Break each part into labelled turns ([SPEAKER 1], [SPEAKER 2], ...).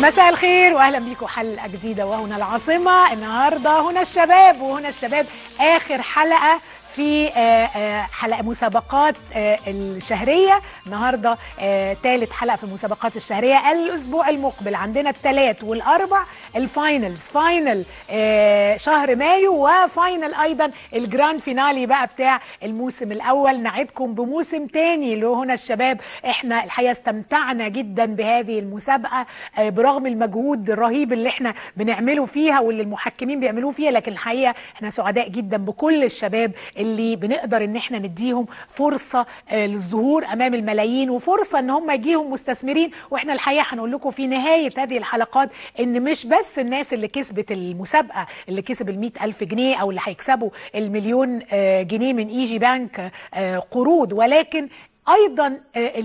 [SPEAKER 1] مساء الخير واهلا بيكم حلقه جديده وهنا العاصمه النهارده هنا الشباب وهنا الشباب اخر حلقه في حلقه مسابقات الشهريه النهارده ثالث حلقه في المسابقات الشهريه الاسبوع المقبل عندنا الثلاث والاربع الفاينلز فاينل شهر مايو وفاينل ايضا الجراند فينالي بقى بتاع الموسم الاول نعدكم بموسم تاني لهنا الشباب احنا الحقيقه استمتعنا جدا بهذه المسابقه برغم المجهود الرهيب اللي احنا بنعمله فيها واللي المحكمين بيعملوه فيها لكن الحقيقه احنا سعداء جدا بكل الشباب اللي بنقدر ان احنا نديهم فرصه للظهور امام الملايين وفرصه ان هم يجيهم مستثمرين واحنا الحقيقه هنقول لكم في نهايه هذه الحلقات ان مش بس الناس اللي كسبت المسابقه اللي كسب ال ألف جنيه او اللي هيكسبوا المليون جنيه من ايجي بانك قروض ولكن ايضا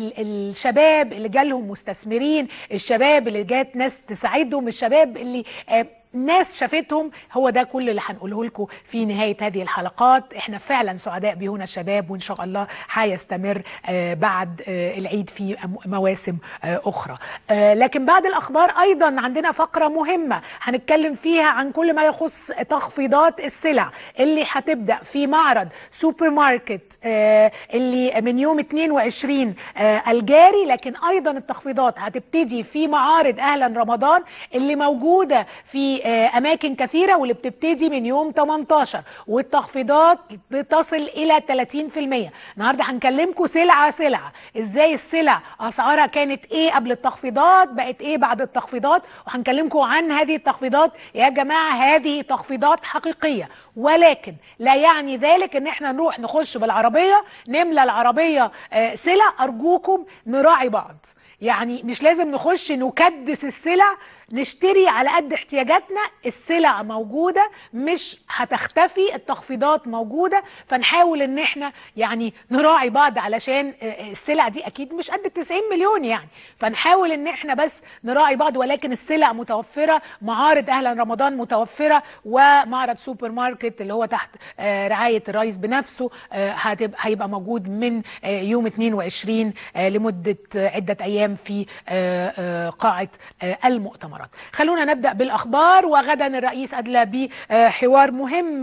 [SPEAKER 1] الشباب اللي جالهم مستثمرين الشباب اللي جات ناس تساعدهم الشباب اللي ناس شافتهم هو ده كل اللي هنقوله لكم في نهايه هذه الحلقات احنا فعلا سعداء بهنا الشباب وان شاء الله هيستمر بعد العيد في مواسم اخرى لكن بعد الاخبار ايضا عندنا فقره مهمه هنتكلم فيها عن كل ما يخص تخفيضات السلع اللي هتبدا في معرض سوبر ماركت اللي من يوم 22 الجاري لكن ايضا التخفيضات هتبتدي في معارض اهلا رمضان اللي موجوده في اماكن كثيره واللي بتبتدي من يوم 18 والتخفيضات بتصل الى 30% النهارده هنكلمكم سلعه سلعه ازاي السلع اسعارها كانت ايه قبل التخفيضات بقت ايه بعد التخفيضات وهنكلمكم عن هذه التخفيضات يا جماعه هذه تخفيضات حقيقيه ولكن لا يعني ذلك ان احنا نروح نخش بالعربيه نملى العربيه سلع ارجوكم نراعي بعض يعني مش لازم نخش نكدس السلع نشتري على قد احتياجاتنا السلع موجودة مش هتختفي التخفيضات موجودة فنحاول ان احنا يعني نراعي بعض علشان السلع دي اكيد مش قد 90 مليون يعني فنحاول ان احنا بس نراعي بعض ولكن السلع متوفرة معارض اهلا رمضان متوفرة ومعرض سوبر ماركت اللي هو تحت رعاية الرئيس بنفسه هيبقى موجود من يوم 22 لمدة عدة ايام في قاعة المؤتمر الامارات خلونا نبدا بالاخبار وغدا الرئيس ادلى بحوار مهم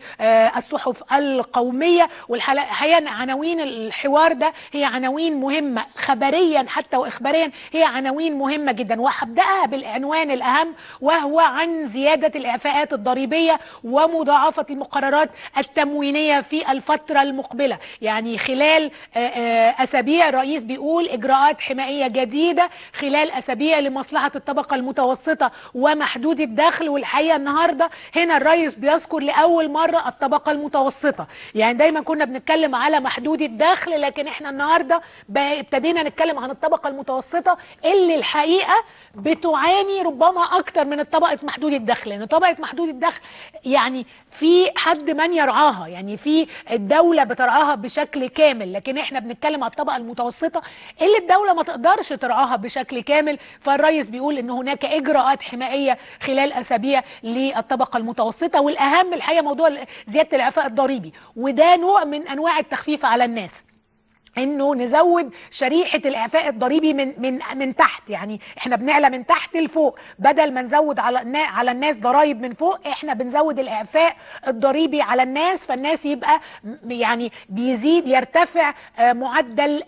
[SPEAKER 1] للصحف القوميه والحقيقه عناوين الحوار ده هي عناوين مهمه خبريا حتى واخباريا هي عناوين مهمه جدا وهبداها بالعنوان الاهم وهو عن زياده الاعفاءات الضريبيه ومضاعفه المقررات التموينيه في الفتره المقبله يعني خلال اسابيع الرئيس بيقول اجراءات حمائيه جديده خلال اسابيع لمصلحه الطبقه المتوسطه المتوسطة ومحدود الدخل والحقيقة النهاردة هنا الرئيس بيذكر لأول مرة الطبقة المتوسطة يعني دايما كنا بنتكلم على محدود الدخل لكن احنا النهاردة ابتدينا نتكلم عن الطبقة المتوسطة اللي الحقيقة بتعاني ربما أكتر من الطبقة محدود الدخل لأن طبقة محدود الدخل يعني في حد من يرعاها يعني في الدولة بترعاها بشكل كامل لكن احنا بنتكلم على الطبقة المتوسطة اللي الدولة ما تقدرش ترعاها بشكل كامل فالرئيس بيقول ان هناك اجراءات حمائيه خلال اسابيع للطبقه المتوسطه والاهم الحقيقه موضوع زياده الاعفاء الضريبي وده نوع من انواع التخفيف على الناس انه نزود شريحه الاعفاء الضريبي من من من تحت يعني احنا بنعلى من تحت لفوق بدل ما نزود على على الناس ضرايب من فوق احنا بنزود الاعفاء الضريبي على الناس فالناس يبقى يعني بيزيد يرتفع معدل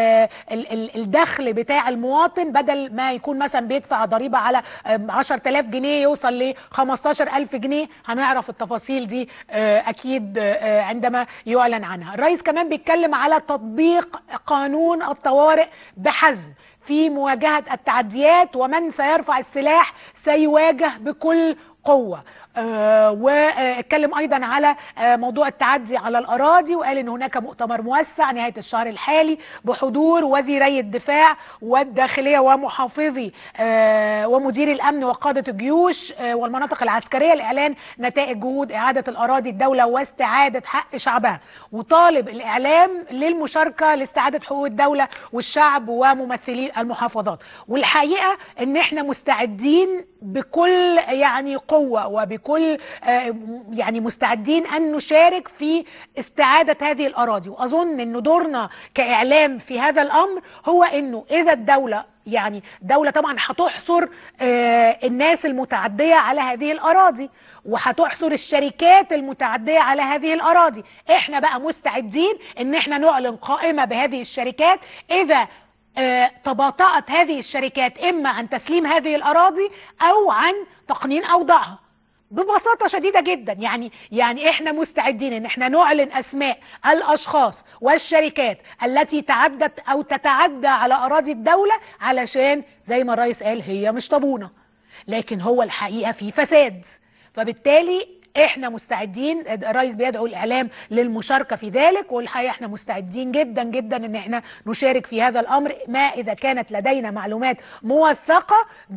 [SPEAKER 1] الدخل بتاع المواطن بدل ما يكون مثلا بيدفع ضريبه على 10000 جنيه يوصل ل 15000 جنيه هنعرف التفاصيل دي اكيد عندما يعلن عنها الرئيس كمان بيتكلم على تطبيق تطبيق قانون الطوارئ بحزم في مواجهة التعديات ومن سيرفع السلاح سيواجه بكل قوة آه واتكلم ايضا على آه موضوع التعدي على الاراضي وقال ان هناك مؤتمر موسع نهايه الشهر الحالي بحضور وزيري الدفاع والداخليه ومحافظي آه ومدير الامن وقاده الجيوش والمناطق العسكريه لاعلان نتائج جهود اعاده الاراضي الدوله واستعاده حق شعبها وطالب الاعلام للمشاركه لاستعاده حقوق الدوله والشعب وممثلي المحافظات والحقيقه ان احنا مستعدين بكل يعني قوه وبكل وبكل آه، يعني مستعدين ان نشارك في استعاده هذه الاراضي واظن ان دورنا كاعلام في هذا الامر هو انه اذا الدوله يعني دولة طبعا هتحصر آه، الناس المتعدية على هذه الأراضي وهتحصر الشركات المتعدية على هذه الأراضي احنا بقى مستعدين ان احنا نعلن قائمة بهذه الشركات إذا آه، تباطأت هذه الشركات إما عن تسليم هذه الأراضي أو عن تقنين أوضاعها ببساطه شديده جدا يعني يعني احنا مستعدين ان احنا نعلن اسماء الاشخاص والشركات التي تعدت او تتعدى على اراضي الدوله علشان زي ما الرئيس قال هي مش طابونه لكن هو الحقيقه في فساد فبالتالي احنا مستعدين الرئيس بيدعو الاعلام للمشاركه في ذلك والحقيقه احنا مستعدين جدا جدا ان احنا نشارك في هذا الامر ما اذا كانت لدينا معلومات موثقه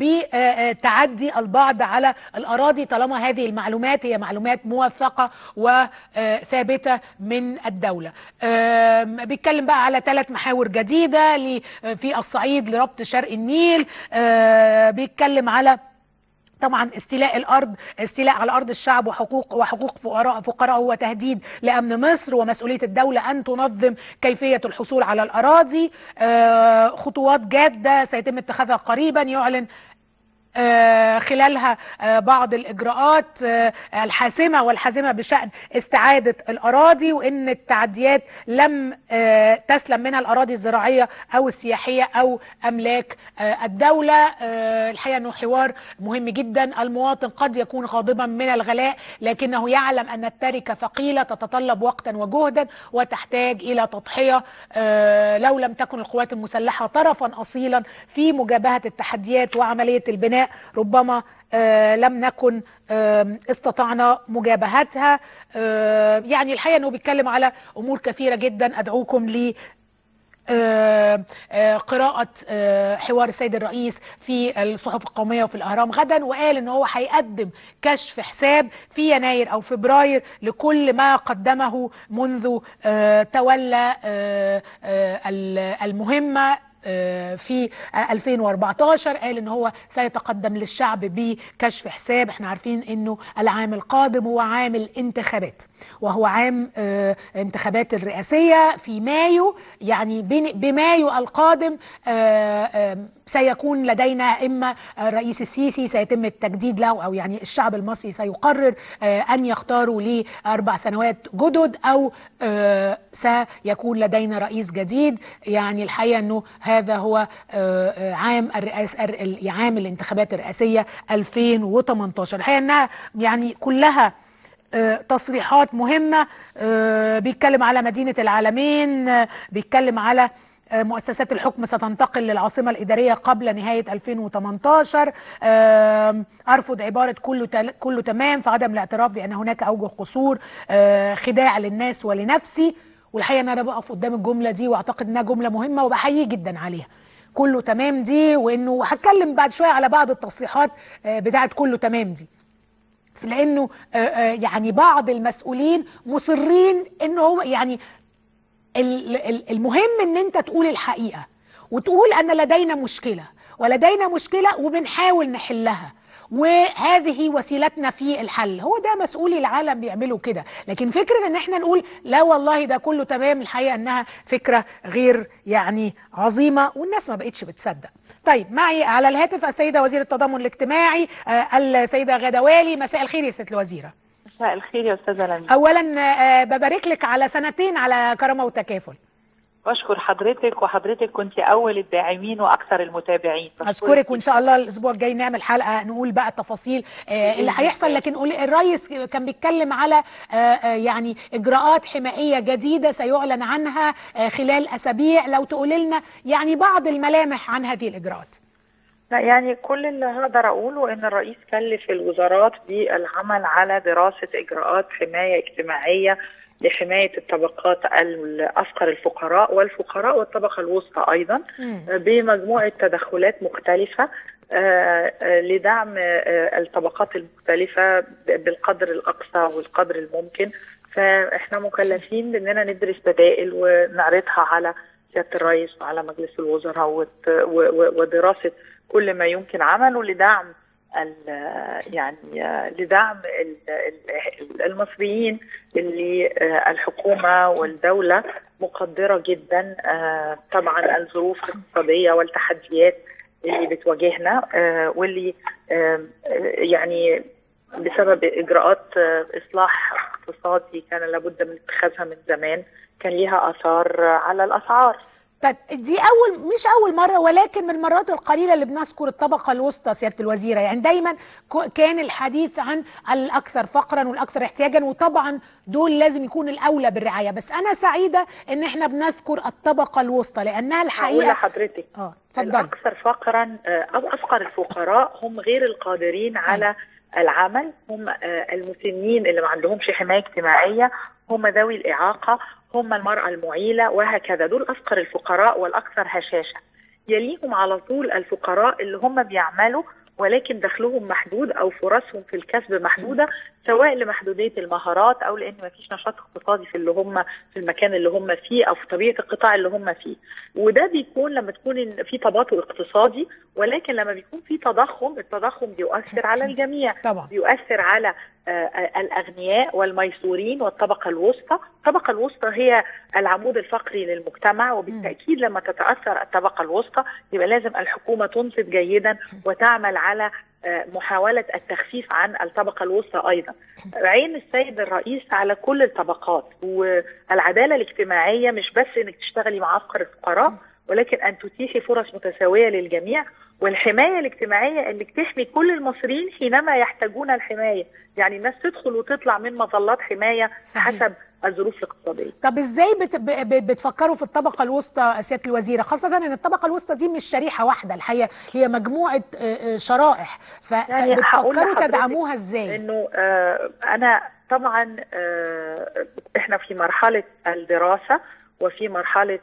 [SPEAKER 1] بتعدي البعض على الاراضي طالما هذه المعلومات هي معلومات موثقه وثابته من الدوله. آم، بيتكلم بقى على ثلاث محاور جديده ل- في الصعيد لربط شرق النيل آه، بيتكلم على طبعا استيلاء الارض استيلاء على ارض الشعب وحقوق وحقوق فقراء فقراء هو تهديد لامن مصر ومسؤوليه الدوله ان تنظم كيفيه الحصول على الاراضي آه، خطوات جاده سيتم اتخاذها قريبا يعلن آه، خلالها آه، بعض الإجراءات آه، الحاسمة والحازمة بشأن استعادة الأراضي وإن التعديات لم آه، تسلم منها الأراضي الزراعية أو السياحية أو أملاك آه، الدولة آه، الحقيقة أنه حوار مهم جدا المواطن قد يكون غاضبا من الغلاء لكنه يعلم أن التركة ثقيلة تتطلب وقتا وجهدا وتحتاج إلى تضحية آه، لو لم تكن القوات المسلحة طرفا أصيلا في مجابهة التحديات وعملية البناء ربما آه، لم نكن آم، استطعنا مجابهتها آه، يعني الحقيقة أنه بيتكلم على أمور كثيرة جدا أدعوكم ل آه، آه، قراءة آه، حوار السيد الرئيس في الصحف القومية وفي الأهرام غدا وقال إن هو هيقدم كشف حساب في يناير أو فبراير لكل ما قدمه منذ آه، تولى آه، آه، المهمة آه، في 2014 قال ان هو سيتقدم للشعب بكشف حساب احنا عارفين انه العام القادم هو عام الانتخابات وهو عام آه، انتخابات الرئاسية في مايو يعني بين- بمايو القادم آه، آه، سيكون لدينا اما الرئيس السيسي سيتم التجديد له او يعني الشعب المصري سيقرر آه، ان يختاروا لاربع سنوات جدد او آه، سيكون لدينا رئيس جديد يعني الحقيقه انه هذا هو آه، آه، عام الرئاس ال- عام الانتخابات الرئاسيه 2018 الحقيقه انها يعني كلها آه، تصريحات مهمة آه، بيتكلم على مدينة العالمين آه، بيتكلم على آه، مؤسسات الحكم ستنتقل للعاصمة الإدارية قبل نهاية 2018 آم، أرفض عبارة كله تل- كله تمام في عدم الاعتراف بأن هناك أوجه قصور آه، خداع للناس ولنفسي والحقيقة أن أنا بقف قدام الجملة دي وأعتقد أنها جملة مهمة وبحيي جدا عليها كله تمام دي وانه هتكلم بعد شويه على بعض التصريحات آه، بتاعت كله تمام دي لانه آه، آه، يعني بعض المسؤولين مصرين انه هو يعني ال- ال- المهم ان انت تقول الحقيقه وتقول ان لدينا مشكله ولدينا مشكله وبنحاول نحلها وهذه وسيلتنا في الحل هو ده مسؤولي العالم بيعملوا كده لكن فكره ان احنا نقول لا والله ده كله تمام الحقيقه انها فكره غير يعني عظيمه والناس ما بقتش بتصدق طيب معي على الهاتف السيده وزيره التضامن الاجتماعي آه، السيده غاده والي مساء الخير يا ست الوزيره
[SPEAKER 2] مساء الخير يا استاذه لميس
[SPEAKER 1] اولا آه، ببارك لك على سنتين على كرامه وتكافل
[SPEAKER 2] بشكر حضرتك وحضرتك كنت اول الداعمين واكثر المتابعين بشكرك
[SPEAKER 1] اشكرك وان شاء الله الاسبوع الجاي نعمل حلقه نقول بقى التفاصيل آه، اللي هيحصل لكن قولي- الرئيس كان بيتكلم على آه، آه، يعني اجراءات حمائيه جديده سيعلن عنها آه، خلال اسابيع لو تقولي لنا يعني بعض الملامح عن هذه الاجراءات
[SPEAKER 2] لا يعني كل اللي هقدر اقوله ان الرئيس كلف الوزارات بالعمل على دراسه اجراءات حمايه اجتماعيه لحمايه الطبقات الافقر الفقراء والفقراء والطبقه الوسطى ايضا
[SPEAKER 1] مم.
[SPEAKER 2] بمجموعه تدخلات مختلفه آه، آه، لدعم آه، الطبقات المختلفه ب- بالقدر الاقصى والقدر الممكن فاحنا مكلفين باننا ندرس بدائل ونعرضها على سياده الرئيس وعلى مجلس الوزراء وت- و- و- ودراسه كل ما يمكن عمله لدعم يعني لدعم المصريين اللي الحكومه والدوله مقدره جدا طبعا الظروف الاقتصاديه والتحديات اللي بتواجهنا واللي يعني بسبب اجراءات اصلاح اقتصادي كان لابد من اتخاذها من زمان كان ليها اثار على الاسعار
[SPEAKER 1] طيب دي اول مش اول مره ولكن من المرات القليله اللي بنذكر الطبقه الوسطى سياده الوزيره يعني دايما كان الحديث عن الاكثر فقرا والاكثر احتياجا وطبعا دول لازم يكون الاولى بالرعايه بس انا سعيده ان احنا بنذكر الطبقه الوسطى لانها الحقيقه
[SPEAKER 2] لحضرتك
[SPEAKER 1] اه
[SPEAKER 2] اتفضلي الاكثر فقرا او افقر الفقراء هم غير القادرين على م. العمل هم المسنين اللي ما عندهمش حمايه اجتماعيه هم ذوي الاعاقه هم المراه المعيله وهكذا دول افقر الفقراء والاكثر هشاشه يليهم على طول الفقراء اللي هم بيعملوا ولكن دخلهم محدود او فرصهم في الكسب محدوده سواء لمحدوديه المهارات او لان ما فيش نشاط اقتصادي في اللي هم في المكان اللي هم فيه او في طبيعه القطاع اللي هم فيه وده بيكون لما تكون في تباطؤ اقتصادي ولكن لما بيكون في تضخم التضخم بيؤثر على الجميع
[SPEAKER 1] طبعا.
[SPEAKER 2] بيؤثر على الاغنياء والميسورين والطبقه الوسطى الطبقه الوسطى هي العمود الفقري للمجتمع وبالتاكيد لما تتاثر الطبقه الوسطى يبقى لازم الحكومه تنصت جيدا وتعمل على محاولة التخفيف عن الطبقة الوسطى أيضا عين السيد الرئيس على كل الطبقات والعدالة الاجتماعية مش بس أنك تشتغلي مع أفقر الفقراء ولكن أن تتيحي فرص متساوية للجميع والحماية الاجتماعية أنك تحمي كل المصريين حينما يحتاجون الحماية يعني الناس تدخل وتطلع من مظلات حماية
[SPEAKER 1] صحيح.
[SPEAKER 2] حسب الظروف الاقتصادية
[SPEAKER 1] طب ازاي بت... ب... بتفكروا في الطبقة الوسطى سيادة الوزيرة خاصة ان الطبقة الوسطى دي مش شريحة واحدة الحقيقة هي مجموعة شرائح ف...
[SPEAKER 2] يعني
[SPEAKER 1] فبتفكروا تدعموها ازاي
[SPEAKER 2] انه آه انا طبعا آه احنا في مرحلة الدراسة وفي مرحلة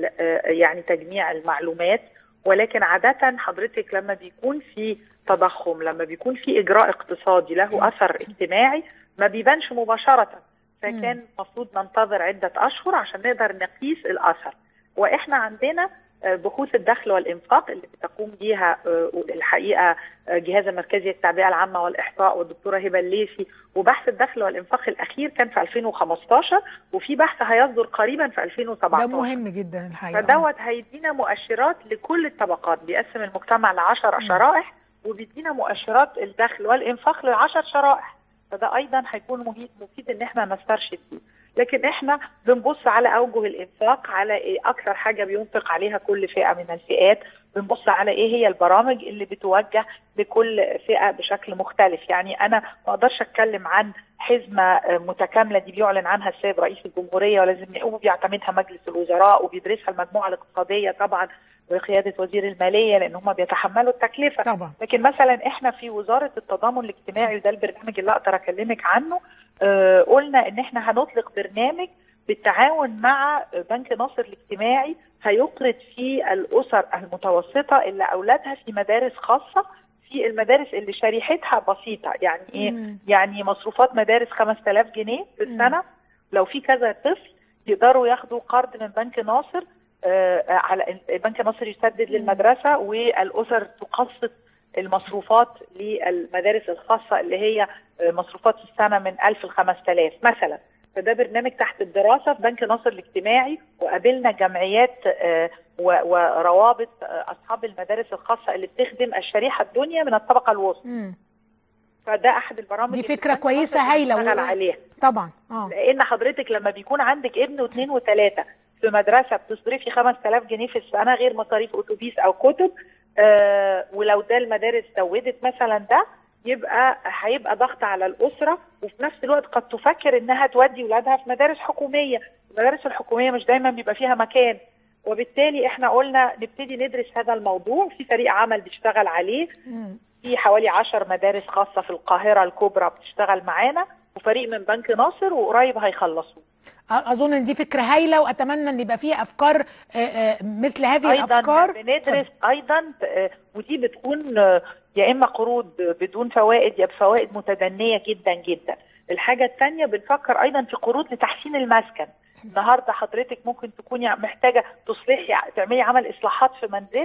[SPEAKER 2] يعني تجميع المعلومات ولكن عادة حضرتك لما بيكون في تضخم لما بيكون في إجراء اقتصادي له أثر اجتماعي ما بيبانش مباشرة فكان المفروض ننتظر عدة أشهر عشان نقدر نقيس الأثر وإحنا عندنا بحوث الدخل والإنفاق اللي بتقوم بيها الحقيقة جهاز المركزي للتعبئة العامة والإحصاء والدكتورة هبة الليثي وبحث الدخل والإنفاق الأخير كان في 2015 وفي بحث هيصدر قريبا في 2017
[SPEAKER 1] ده مهم جدا الحقيقة
[SPEAKER 2] فدوت هيدينا مؤشرات لكل الطبقات بيقسم المجتمع ل 10 شرائح وبيدينا مؤشرات الدخل والإنفاق ل 10 شرائح فده أيضا هيكون مفيد إن احنا نسترشد فيه لكن احنا بنبص على اوجه الانفاق على إيه اكثر حاجه بينفق عليها كل فئه من الفئات بنبص على ايه هي البرامج اللي بتوجه لكل فئه بشكل مختلف يعني انا ما اقدرش اتكلم عن حزمه متكامله دي بيعلن عنها السيد رئيس الجمهوريه ولازم وبيعتمدها مجلس الوزراء وبيدرسها المجموعه الاقتصاديه طبعا بقياده وزير الماليه لان هم بيتحملوا التكلفه
[SPEAKER 1] طبعا.
[SPEAKER 2] لكن مثلا احنا في وزاره التضامن الاجتماعي وده البرنامج اللي اقدر اكلمك عنه آه قلنا ان احنا هنطلق برنامج بالتعاون مع بنك ناصر الاجتماعي هيقرض فيه الاسر المتوسطه اللي اولادها في مدارس خاصه في المدارس اللي شريحتها بسيطه يعني ايه
[SPEAKER 1] مم.
[SPEAKER 2] يعني مصروفات مدارس 5000 جنيه في السنه لو في كذا طفل يقدروا ياخدوا قرض من بنك ناصر آه على بنك ناصر يسدد للمدرسه والاسر تقسط المصروفات للمدارس الخاصه اللي هي مصروفات في السنه من 1000 ل 5000 مثلا فده برنامج تحت الدراسه في بنك ناصر الاجتماعي وقابلنا جمعيات وروابط اصحاب المدارس الخاصه اللي بتخدم الشريحه الدنيا من الطبقه الوسطى. فده احد البرامج
[SPEAKER 1] دي فكره كويسه هايله
[SPEAKER 2] و... عليها
[SPEAKER 1] طبعا اه
[SPEAKER 2] لان حضرتك لما بيكون عندك ابن واثنين وثلاثه في مدرسه بتصرفي 5000 جنيه في السنه غير مصاريف اتوبيس او كتب آه ولو ده المدارس زودت مثلا ده يبقى هيبقى ضغط على الاسره وفي نفس الوقت قد تفكر انها تودي ولادها في مدارس حكوميه، المدارس الحكوميه مش دايما بيبقى فيها مكان وبالتالي احنا قلنا نبتدي ندرس هذا الموضوع في فريق عمل بيشتغل عليه في حوالي 10 مدارس خاصه في القاهره الكبرى بتشتغل معانا وفريق من بنك ناصر وقريب هيخلصوا
[SPEAKER 1] اظن ان دي فكره هايله واتمنى ان يبقى فيها افكار مثل هذه
[SPEAKER 2] أيضاً
[SPEAKER 1] الافكار
[SPEAKER 2] بندرس ايضا ودي بتكون يا اما قروض بدون فوائد يا بفوائد متدنيه جدا جدا الحاجه الثانيه بنفكر ايضا في قروض لتحسين المسكن النهارده حضرتك ممكن تكوني محتاجه تصلحي تعملي عمل اصلاحات في منزلك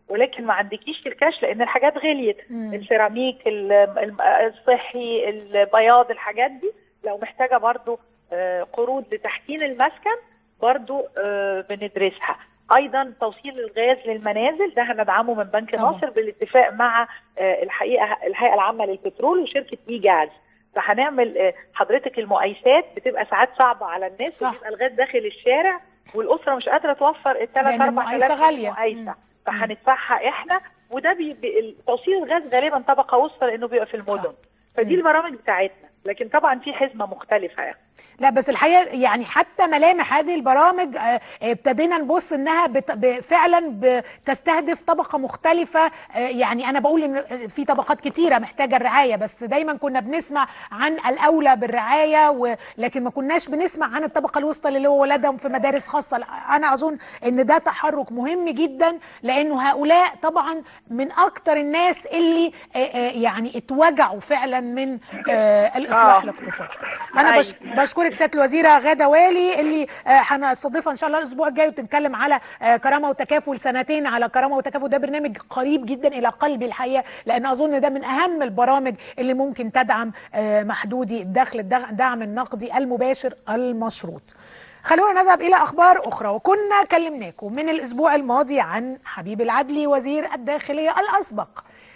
[SPEAKER 2] ولكن ما عندكيش الكاش لان الحاجات غليت
[SPEAKER 1] مم.
[SPEAKER 2] السيراميك ال- الم- الصحي البياض الحاجات دي لو محتاجه برضو آه، قروض لتحسين المسكن برضو آه، بندرسها ايضا توصيل الغاز للمنازل ده هندعمه من بنك
[SPEAKER 1] طبعا.
[SPEAKER 2] ناصر بالاتفاق مع آه، الحقيقه الهيئه العامه للبترول وشركه اي جاز فهنعمل آه، حضرتك المقايسات بتبقى ساعات صعبه على الناس
[SPEAKER 1] صح.
[SPEAKER 2] وبيبقى الغاز داخل الشارع والاسره مش قادره توفر الثلاث
[SPEAKER 1] لأن
[SPEAKER 2] اربع
[SPEAKER 1] المقايسة
[SPEAKER 2] آلاف
[SPEAKER 1] غالية.
[SPEAKER 2] مقايسه
[SPEAKER 1] مم.
[SPEAKER 2] فهندفعها احنا وده بي بي توصيل الغاز غالبا طبقه وسطى لانه بيبقى في المدن
[SPEAKER 1] صح.
[SPEAKER 2] فدي
[SPEAKER 1] مم.
[SPEAKER 2] البرامج بتاعتنا لكن طبعا في حزمه مختلفه يعني
[SPEAKER 1] لا بس الحقيقه يعني حتى ملامح هذه البرامج آه، آه، ابتدينا نبص انها بت- ب- فعلا بتستهدف طبقه مختلفه آه، يعني انا بقول ان في طبقات كتيره محتاجه الرعايه بس دايما كنا بنسمع عن الاولى بالرعايه و- لكن ما كناش بنسمع عن الطبقه الوسطى اللي هو ولادهم في مدارس خاصه انا اظن ان ده تحرك مهم جدا لانه هؤلاء طبعا من اكتر الناس اللي آه، آه، يعني اتوجعوا فعلا من آه، الاصلاح
[SPEAKER 2] آه.
[SPEAKER 1] الاقتصادي انا
[SPEAKER 2] أيوة.
[SPEAKER 1] بش بشكرك سياده الوزيره غاده والي اللي آه، هنستضيفها ان شاء الله الاسبوع الجاي وتتكلم على آه، كرامه وتكافل سنتين على كرامه وتكافل ده برنامج قريب جدا الى قلبي الحقيقه لان اظن ده من اهم البرامج اللي ممكن تدعم آه، محدودي الدخل الدع- الدعم النقدي المباشر المشروط خلونا نذهب الى اخبار اخرى وكنا كلمناكم من الاسبوع الماضي عن حبيب العدلي وزير الداخليه الاسبق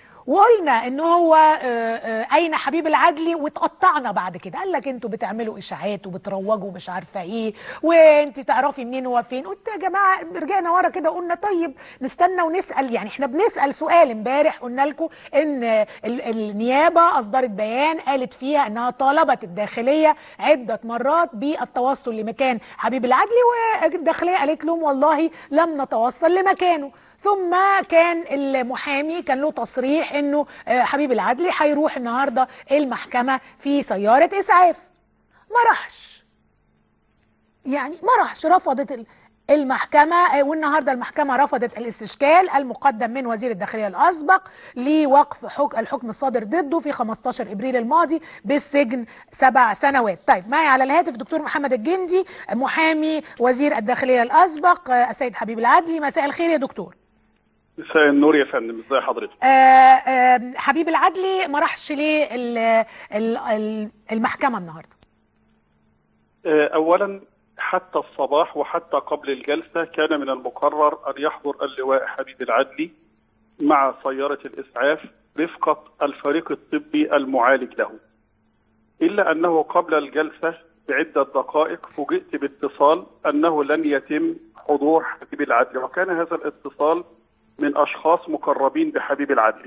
[SPEAKER 1] وقلنا ان هو آه، آه، اين حبيب العدلي واتقطعنا بعد كده قال لك انتوا بتعملوا اشاعات وبتروجوا مش عارفه ايه وانت تعرفي منين هو فين قلت يا جماعه رجعنا ورا كده وقلنا طيب نستنى ونسال يعني احنا بنسال سؤال امبارح قلنا لكم ان ال- النيابه اصدرت بيان قالت فيها انها طالبت الداخليه عده مرات بالتوصل لمكان حبيب العدلي والداخليه قالت لهم والله لم نتوصل لمكانه ثم كان المحامي كان له تصريح انه آه، حبيب العدلي هيروح النهارده المحكمه في سياره اسعاف ما راحش يعني ما راحش رفضت ال- المحكمة آه، والنهاردة المحكمة رفضت الاستشكال المقدم من وزير الداخلية الأسبق لوقف حك... الحكم الصادر ضده في 15 إبريل الماضي بالسجن سبع سنوات طيب معي على الهاتف دكتور محمد الجندي محامي وزير الداخلية الأسبق آه، السيد حبيب العدلي مساء الخير يا دكتور
[SPEAKER 3] مساء النور يا فندم ازي حضرتك
[SPEAKER 1] آه، آه، حبيب العدلي ما راحش ليه ال- ال- ال- المحكمة النهاردة
[SPEAKER 3] آه، اولا حتى الصباح وحتى قبل الجلسه كان من المقرر ان يحضر اللواء حبيب العدلي مع سياره الاسعاف رفقه الفريق الطبي المعالج له الا انه قبل الجلسه بعده دقائق فوجئت باتصال انه لن يتم حضور حبيب العدلي وكان هذا الاتصال من اشخاص مقربين بحبيب العدلي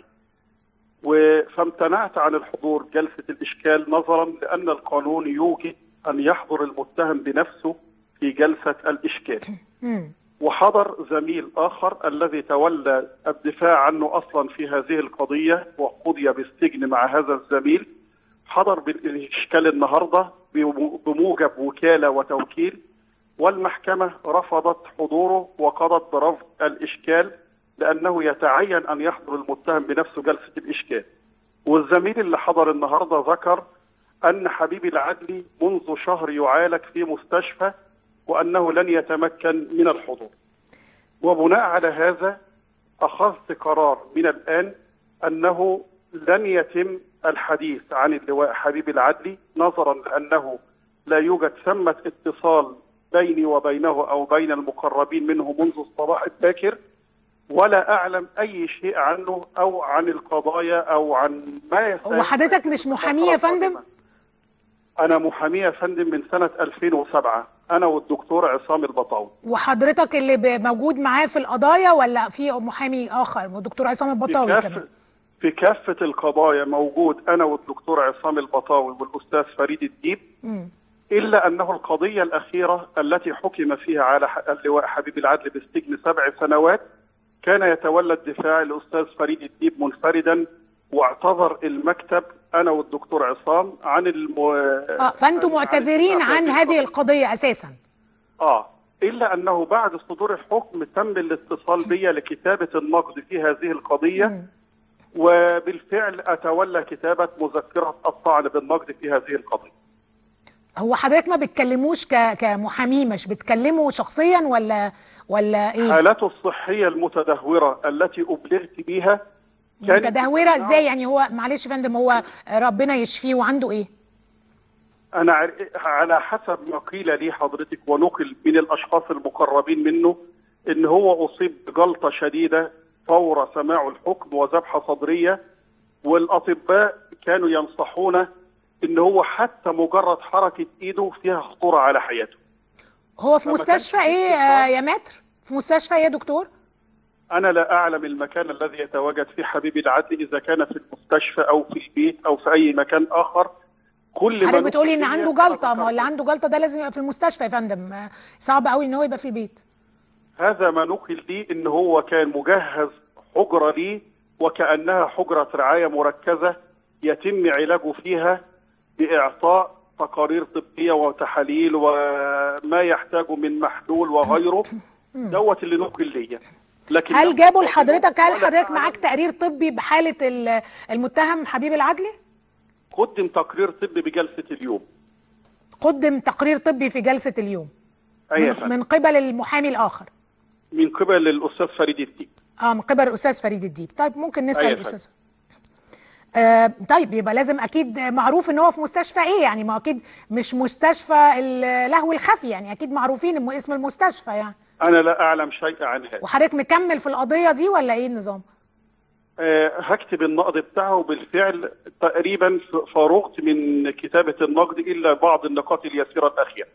[SPEAKER 3] و- فامتنعت عن الحضور جلسة الإشكال نظرا لأن القانون يوجد أن يحضر المتهم بنفسه في جلسة الإشكال
[SPEAKER 1] مم.
[SPEAKER 3] وحضر زميل آخر الذي تولى الدفاع عنه أصلا في هذه القضية وقضي بالسجن مع هذا الزميل حضر بالإشكال النهاردة بمو- بموجب وكالة وتوكيل والمحكمة رفضت حضوره وقضت برفض الإشكال لأنه يتعين أن يحضر المتهم بنفسه جلسة الإشكال والزميل اللي حضر النهاردة ذكر أن حبيب العدلي منذ شهر يعالج في مستشفى وأنه لن يتمكن من الحضور وبناء على هذا أخذت قرار من الآن أنه لن يتم الحديث عن اللواء حبيب العدلي نظرا لأنه لا يوجد ثمة اتصال بيني وبينه أو بين المقربين منه منذ الصباح الباكر ولا أعلم أي شيء عنه أو عن القضايا أو عن ما يستهدف
[SPEAKER 1] هو حضرتك مش محامي يا فندم؟
[SPEAKER 3] أنا محامي يا فندم من سنة 2007 أنا والدكتور عصام البطاوي
[SPEAKER 1] وحضرتك اللي ب- موجود معاه في القضايا ولا في محامي آخر والدكتور عصام
[SPEAKER 3] في
[SPEAKER 1] البطاوي
[SPEAKER 3] كافة,
[SPEAKER 1] كمان
[SPEAKER 3] في كافة القضايا موجود أنا والدكتور عصام البطاوي والأستاذ فريد الديب
[SPEAKER 1] مم.
[SPEAKER 3] إلا أنه القضية الأخيرة التي حكم فيها على ح- اللواء حبيب العدل بالسجن سبع سنوات كان يتولى الدفاع الأستاذ فريد الديب منفردا واعتذر المكتب أنا والدكتور عصام عن الم...
[SPEAKER 1] اه فانتم
[SPEAKER 3] عن-
[SPEAKER 1] معتذرين عن هذه القضية أساسا
[SPEAKER 3] آه إلا أنه بعد صدور الحكم تم الاتصال بي لكتابة النقد في هذه القضية
[SPEAKER 1] مم.
[SPEAKER 3] وبالفعل أتولى كتابة مذكرة الطعن بالنقد في هذه القضية
[SPEAKER 1] هو حضرتك ما بتكلموش ك... كمحامي مش بتكلمه شخصيا ولا ولا ايه
[SPEAKER 3] حالته الصحيه المتدهوره التي ابلغت بها كانت
[SPEAKER 1] متدهوره ازاي يعني هو معلش يا فندم هو ربنا يشفيه وعنده ايه
[SPEAKER 3] انا عر- على حسب ما قيل لي حضرتك ونقل من الاشخاص المقربين منه ان هو اصيب بجلطه شديده فور سماع الحكم وذبحه صدريه والاطباء كانوا ينصحونه ان هو حتى مجرد حركه ايده فيها خطوره على حياته.
[SPEAKER 1] هو في
[SPEAKER 3] لما
[SPEAKER 1] مستشفى
[SPEAKER 3] كان في
[SPEAKER 1] ايه
[SPEAKER 3] استفسار-
[SPEAKER 1] آه، يا متر في مستشفى ايه يا دكتور
[SPEAKER 3] انا لا اعلم المكان الذي يتواجد فيه حبيبي العدل اذا كان في المستشفى او في البيت او في اي مكان اخر كل ما
[SPEAKER 1] حضرتك بتقولي ان
[SPEAKER 3] نقل
[SPEAKER 1] عنده
[SPEAKER 3] إليه
[SPEAKER 1] جلطه ما هو اللي
[SPEAKER 3] أنا
[SPEAKER 1] عنده جلطه ده لازم يبقى في المستشفى يا فندم آه، صعب قوي ان هو يبقى في البيت
[SPEAKER 3] هذا ما نقل لي ان هو كان مجهز حجره لي وكانها حجره رعايه مركزه يتم علاجه فيها باعطاء تقارير طبيه وتحاليل وما يحتاجه من محلول وغيره دوت اللي نقل لي لكن
[SPEAKER 1] هل
[SPEAKER 3] لم
[SPEAKER 1] جابوا
[SPEAKER 3] أستطيع
[SPEAKER 1] لحضرتك هل
[SPEAKER 3] ولا
[SPEAKER 1] حضرتك
[SPEAKER 3] أعلم.
[SPEAKER 1] معاك تقرير طبي بحاله ال- المتهم حبيب العدلي
[SPEAKER 3] قدم تقرير طبي بجلسه اليوم
[SPEAKER 1] قدم تقرير طبي في جلسه اليوم
[SPEAKER 3] اي يا
[SPEAKER 1] من,
[SPEAKER 3] فندم.
[SPEAKER 1] من قبل المحامي الاخر
[SPEAKER 3] من قبل الاستاذ فريد الدين
[SPEAKER 1] اه من قبل الاستاذ فريد الديب طيب ممكن نسال
[SPEAKER 3] أيوة يا
[SPEAKER 1] الاستاذ آه طيب يبقى لازم اكيد معروف ان هو في مستشفى ايه يعني ما اكيد مش مستشفى اللهو الخفي يعني اكيد معروفين إنه اسم المستشفى يعني
[SPEAKER 3] انا لا اعلم شيء عن هذا
[SPEAKER 1] وحضرتك مكمل في القضيه دي ولا ايه النظام
[SPEAKER 3] آه، هكتب النقد بتاعه بالفعل تقريبا ف- فرغت من كتابة النقد إلا بعض النقاط اليسيرة الأخيرة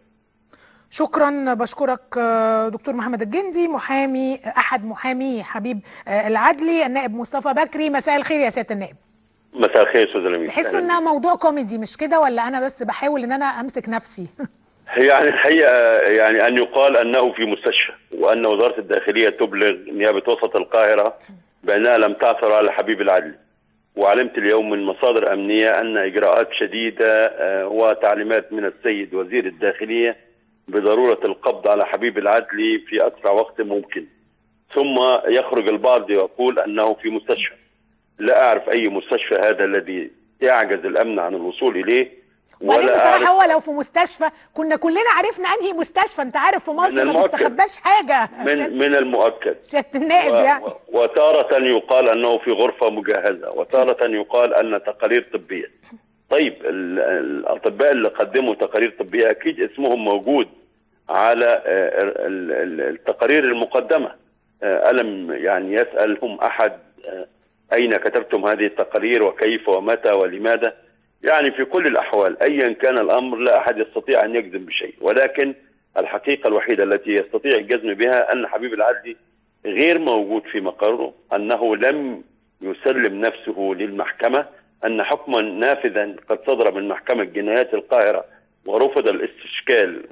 [SPEAKER 1] شكرا بشكرك آه، دكتور محمد الجندي محامي احد محامي حبيب آه، العدلي النائب مصطفى بكري مساء الخير يا سياده النائب
[SPEAKER 4] مساء الخير استاذ لميس
[SPEAKER 1] تحس
[SPEAKER 4] أهلاً
[SPEAKER 1] انها موضوع كوميدي مش كده ولا انا بس بحاول ان انا امسك نفسي
[SPEAKER 4] يعني الحقيقه يعني ان يقال انه في مستشفى وان وزاره الداخليه تبلغ نيابه وسط القاهره بانها لم تعثر على حبيب العدل وعلمت اليوم من مصادر امنيه ان اجراءات شديده آه، وتعليمات من السيد وزير الداخليه بضروره القبض على حبيب العدلي في اسرع وقت ممكن ثم يخرج البعض يقول انه في مستشفى لا اعرف اي مستشفى هذا الذي يعجز الامن عن الوصول اليه
[SPEAKER 1] وبعدين
[SPEAKER 4] ولا
[SPEAKER 1] بصراحه
[SPEAKER 4] أعرف
[SPEAKER 1] هو لو في مستشفى كنا كلنا عرفنا انهي مستشفى انت عارف في مصر ما
[SPEAKER 4] المؤكد.
[SPEAKER 1] بيستخباش حاجه
[SPEAKER 4] من من المؤكد
[SPEAKER 1] سياده النائب
[SPEAKER 4] و-
[SPEAKER 1] يعني
[SPEAKER 4] و- وتارة يقال أنه في غرفة مجهزة وتارة يقال أن تقارير طبية طيب ال- الأطباء اللي قدموا تقارير طبية أكيد اسمهم موجود على آه، ال- ال- التقارير المقدمة آه، ألم يعني يسألهم أحد آه، أين كتبتم هذه التقارير وكيف ومتى ولماذا يعني في كل الأحوال أيا كان الأمر لا أحد يستطيع أن يجزم بشيء ولكن الحقيقة الوحيدة التي يستطيع الجزم بها أن حبيب العدلي غير موجود في مقره أنه لم يسلم نفسه للمحكمة أن حكما نافذا قد صدر من محكمة جنايات القاهرة ورفض الاستشكال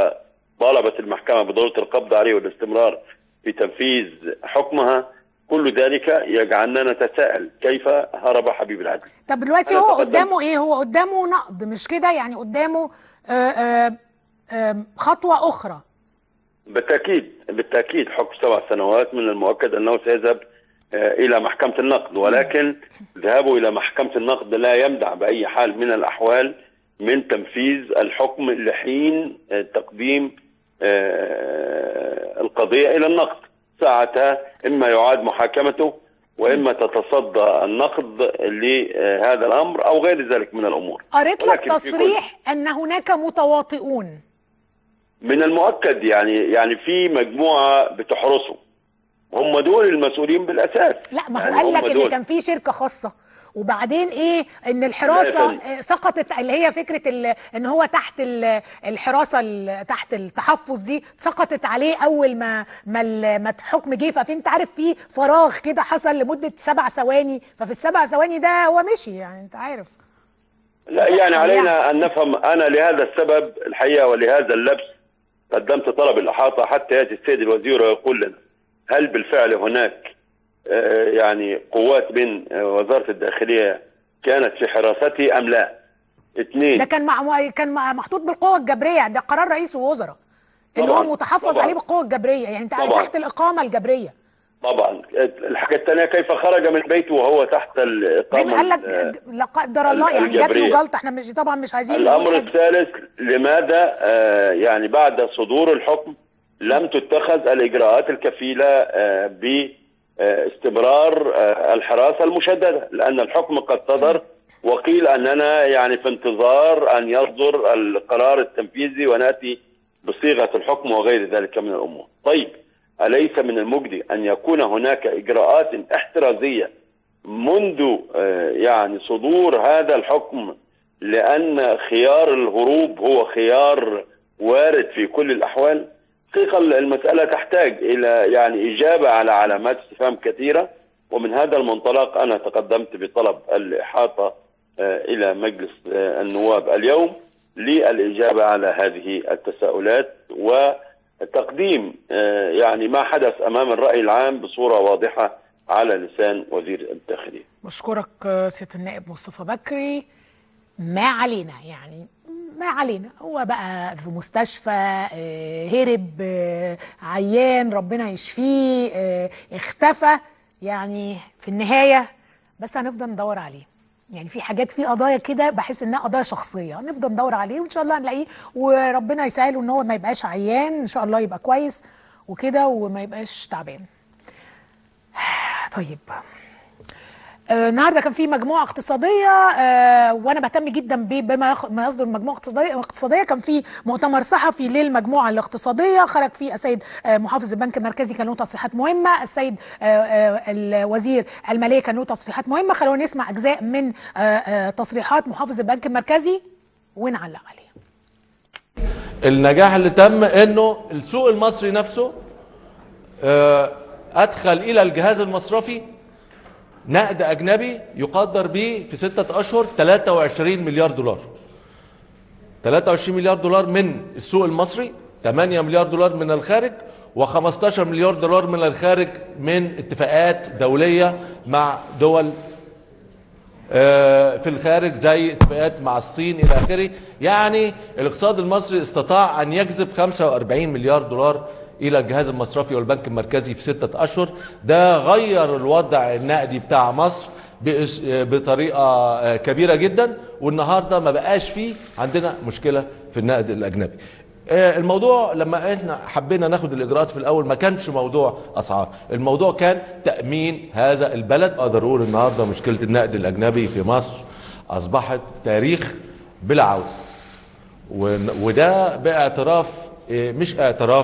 [SPEAKER 4] وطالبت المحكمة بضرورة القبض عليه والاستمرار في تنفيذ حكمها كل ذلك يجعلنا نتساءل كيف هرب حبيب العدل
[SPEAKER 1] طب دلوقتي
[SPEAKER 4] أنا
[SPEAKER 1] هو
[SPEAKER 4] تقدم-
[SPEAKER 1] قدامه ايه هو قدامه نقد مش كده يعني قدامه آه آه آه خطوه اخرى
[SPEAKER 4] بالتأكيد بالتأكيد حكم سبع سنوات من المؤكد أنه سيذهب آه، إلى محكمة النقد ولكن ذهابه إلى محكمة النقد لا يمنع بأي حال من الأحوال من تنفيذ الحكم لحين آه، تقديم آه، القضية إلى النقد ساعتها إما يعاد محاكمته وإما تتصدى النقد لهذا الأمر أو غير ذلك من الأمور
[SPEAKER 1] قريت لك
[SPEAKER 4] ولكن في كل-
[SPEAKER 1] تصريح ان هناك متواطئون
[SPEAKER 4] من المؤكد يعني يعني في مجموعه بتحرسه هم دول المسؤولين بالاساس
[SPEAKER 1] لا ما هو
[SPEAKER 4] يعني
[SPEAKER 1] قال
[SPEAKER 4] هم
[SPEAKER 1] لك ان
[SPEAKER 4] دول.
[SPEAKER 1] كان في شركه خاصه وبعدين ايه ان
[SPEAKER 4] لا
[SPEAKER 1] الحراسه
[SPEAKER 4] يا فندم.
[SPEAKER 1] آه، سقطت اللي هي فكره ال- ان هو تحت ال- الحراسه ال- تحت التحفظ دي سقطت عليه اول ما ما ال- ما الحكم جه ففي انت عارف في فراغ كده حصل لمده سبع ثواني ففي السبع ثواني ده هو مشي يعني انت عارف
[SPEAKER 4] لا
[SPEAKER 1] بتحصل
[SPEAKER 4] يعني علينا
[SPEAKER 1] يعني.
[SPEAKER 4] ان نفهم انا لهذا السبب الحقيقه ولهذا اللبس قدمت طلب الاحاطه حتى ياتي السيد الوزير ويقول لنا هل بالفعل هناك آه، يعني قوات من آه، وزاره الداخليه كانت في حراسته ام لا؟ اثنين
[SPEAKER 1] ده كان مع كان مع محطوط بالقوه الجبريه ده قرار رئيس الوزراء ان هو
[SPEAKER 4] طبعاً،
[SPEAKER 1] متحفظ
[SPEAKER 4] طبعاً.
[SPEAKER 1] عليه بالقوه الجبريه يعني انت
[SPEAKER 4] طبعاً.
[SPEAKER 1] تحت الاقامه الجبريه
[SPEAKER 4] طبعا الحاجه الثانيه كيف خرج من بيته وهو تحت
[SPEAKER 1] مين
[SPEAKER 4] الاقامه
[SPEAKER 1] قال لك
[SPEAKER 4] ال-
[SPEAKER 1] لا قدر الله يعني جات له
[SPEAKER 4] الجبرية.
[SPEAKER 1] جلطه احنا مش طبعا مش عايزين نقول
[SPEAKER 4] الامر
[SPEAKER 1] حاجة.
[SPEAKER 4] الثالث لماذا آه، يعني بعد صدور الحكم لم تتخذ الاجراءات الكفيله آه، باستمرار آه، الحراسه المشدده لان الحكم قد صدر وقيل اننا يعني في انتظار ان يصدر القرار التنفيذي وناتي بصيغه الحكم وغير ذلك من الامور. طيب اليس من المجدي ان يكون هناك اجراءات احترازيه منذ آه، يعني صدور هذا الحكم لأن خيار الهروب هو خيار وارد في كل الأحوال حقيقة المسألة تحتاج إلى يعني إجابة على علامات استفهام كثيرة ومن هذا المنطلق أنا تقدمت بطلب الإحاطة آه، إلى مجلس آه، النواب اليوم للإجابة على هذه التساؤلات وتقديم آه، يعني ما حدث أمام الرأي العام بصورة واضحة على لسان وزير الداخلية
[SPEAKER 1] بشكرك آه، سياده النائب مصطفى بكري ما علينا يعني ما علينا هو بقى في مستشفى آه، هرب آه، عيان ربنا يشفيه آه، اختفى يعني في النهايه بس هنفضل ندور عليه يعني في حاجات في قضايا كده بحس انها قضايا شخصيه نفضل ندور عليه وان شاء الله هنلاقيه وربنا يسهله ان هو ما يبقاش عيان ان شاء الله يبقى كويس وكده وما يبقاش تعبان طيب آه، النهارده كان في مجموعه اقتصاديه آه، وانا بهتم جدا ب- بما يخ- ما يصدر المجموعه الاقتصاديه الاقتصاديه كان في مؤتمر صحفي للمجموعه الاقتصاديه خرج فيه السيد آه، محافظ البنك المركزي كان له تصريحات مهمه السيد آه، آه، الوزير الماليه كان له تصريحات مهمه خلونا نسمع اجزاء من آه، آه، تصريحات محافظ البنك المركزي ونعلق عليها
[SPEAKER 5] النجاح اللي تم انه السوق المصري نفسه آه، ادخل الى الجهاز المصرفي نقد اجنبي يقدر به في ستة اشهر 23 مليار دولار 23 مليار دولار من السوق المصري 8 مليار دولار من الخارج و15 مليار دولار من الخارج من اتفاقات دولية مع دول آه، في الخارج زي اتفاقات مع الصين الى اخره يعني الاقتصاد المصري استطاع ان يجذب 45 مليار دولار الى الجهاز المصرفي والبنك المركزي في ستة اشهر ده غير الوضع النقدي بتاع مصر بإس- آه، بطريقه آه، كبيره جدا والنهارده ما بقاش فيه عندنا مشكله في النقد الاجنبي آه، الموضوع لما احنا حبينا ناخد الاجراءات في الاول ما كانش موضوع اسعار الموضوع كان تامين هذا البلد اقدر اقول النهارده مشكله النقد الاجنبي في مصر اصبحت تاريخ بلا عوده ون- وده باعتراف آه، مش اعتراف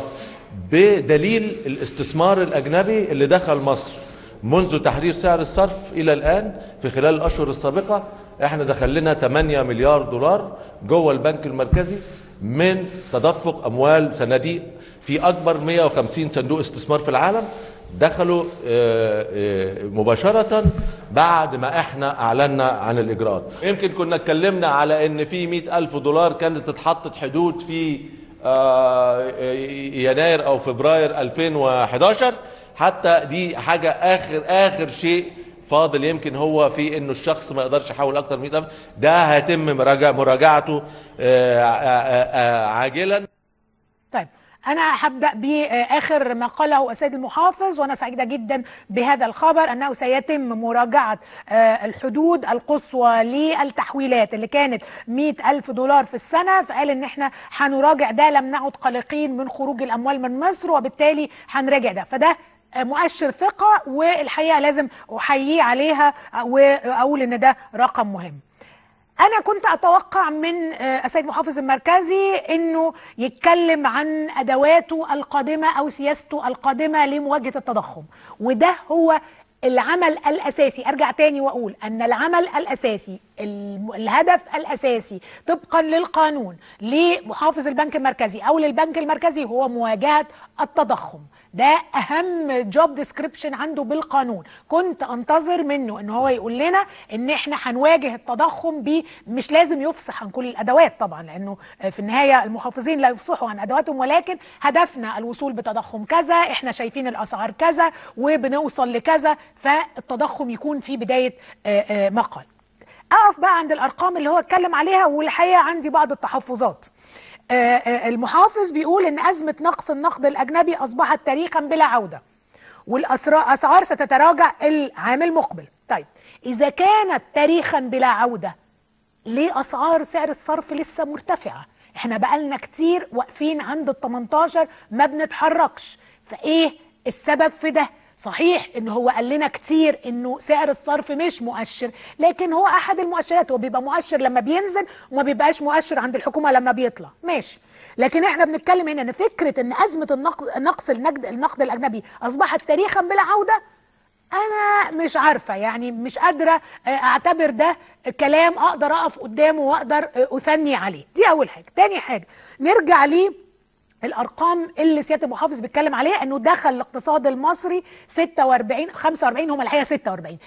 [SPEAKER 5] بدليل الاستثمار الاجنبي اللي دخل مصر منذ تحرير سعر الصرف الى الان في خلال الاشهر السابقه احنا دخل لنا 8 مليار دولار جوه البنك المركزي من تدفق اموال صناديق في اكبر 150 صندوق استثمار في العالم دخلوا آه، آه، مباشرة بعد ما احنا اعلنا عن الاجراءات يمكن كنا اتكلمنا على ان في مئة الف دولار كانت اتحطت حدود في آه، يناير او فبراير 2011 حتى دي حاجة اخر اخر شيء فاضل يمكن هو في انه الشخص ما يقدرش يحول اكتر من 100 الف ده هيتم مراجع مراجعته آه، آه، آه، عاجلا
[SPEAKER 1] طيب أنا هبدأ بآخر ما قاله السيد المحافظ وأنا سعيدة جدا بهذا الخبر أنه سيتم مراجعة آه، الحدود القصوى للتحويلات اللي كانت 100 ألف دولار في السنة فقال إن إحنا هنراجع ده لم نعد قلقين من خروج الأموال من مصر وبالتالي هنراجع ده فده آه، مؤشر ثقة والحقيقة لازم أحييه عليها وأقول إن ده رقم مهم أنا كنت أتوقع من آه، السيد محافظ المركزي إنه يتكلم عن أدواته القادمة أو سياسته القادمة لمواجهة التضخم وده هو العمل الأساسي أرجع تاني وأقول أن العمل الأساسي الم- الهدف الأساسي طبقا للقانون لمحافظ البنك المركزي أو للبنك المركزي هو مواجهة التضخم ده اهم جوب ديسكريبشن عنده بالقانون كنت انتظر منه ان هو يقول لنا ان احنا هنواجه التضخم ب مش لازم يفصح عن كل الادوات طبعا لانه في النهايه المحافظين لا يفصحوا عن ادواتهم ولكن هدفنا الوصول بتضخم كذا احنا شايفين الاسعار كذا وبنوصل لكذا فالتضخم يكون في بدايه آه، آه، مقال اقف بقى عند الارقام اللي هو اتكلم عليها والحقيقه عندي بعض التحفظات آه، آه، المحافظ بيقول ان ازمه نقص النقد الاجنبي اصبحت تاريخا بلا عوده والاسعار ستتراجع العام المقبل طيب اذا كانت تاريخا بلا عوده ليه اسعار سعر الصرف لسه مرتفعه احنا بقالنا كتير واقفين عند ال 18 ما بنتحركش فايه السبب في ده صحيح ان هو قال لنا كتير انه سعر الصرف مش مؤشر لكن هو احد المؤشرات هو بيبقى مؤشر لما بينزل وما بيبقاش مؤشر عند الحكومه لما بيطلع ماشي لكن احنا بنتكلم هنا ان فكره ان ازمه النقد نقص النقد النقد الاجنبي اصبحت تاريخا بلا عوده انا مش عارفه يعني مش قادره اعتبر ده كلام اقدر اقف قدامه واقدر اثني عليه دي اول حاجه تاني حاجه نرجع ليه الارقام اللي سياده المحافظ بيتكلم عليها انه دخل الاقتصاد المصري 46 45 هم الحقيقه 46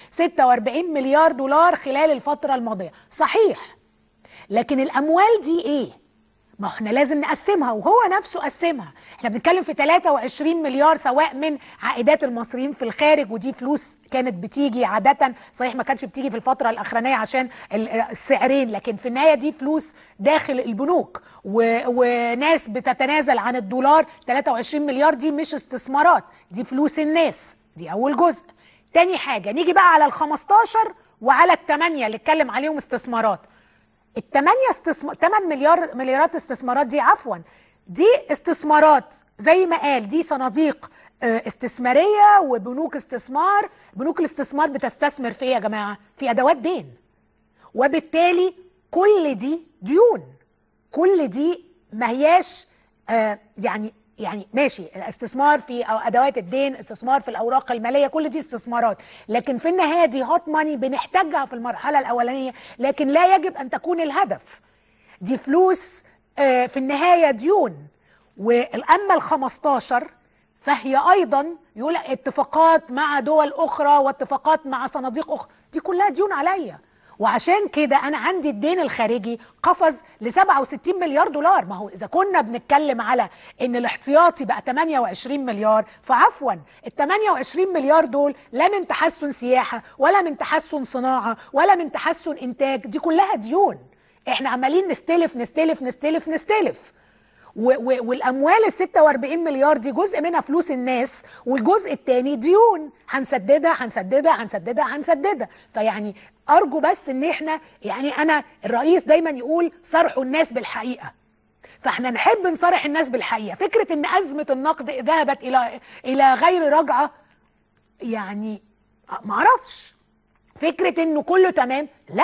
[SPEAKER 1] 46 مليار دولار خلال الفتره الماضيه صحيح لكن الاموال دي ايه ما احنا لازم نقسمها وهو نفسه قسمها احنا بنتكلم في 23 مليار سواء من عائدات المصريين في الخارج ودي فلوس كانت بتيجي عادة صحيح ما كانتش بتيجي في الفترة الأخرانية عشان السعرين لكن في النهاية دي فلوس داخل البنوك و... وناس بتتنازل عن الدولار 23 مليار دي مش استثمارات دي فلوس الناس دي أول جزء تاني حاجة نيجي بقى على ال 15 وعلى الثمانية اللي اتكلم عليهم استثمارات الثمانية استثمار 8 مليار مليارات استثمارات دي عفوا دي استثمارات زي ما قال دي صناديق استثمارية وبنوك استثمار بنوك الاستثمار بتستثمر في ايه يا جماعة في ادوات دين وبالتالي كل دي ديون كل دي ما هياش آه يعني يعني ماشي الاستثمار في ادوات الدين استثمار في الاوراق الماليه كل دي استثمارات لكن في النهايه دي هوت ماني بنحتاجها في المرحله الاولانيه لكن لا يجب ان تكون الهدف دي فلوس آه في النهايه ديون واما ال 15 فهي ايضا يقول اتفاقات مع دول اخرى واتفاقات مع صناديق اخرى دي كلها ديون عليا وعشان كده انا عندي الدين الخارجي قفز ل 67 مليار دولار ما هو اذا كنا بنتكلم على ان الاحتياطي بقى 28 مليار فعفوا ال 28 مليار دول لا من تحسن سياحه ولا من تحسن صناعه ولا من تحسن انتاج دي كلها ديون احنا عمالين نستلف نستلف نستلف نستلف و و والاموال ال 46 مليار دي جزء منها فلوس الناس والجزء الثاني ديون هنسددها هنسددها هنسددها هنسددها فيعني ارجو بس ان احنا يعني انا الرئيس دايما يقول صرحوا الناس بالحقيقه فاحنا نحب نصارح الناس بالحقيقه فكره ان ازمه النقد ذهبت الى الى غير رجعه يعني معرفش فكره انه كله تمام لا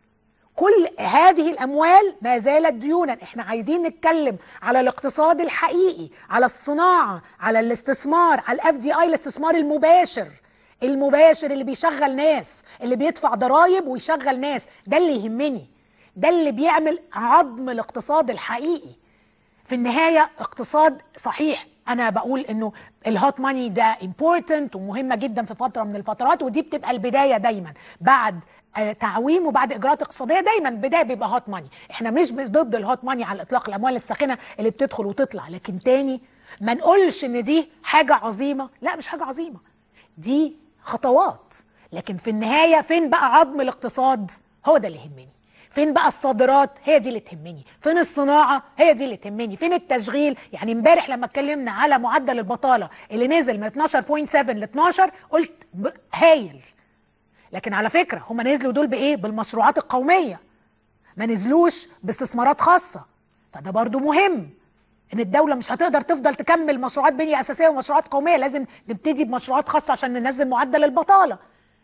[SPEAKER 1] كل هذه الاموال ما زالت ديونا احنا عايزين نتكلم على الاقتصاد الحقيقي على الصناعه على الاستثمار على الاف دي اي الاستثمار المباشر المباشر اللي بيشغل ناس اللي بيدفع ضرائب ويشغل ناس ده اللي يهمني ده اللي بيعمل عظم الاقتصاد الحقيقي في النهايه اقتصاد صحيح انا بقول انه الهوت ماني ده امبورتنت ومهمه جدا في فتره من الفترات ودي بتبقى البدايه دايما بعد تعويم وبعد اجراءات اقتصاديه دايما بدايه بيبقى هوت ماني احنا مش ضد الهوت ماني على الاطلاق الاموال الساخنه اللي بتدخل وتطلع لكن تاني ما نقولش ان دي حاجه عظيمه لا مش حاجه عظيمه دي خطوات لكن في النهايه فين بقى عظم الاقتصاد هو ده اللي يهمني فين بقى الصادرات هي دي اللي تهمني فين الصناعه هي دي اللي تهمني فين التشغيل يعني امبارح لما اتكلمنا على معدل البطاله اللي نزل من 12.7 ل 12 قلت هايل لكن على فكره هم نزلوا دول بايه بالمشروعات القوميه ما نزلوش باستثمارات خاصه فده برضو مهم ان الدوله مش هتقدر تفضل تكمل مشروعات بنيه اساسيه ومشروعات قوميه لازم نبتدي بمشروعات خاصه عشان ننزل معدل البطاله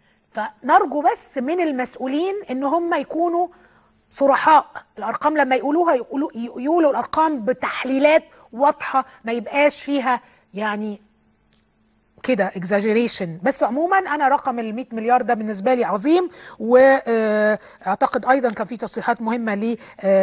[SPEAKER 1] فنرجو بس من المسؤولين ان هم يكونوا صرحاء الارقام لما يقولوها يقولوا يقولوا الارقام بتحليلات واضحه ما يبقاش فيها يعني كده اكزاجيريشن بس عموما انا رقم ال 100 مليار ده بالنسبه لي عظيم واعتقد ايضا كان في تصريحات مهمه ل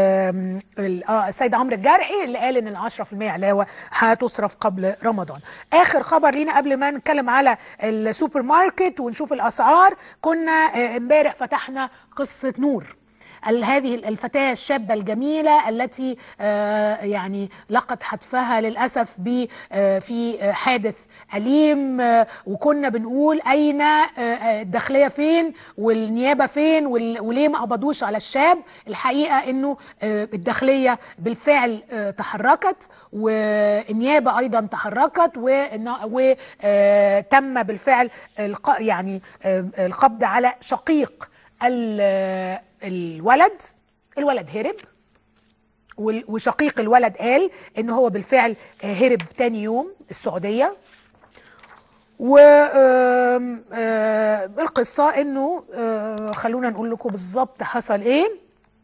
[SPEAKER 1] السيد عمرو الجرحي اللي قال ان ال 10% علاوه هتصرف قبل رمضان اخر خبر لينا قبل ما نتكلم على السوبر ماركت ونشوف الاسعار كنا امبارح فتحنا قصه نور ال- هذه الفتاة الشابة الجميلة التي آه، يعني لقت حتفها للأسف ب آه، في آه، حادث أليم آه، وكنا بنقول أين آه، آه، الداخلية فين والنيابة فين وال- وليه ما قبضوش على الشاب الحقيقة أنه آه، الداخلية بالفعل آه، تحركت والنيابة أيضا تحركت وتم بالفعل الق- يعني آه، القبض على شقيق ال- الولد الولد هرب وال- وشقيق الولد قال ان هو بالفعل آه، هرب تاني يوم السعوديه والقصه انه آه، خلونا نقول لكم بالظبط حصل ايه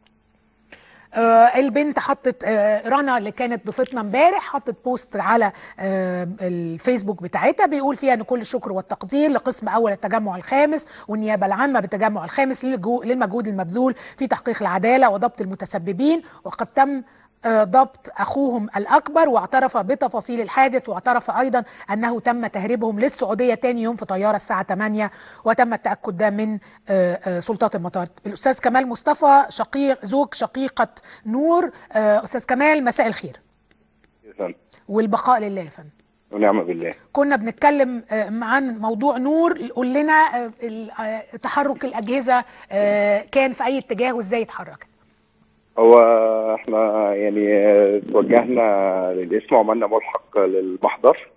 [SPEAKER 1] آه، البنت حطت آه، رنا اللي كانت ضيفتنا امبارح حطت بوست على آه، الفيسبوك بتاعتها بيقول فيها ان كل الشكر والتقدير لقسم اول التجمع الخامس والنيابه العامه بالتجمع الخامس للجو- للمجهود المبذول في تحقيق العداله وضبط المتسببين وقد تم آه، ضبط اخوهم الاكبر واعترف بتفاصيل الحادث واعترف ايضا انه تم تهريبهم للسعوديه تاني يوم في طياره الساعه 8 وتم التاكد ده من آه، آه، سلطات المطار الاستاذ كمال مصطفى شقيق زوج شقيقه نور آه، استاذ كمال مساء الخير
[SPEAKER 6] يا فندم
[SPEAKER 1] والبقاء لله يا فندم
[SPEAKER 6] ونعم بالله
[SPEAKER 1] كنا بنتكلم آه، عن موضوع نور قول لنا آه، ال- آه، تحرك الاجهزه آه، كان في اي اتجاه وازاي اتحركت
[SPEAKER 6] هو احنا يعني اه، توجهنا للاسم وعملنا ملحق للمحضر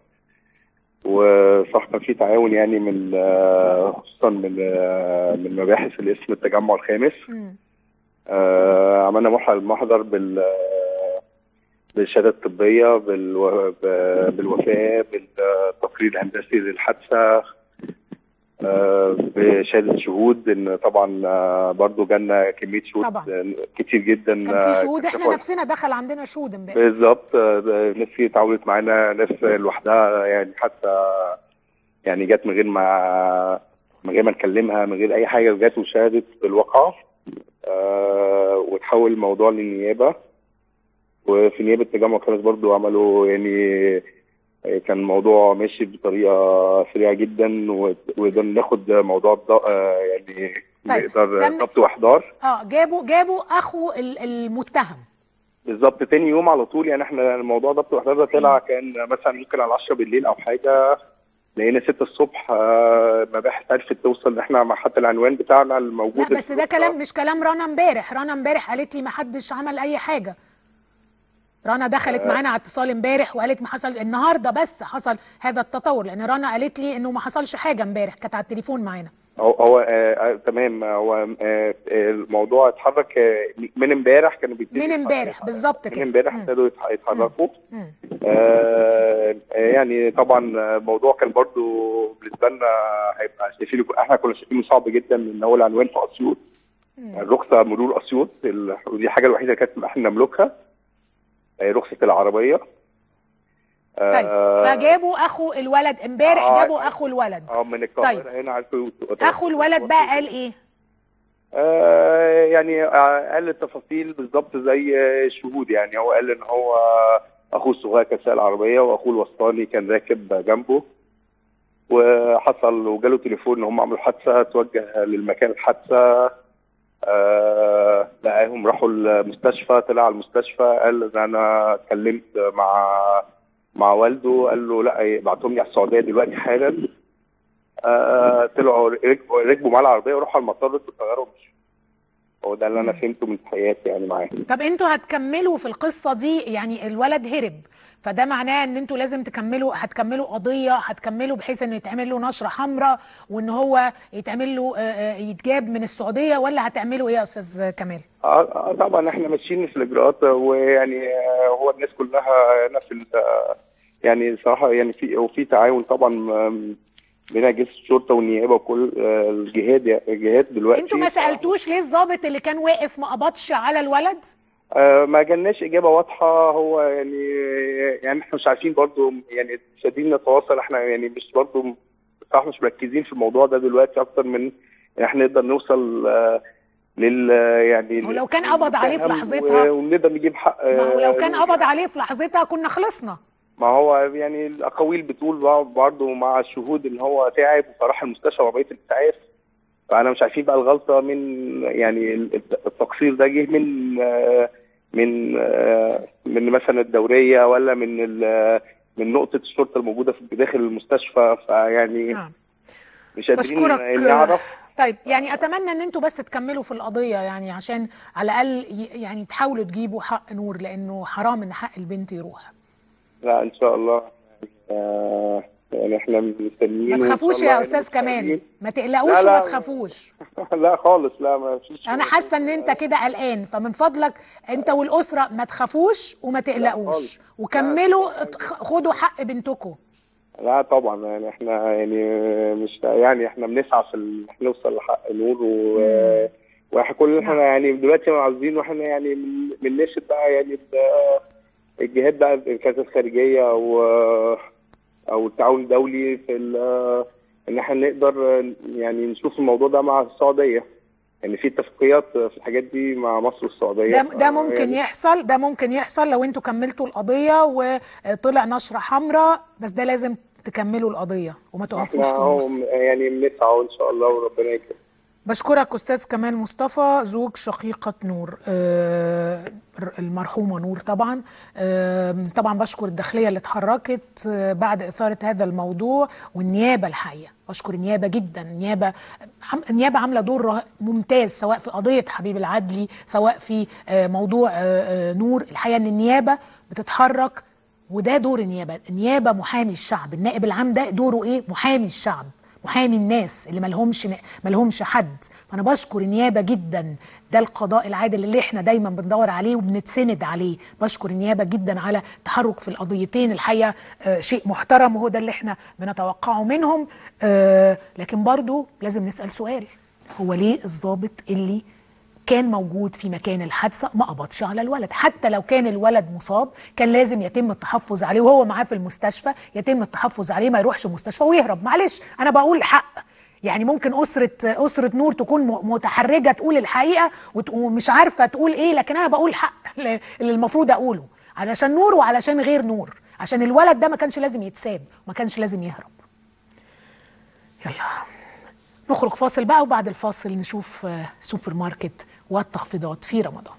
[SPEAKER 6] وصح كان في تعاون يعني من اه، خصوصا من اه، من مباحث الاسم التجمع الخامس
[SPEAKER 1] مم.
[SPEAKER 6] اه، عملنا ملحق للمحضر بال اه، بالشهادة الطبية بالو... ب- بالوفاة بالتقرير الهندسي للحادثة آه، بشهادة شهود ان طبعا آه، برضو جالنا كمية شهود
[SPEAKER 1] طبعا.
[SPEAKER 6] آه، كتير جدا
[SPEAKER 1] كان في
[SPEAKER 6] آه،
[SPEAKER 1] شهود احنا
[SPEAKER 6] كشفوا-
[SPEAKER 1] نفسنا دخل عندنا شهود امبارح
[SPEAKER 6] بالظبط آه، ناس كتير اتعاونت معانا ناس لوحدها يعني حتى يعني جت من غير ما من غير ما نكلمها من غير اي حاجه جت وشهدت بالواقعه آه وتحول الموضوع للنيابه وفي نيابه التجمع كانت برضو عملوا يعني كان الموضوع ماشي بطريقه سريعه جدا و- وقدرنا ناخد موضوع الض- آه، يعني
[SPEAKER 1] طيب،
[SPEAKER 6] نقدر
[SPEAKER 1] تم-
[SPEAKER 6] ضبط واحضار
[SPEAKER 1] اه جابوا جابوا اخو ال- المتهم
[SPEAKER 6] بالظبط تاني يوم على طول يعني احنا الموضوع ضبط واحضار ده طلع كان مثلا ممكن على 10 بالليل او حاجه لقينا 6 الصبح آه، مباحث عرفت توصل احنا مع حتى العنوان بتاعنا الموجود
[SPEAKER 1] لا بس ده كلام مش كلام رنا امبارح رنا امبارح قالت لي ما حدش عمل اي حاجه رنا دخلت معانا على اتصال امبارح وقالت ما حصل النهارده بس حصل هذا التطور لان رنا قالت لي انه ما حصلش حاجه امبارح كانت على التليفون معانا
[SPEAKER 6] هو, هو آه آه تمام هو آه آه، الموضوع اتحرك آه، من امبارح كانوا بيبتدوا
[SPEAKER 1] من امبارح بالظبط
[SPEAKER 6] من
[SPEAKER 1] كده
[SPEAKER 6] امبارح
[SPEAKER 1] مم.
[SPEAKER 6] ابتدوا يتح- يتحركوا
[SPEAKER 1] مم.
[SPEAKER 6] آه آه، يعني طبعا آه، الموضوع كان برضو بالنسبه لنا هيبقى شايفينه احنا كنا شايفينه صعب جدا ان هو العنوان في اسيوط الرخصه مرور اسيوط ال- ودي الحاجه الوحيده اللي كانت احنا نملكها آه، رخصه العربيه
[SPEAKER 1] طيب فجابوا اخو الولد امبارح
[SPEAKER 6] آه،
[SPEAKER 1] جابوا اخو الولد
[SPEAKER 6] اه من القاهره
[SPEAKER 1] طيب.
[SPEAKER 6] هنا عارفوا
[SPEAKER 1] اخو الولد بقى قال ايه
[SPEAKER 6] آه يعني آه قال التفاصيل بالظبط زي الشهود يعني هو قال ان هو اخوه الصغير كان سايق العربيه واخوه الوسطاني كان راكب جنبه وحصل وجاله تليفون ان هم عملوا حادثه توجه للمكان الحادثه آه لقاهم راحوا المستشفى طلع على المستشفى قال ان انا اتكلمت مع مع والده قال له لا ابعتهم لي على السعوديه دلوقتي حالا آه طلعوا ركبوا ركبوا معاه العربيه وراحوا على المطار ركبوا الطياره ومشوا هو ده اللي انا فهمته من حياتي يعني معاه
[SPEAKER 1] طب انتوا هتكملوا في القصه دي يعني الولد هرب فده معناه ان انتوا لازم تكملوا هتكملوا قضيه هتكملوا بحيث انه يتعمل له نشره حمراء وان هو يتعمل له آه، آه، يتجاب من السعوديه ولا هتعملوا ايه يا استاذ كمال؟
[SPEAKER 6] آه آه، طبعا احنا ماشيين في الاجراءات ويعني آه، هو الناس كلها هنا في ال- آه، يعني صراحه يعني في وفي تعاون طبعا آم، بين اجهزه الشرطه والنيابه وكل آه، الجهات الجهات دلوقتي
[SPEAKER 1] انتوا ما سالتوش ليه الضابط اللي كان واقف ما قبضش على الولد؟
[SPEAKER 6] آه، ما جالناش اجابه واضحه هو يعني يعني احنا مش عارفين برضو يعني شادين نتواصل احنا يعني مش برضو بصراحه مش مركزين في الموضوع ده دلوقتي اكتر من ان احنا نقدر نوصل آه، لل يعني
[SPEAKER 1] هو لو كان قبض عليه في
[SPEAKER 6] للمتهم
[SPEAKER 1] لحظتها-
[SPEAKER 6] و- ونقدر نجيب حق
[SPEAKER 1] ما هو لو
[SPEAKER 6] آه،
[SPEAKER 1] كان قبض عليه في لحظتها كنا خلصنا
[SPEAKER 6] ما هو يعني الاقاويل بتقول برضه مع الشهود ان هو تعب وراح المستشفى وعمليه الاسعاف فانا مش عارفين بقى الغلطه من يعني التقصير ده جه من آه، من آه، من مثلا الدوريه ولا من ال- من نقطه الشرطه الموجوده في داخل المستشفى فيعني
[SPEAKER 1] نعم
[SPEAKER 6] مش قادرين
[SPEAKER 1] بشكرك
[SPEAKER 6] نعرف
[SPEAKER 1] طيب يعني اتمنى ان انتوا بس تكملوا في القضيه يعني عشان على الاقل ي- يعني تحاولوا تجيبوا حق نور لانه حرام ان حق البنت يروح
[SPEAKER 6] لا ان شاء الله آه، يعني احنا مستنيين
[SPEAKER 1] ما
[SPEAKER 6] وإن
[SPEAKER 1] تخافوش
[SPEAKER 6] شاء الله
[SPEAKER 1] يا استاذ كمال
[SPEAKER 6] متفائلين.
[SPEAKER 1] ما تقلقوش
[SPEAKER 6] لا، لا،
[SPEAKER 1] وما تخافوش
[SPEAKER 6] لا خالص لا ما فيش
[SPEAKER 1] انا حاسه ان انت كده قلقان فمن فضلك انت والاسره ما تخافوش وما تقلقوش
[SPEAKER 6] خالص.
[SPEAKER 1] وكملوا خ- خدوا حق بنتكم
[SPEAKER 6] لا طبعا يعني احنا يعني مش يعني احنا بنسعى في ال- احنا نوصل لحق نور و واحنا كل احنا
[SPEAKER 1] نعم.
[SPEAKER 6] يعني دلوقتي عاوزين واحنا يعني من- بنناشد بقى يعني ال- الجهات بقى إن كانت الخارجيه او او التعاون الدولي في ال- ان احنا نقدر يعني نشوف الموضوع ده مع السعوديه يعني في اتفاقيات في الحاجات دي مع مصر والسعوديه
[SPEAKER 1] ده ده
[SPEAKER 6] ف-
[SPEAKER 1] ممكن
[SPEAKER 6] يعني
[SPEAKER 1] يحصل ده ممكن يحصل لو انتوا كملتوا القضيه وطلع نشره حمراء بس ده لازم تكملوا القضيه وما تقفوش
[SPEAKER 6] احنا
[SPEAKER 1] في
[SPEAKER 6] اهو
[SPEAKER 1] النص
[SPEAKER 6] يعني بنسعى ان شاء الله وربنا يكرم
[SPEAKER 1] بشكرك استاذ كمال مصطفى زوج شقيقه نور آه، المرحومه نور طبعا آه، طبعا بشكر الداخليه اللي اتحركت آه، بعد اثاره هذا الموضوع والنيابه الحقيقه بشكر النيابه جدا النيابه عم- النيابه عامله دور ره- ممتاز سواء في قضيه حبيب العدلي سواء في آه، موضوع آه، آه، نور الحقيقه ان النيابه بتتحرك وده دور النيابه النيابه محامي الشعب النائب العام ده دوره ايه محامي الشعب محامي الناس اللي ملهمش ملهمش حد فانا بشكر النيابه جدا ده القضاء العادل اللي احنا دايما بندور عليه وبنتسند عليه بشكر النيابه جدا على تحرك في القضيتين الحقيقه آه شيء محترم وهو ده اللي احنا بنتوقعه منهم آه لكن برضو لازم نسال سؤال هو ليه الضابط اللي كان موجود في مكان الحادثه ما قبضش على الولد حتى لو كان الولد مصاب كان لازم يتم التحفظ عليه وهو معاه في المستشفى يتم التحفظ عليه ما يروحش المستشفى ويهرب معلش انا بقول الحق يعني ممكن أسرة أسرة نور تكون م- متحرجة تقول الحقيقة وت- ومش عارفة تقول إيه لكن أنا بقول الحق اللي اللي المفروض أقوله علشان نور وعلشان غير نور عشان الولد ده ما كانش لازم يتساب ما كانش لازم يهرب يلا نخرج فاصل بقى وبعد الفاصل نشوف آه، سوبر ماركت والتخفيضات في رمضان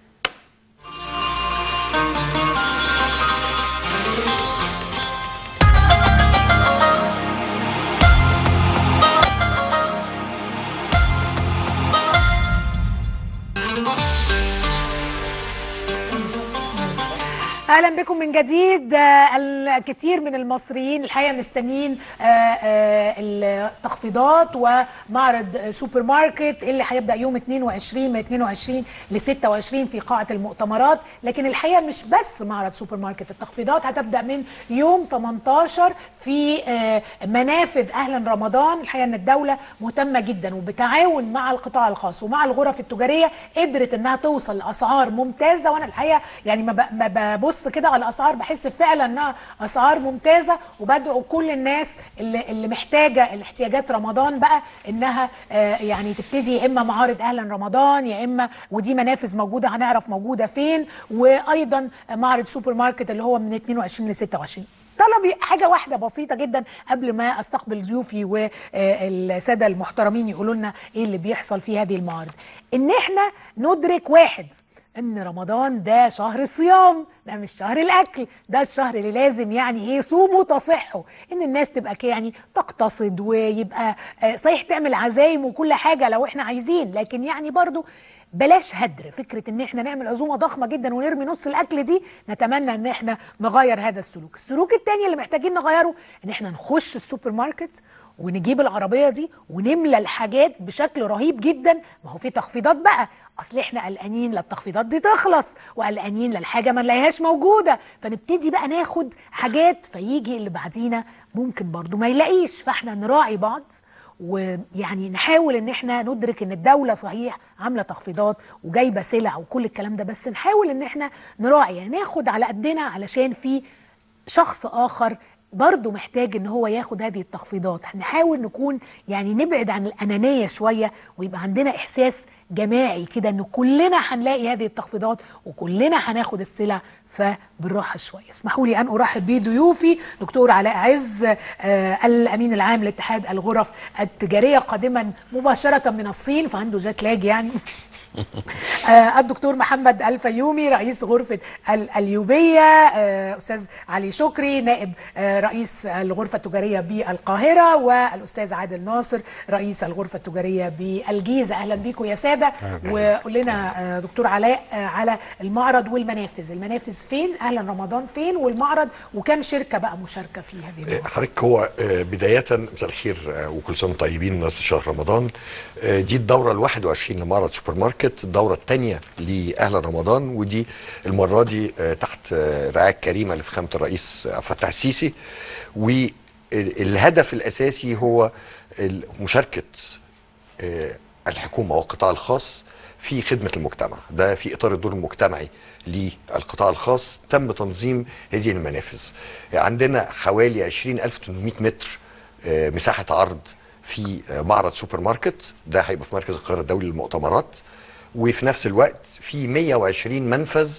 [SPEAKER 1] اهلا بكم من جديد آه، الكثير من المصريين الحقيقه مستنيين آه، آه، التخفيضات ومعرض سوبر ماركت اللي هيبدا يوم 22 من 22 ل 26 في قاعه المؤتمرات لكن الحقيقه مش بس معرض سوبر ماركت التخفيضات هتبدا من يوم 18 في آه، منافذ اهلا رمضان الحقيقه ان الدوله مهتمه جدا وبتعاون مع القطاع الخاص ومع الغرف التجاريه قدرت انها توصل لاسعار ممتازه وانا الحقيقه يعني ما ب- ما ببص كده على الاسعار بحس فعلا انها اسعار ممتازه وبدعو كل الناس اللي, اللي محتاجه الاحتياجات رمضان بقى انها آه، يعني تبتدي يا اما معارض اهلا رمضان يا اما ودي منافذ موجوده هنعرف موجوده فين وايضا معرض سوبر ماركت اللي هو من 22 ل 26 طلبي حاجه واحده بسيطه جدا قبل ما استقبل ضيوفي والساده المحترمين يقولوا لنا ايه اللي بيحصل في هذه المعارض ان احنا ندرك واحد ان رمضان ده شهر الصيام ده مش شهر الاكل ده الشهر اللي لازم يعني ايه صوموا تصحوا ان الناس تبقى كده يعني تقتصد ويبقى آه، صحيح تعمل عزايم وكل حاجه لو احنا عايزين لكن يعني برضو بلاش هدر فكره ان احنا نعمل عزومه ضخمه جدا ونرمي نص الاكل دي نتمنى ان احنا نغير هذا السلوك السلوك التاني اللي محتاجين نغيره ان احنا نخش السوبر ماركت ونجيب العربيه دي ونملى الحاجات بشكل رهيب جدا ما هو في تخفيضات بقى اصل احنا قلقانين لا التخفيضات دي تخلص وقلقانين لا الحاجه ما نلاقيهاش موجوده فنبتدي بقى ناخد حاجات فيجي اللي بعدينا ممكن برضو ما يلاقيش فاحنا نراعي بعض ويعني نحاول ان احنا ندرك ان الدوله صحيح عامله تخفيضات وجايبه سلع وكل الكلام ده بس نحاول ان احنا نراعي يعني ناخد على قدنا علشان في شخص اخر برضه محتاج ان هو ياخد هذه التخفيضات نحاول نكون يعني نبعد عن الانانيه شويه ويبقى عندنا احساس جماعي كده ان كلنا هنلاقي هذه التخفيضات وكلنا هناخد السلع فبالراحه شويه اسمحوا لي ان ارحب بضيوفي دكتور علاء عز آه الامين العام لاتحاد الغرف التجاريه قادما مباشره من الصين فعنده جات لاج يعني آه الدكتور محمد الفيومي رئيس غرفة ال- اليوبية آه أستاذ علي شكري نائب آه رئيس الغرفة التجارية بالقاهرة والأستاذ عادل ناصر رئيس الغرفة التجارية بالجيزة أهلا بيكم يا سادة وقول لنا آه دكتور علاء آه على المعرض والمنافذ المنافذ فين أهلا رمضان فين والمعرض وكم شركة بقى مشاركة في هذه المعرض
[SPEAKER 7] حضرتك هو آه، بداية مساء الخير آه، وكل سنة وانتم طيبين بمناسبة شهر رمضان آه، دي الدورة ال 21 لمعرض سوبر ماركت الدورة الثانية لأهل رمضان ودي المرة دي آه، تحت آه، رعاية كريمة لفخامة الرئيس عبد الفتاح السيسي والهدف الأساسي هو ال- مشاركة آه، الحكومة والقطاع الخاص في خدمة المجتمع ده في إطار الدور المجتمعي للقطاع الخاص تم تنظيم هذه المنافذ عندنا حوالي 20800 متر آه، مساحة عرض في آه، معرض سوبر ماركت ده هيبقى في مركز القاهرة الدولي للمؤتمرات وفي نفس الوقت في 120 منفذ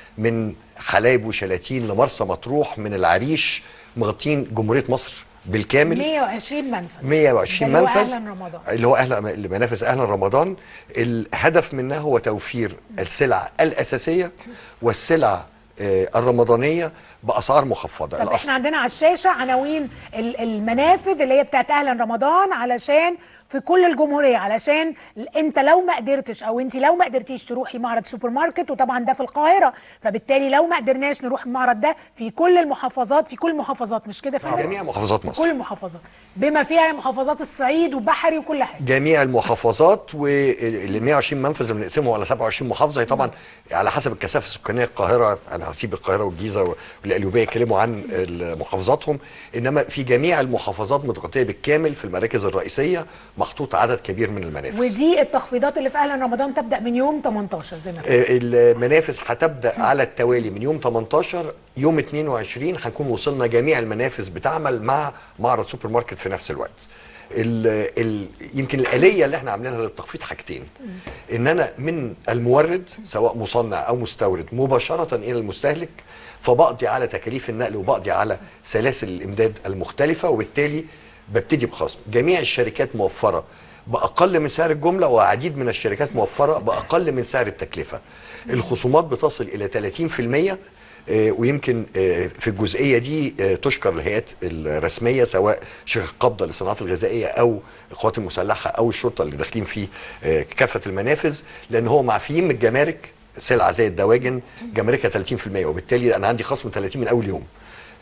[SPEAKER 7] من حلايب وشلاتين لمرسى مطروح من العريش مغطين جمهورية مصر بالكامل
[SPEAKER 1] 120 منفذ
[SPEAKER 7] 120
[SPEAKER 1] ده اللي هو
[SPEAKER 7] منفذ
[SPEAKER 1] أهلا رمضان
[SPEAKER 7] اللي هو اهل منافذ اهلا رمضان الهدف منها هو توفير السلع الاساسيه والسلع آه، الرمضانيه باسعار مخفضه
[SPEAKER 1] طب
[SPEAKER 7] الأس-
[SPEAKER 1] احنا عندنا على الشاشه عناوين ال- المنافذ اللي هي بتاعت اهلا رمضان علشان في كل الجمهوريه علشان انت لو ما قدرتش او انت لو ما قدرتيش تروحي معرض سوبر ماركت وطبعا ده في القاهره فبالتالي لو ما قدرناش نروح المعرض ده في كل المحافظات في كل المحافظات مش كده
[SPEAKER 7] في
[SPEAKER 1] فندم؟
[SPEAKER 7] جميع محافظات
[SPEAKER 1] كل
[SPEAKER 7] مصر
[SPEAKER 1] المحافظات بما فيها محافظات الصعيد وبحري وكل حاجه
[SPEAKER 7] جميع المحافظات وال 120 منفذ اللي بنقسمهم على 27 محافظه هي طبعا على حسب الكثافه السكانيه القاهره انا هسيب القاهره والجيزه والقليوبيه يتكلموا عن محافظاتهم انما في جميع المحافظات متغطيه بالكامل في المراكز الرئيسيه محطوط عدد كبير من المنافذ
[SPEAKER 1] ودي التخفيضات اللي في اهلا رمضان تبدا من يوم 18 زي ما قلت.
[SPEAKER 7] آه، المنافذ هتبدا على التوالي من يوم 18 يوم 22 هنكون وصلنا جميع المنافذ بتعمل مع معرض سوبر ماركت في نفس الوقت ال ال يمكن الآلية اللي احنا عاملينها للتخفيض حاجتين ان انا من المورد سواء مصنع او مستورد مباشرة الى المستهلك فبقضي على تكاليف النقل وبقضي على سلاسل الامداد المختلفة وبالتالي ببتدي بخصم جميع الشركات موفرة باقل من سعر الجمله وعديد من الشركات موفره باقل من سعر التكلفه الخصومات بتصل الى 30% آه، ويمكن آه، في الجزئيه دي آه، تشكر الهيئات الرسميه سواء شركه قبضه للصناعات الغذائيه او القوات المسلحه او الشرطه اللي داخلين في آه، كافه المنافذ لان هو معفيين من الجمارك سلعه زي الدواجن جماركها 30% وبالتالي انا عندي خصم 30 من اول يوم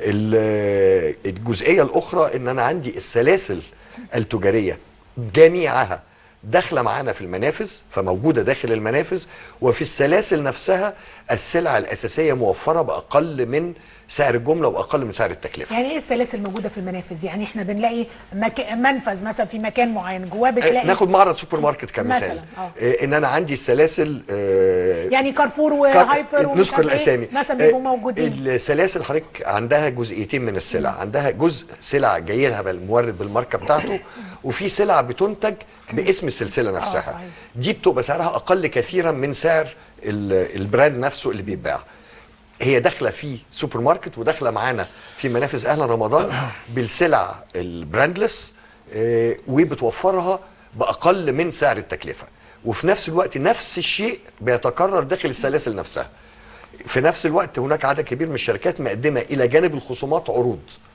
[SPEAKER 7] ال- الجزئيه الاخرى ان انا عندي السلاسل التجاريه جميعها داخله معانا في المنافذ فموجوده داخل المنافذ وفي السلاسل نفسها السلع الاساسيه موفره باقل من سعر الجمله واقل من سعر التكلفه
[SPEAKER 1] يعني ايه السلاسل موجوده في المنافذ يعني احنا بنلاقي مك... منفذ مثلا في مكان معين جواه بتلاقي
[SPEAKER 7] ناخد معرض سوبر ماركت كمثال
[SPEAKER 1] مثلاً، آه.
[SPEAKER 7] آه، ان انا عندي السلاسل آه،
[SPEAKER 1] يعني كارفور
[SPEAKER 7] كار-
[SPEAKER 1] وهايبر ومش
[SPEAKER 7] نذكر
[SPEAKER 1] عارف إيه،
[SPEAKER 7] الاسامي
[SPEAKER 1] مثلا بيبقوا
[SPEAKER 7] آه،
[SPEAKER 1] موجودين
[SPEAKER 7] السلاسل حضرتك عندها جزئيتين من السلع عندها جزء سلع جاي لها المورد بالماركه بتاعته وفي سلع بتنتج باسم السلسله نفسها
[SPEAKER 1] صحيح.
[SPEAKER 7] دي بتبقى سعرها اقل كثيرا من سعر ال- البراند نفسه اللي بيتباع هي داخله في سوبر ماركت وداخله معانا في منافذ اهلا رمضان بالسلع البراندلس آه، وبتوفرها باقل من سعر التكلفه وفي نفس الوقت نفس الشيء بيتكرر داخل السلاسل نفسها في نفس الوقت هناك عدد كبير من الشركات مقدمه الى جانب الخصومات عروض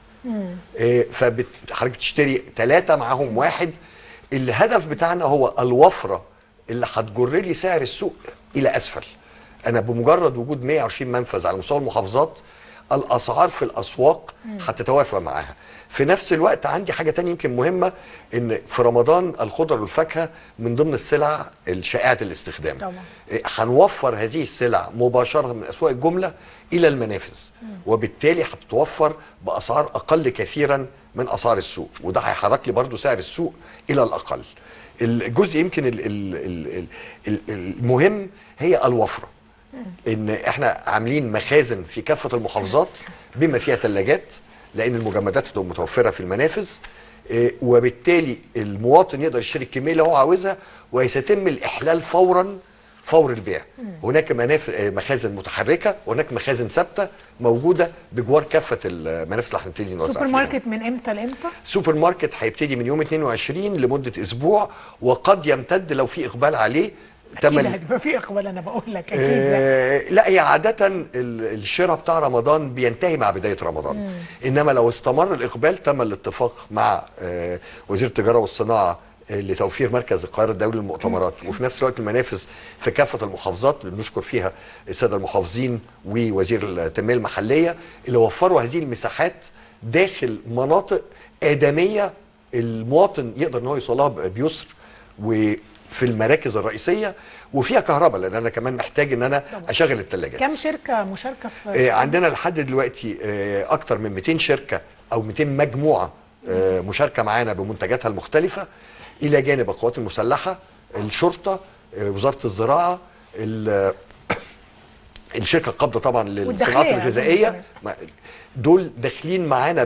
[SPEAKER 7] فحضرتك بتشتري ثلاثه معاهم واحد الهدف بتاعنا هو الوفره اللي هتجر لي سعر السوق الى اسفل انا بمجرد وجود 120 منفذ على مستوى المحافظات الاسعار في الاسواق هتتوافق معاها في نفس الوقت عندي حاجه تانية يمكن مهمه ان في رمضان الخضر والفاكهه من ضمن السلع الشائعه الاستخدام
[SPEAKER 1] طبعا.
[SPEAKER 7] إيه، هنوفر هذه السلع مباشره من اسواق الجمله الى المنافذ وبالتالي هتتوفر باسعار اقل كثيرا من اسعار السوق وده هيحرك لي برضو سعر السوق الى الاقل الجزء يمكن ال- ال- ال- ال- المهم هي الوفره ان احنا عاملين مخازن في كافه المحافظات بما فيها ثلاجات لان المجمدات هتبقى متوفره في المنافذ آه، وبالتالي المواطن يقدر يشتري الكميه اللي هو عاوزها وسيتم الاحلال فورا فور البيع هناك مناف... آه، مخازن متحركه وهناك مخازن ثابته موجوده بجوار كافه المنافذ اللي هنبتدي نوزع
[SPEAKER 1] سوبر
[SPEAKER 7] فيها.
[SPEAKER 1] ماركت من امتى لامتى؟
[SPEAKER 7] سوبر ماركت هيبتدي من يوم 22 لمده اسبوع وقد يمتد لو في اقبال عليه
[SPEAKER 1] اكيد
[SPEAKER 7] تمن
[SPEAKER 1] هتبقى في اقبال انا بقول لك اكيد لا.
[SPEAKER 7] آه لا هي عادة ال- الشراء بتاع رمضان بينتهي مع بداية رمضان إنما لو استمر الإقبال تم الاتفاق مع آه وزير التجارة والصناعة آه، لتوفير مركز القاهرة الدولي للمؤتمرات وفي نفس الوقت المنافذ في كافة المحافظات اللي بنشكر فيها السادة المحافظين ووزير التنمية المحلية اللي وفروا هذه المساحات داخل مناطق آدمية المواطن يقدر ان هو يوصلها ب- بيسر وفي المراكز الرئيسيه وفيها كهرباء لان انا كمان محتاج ان انا اشغل الثلاجات
[SPEAKER 1] كم شركه مشاركه في
[SPEAKER 7] آه، عندنا لحد دلوقتي آه، اكتر من 200 شركه او 200 مجموعه آه، مشاركه معانا بمنتجاتها المختلفه الى جانب القوات المسلحه الشرطه آه، وزاره الزراعه ال- الشركه القابضه طبعا للصناعات
[SPEAKER 1] والداخلية
[SPEAKER 7] الغذائيه
[SPEAKER 1] أظن
[SPEAKER 7] ما- دول داخلين معانا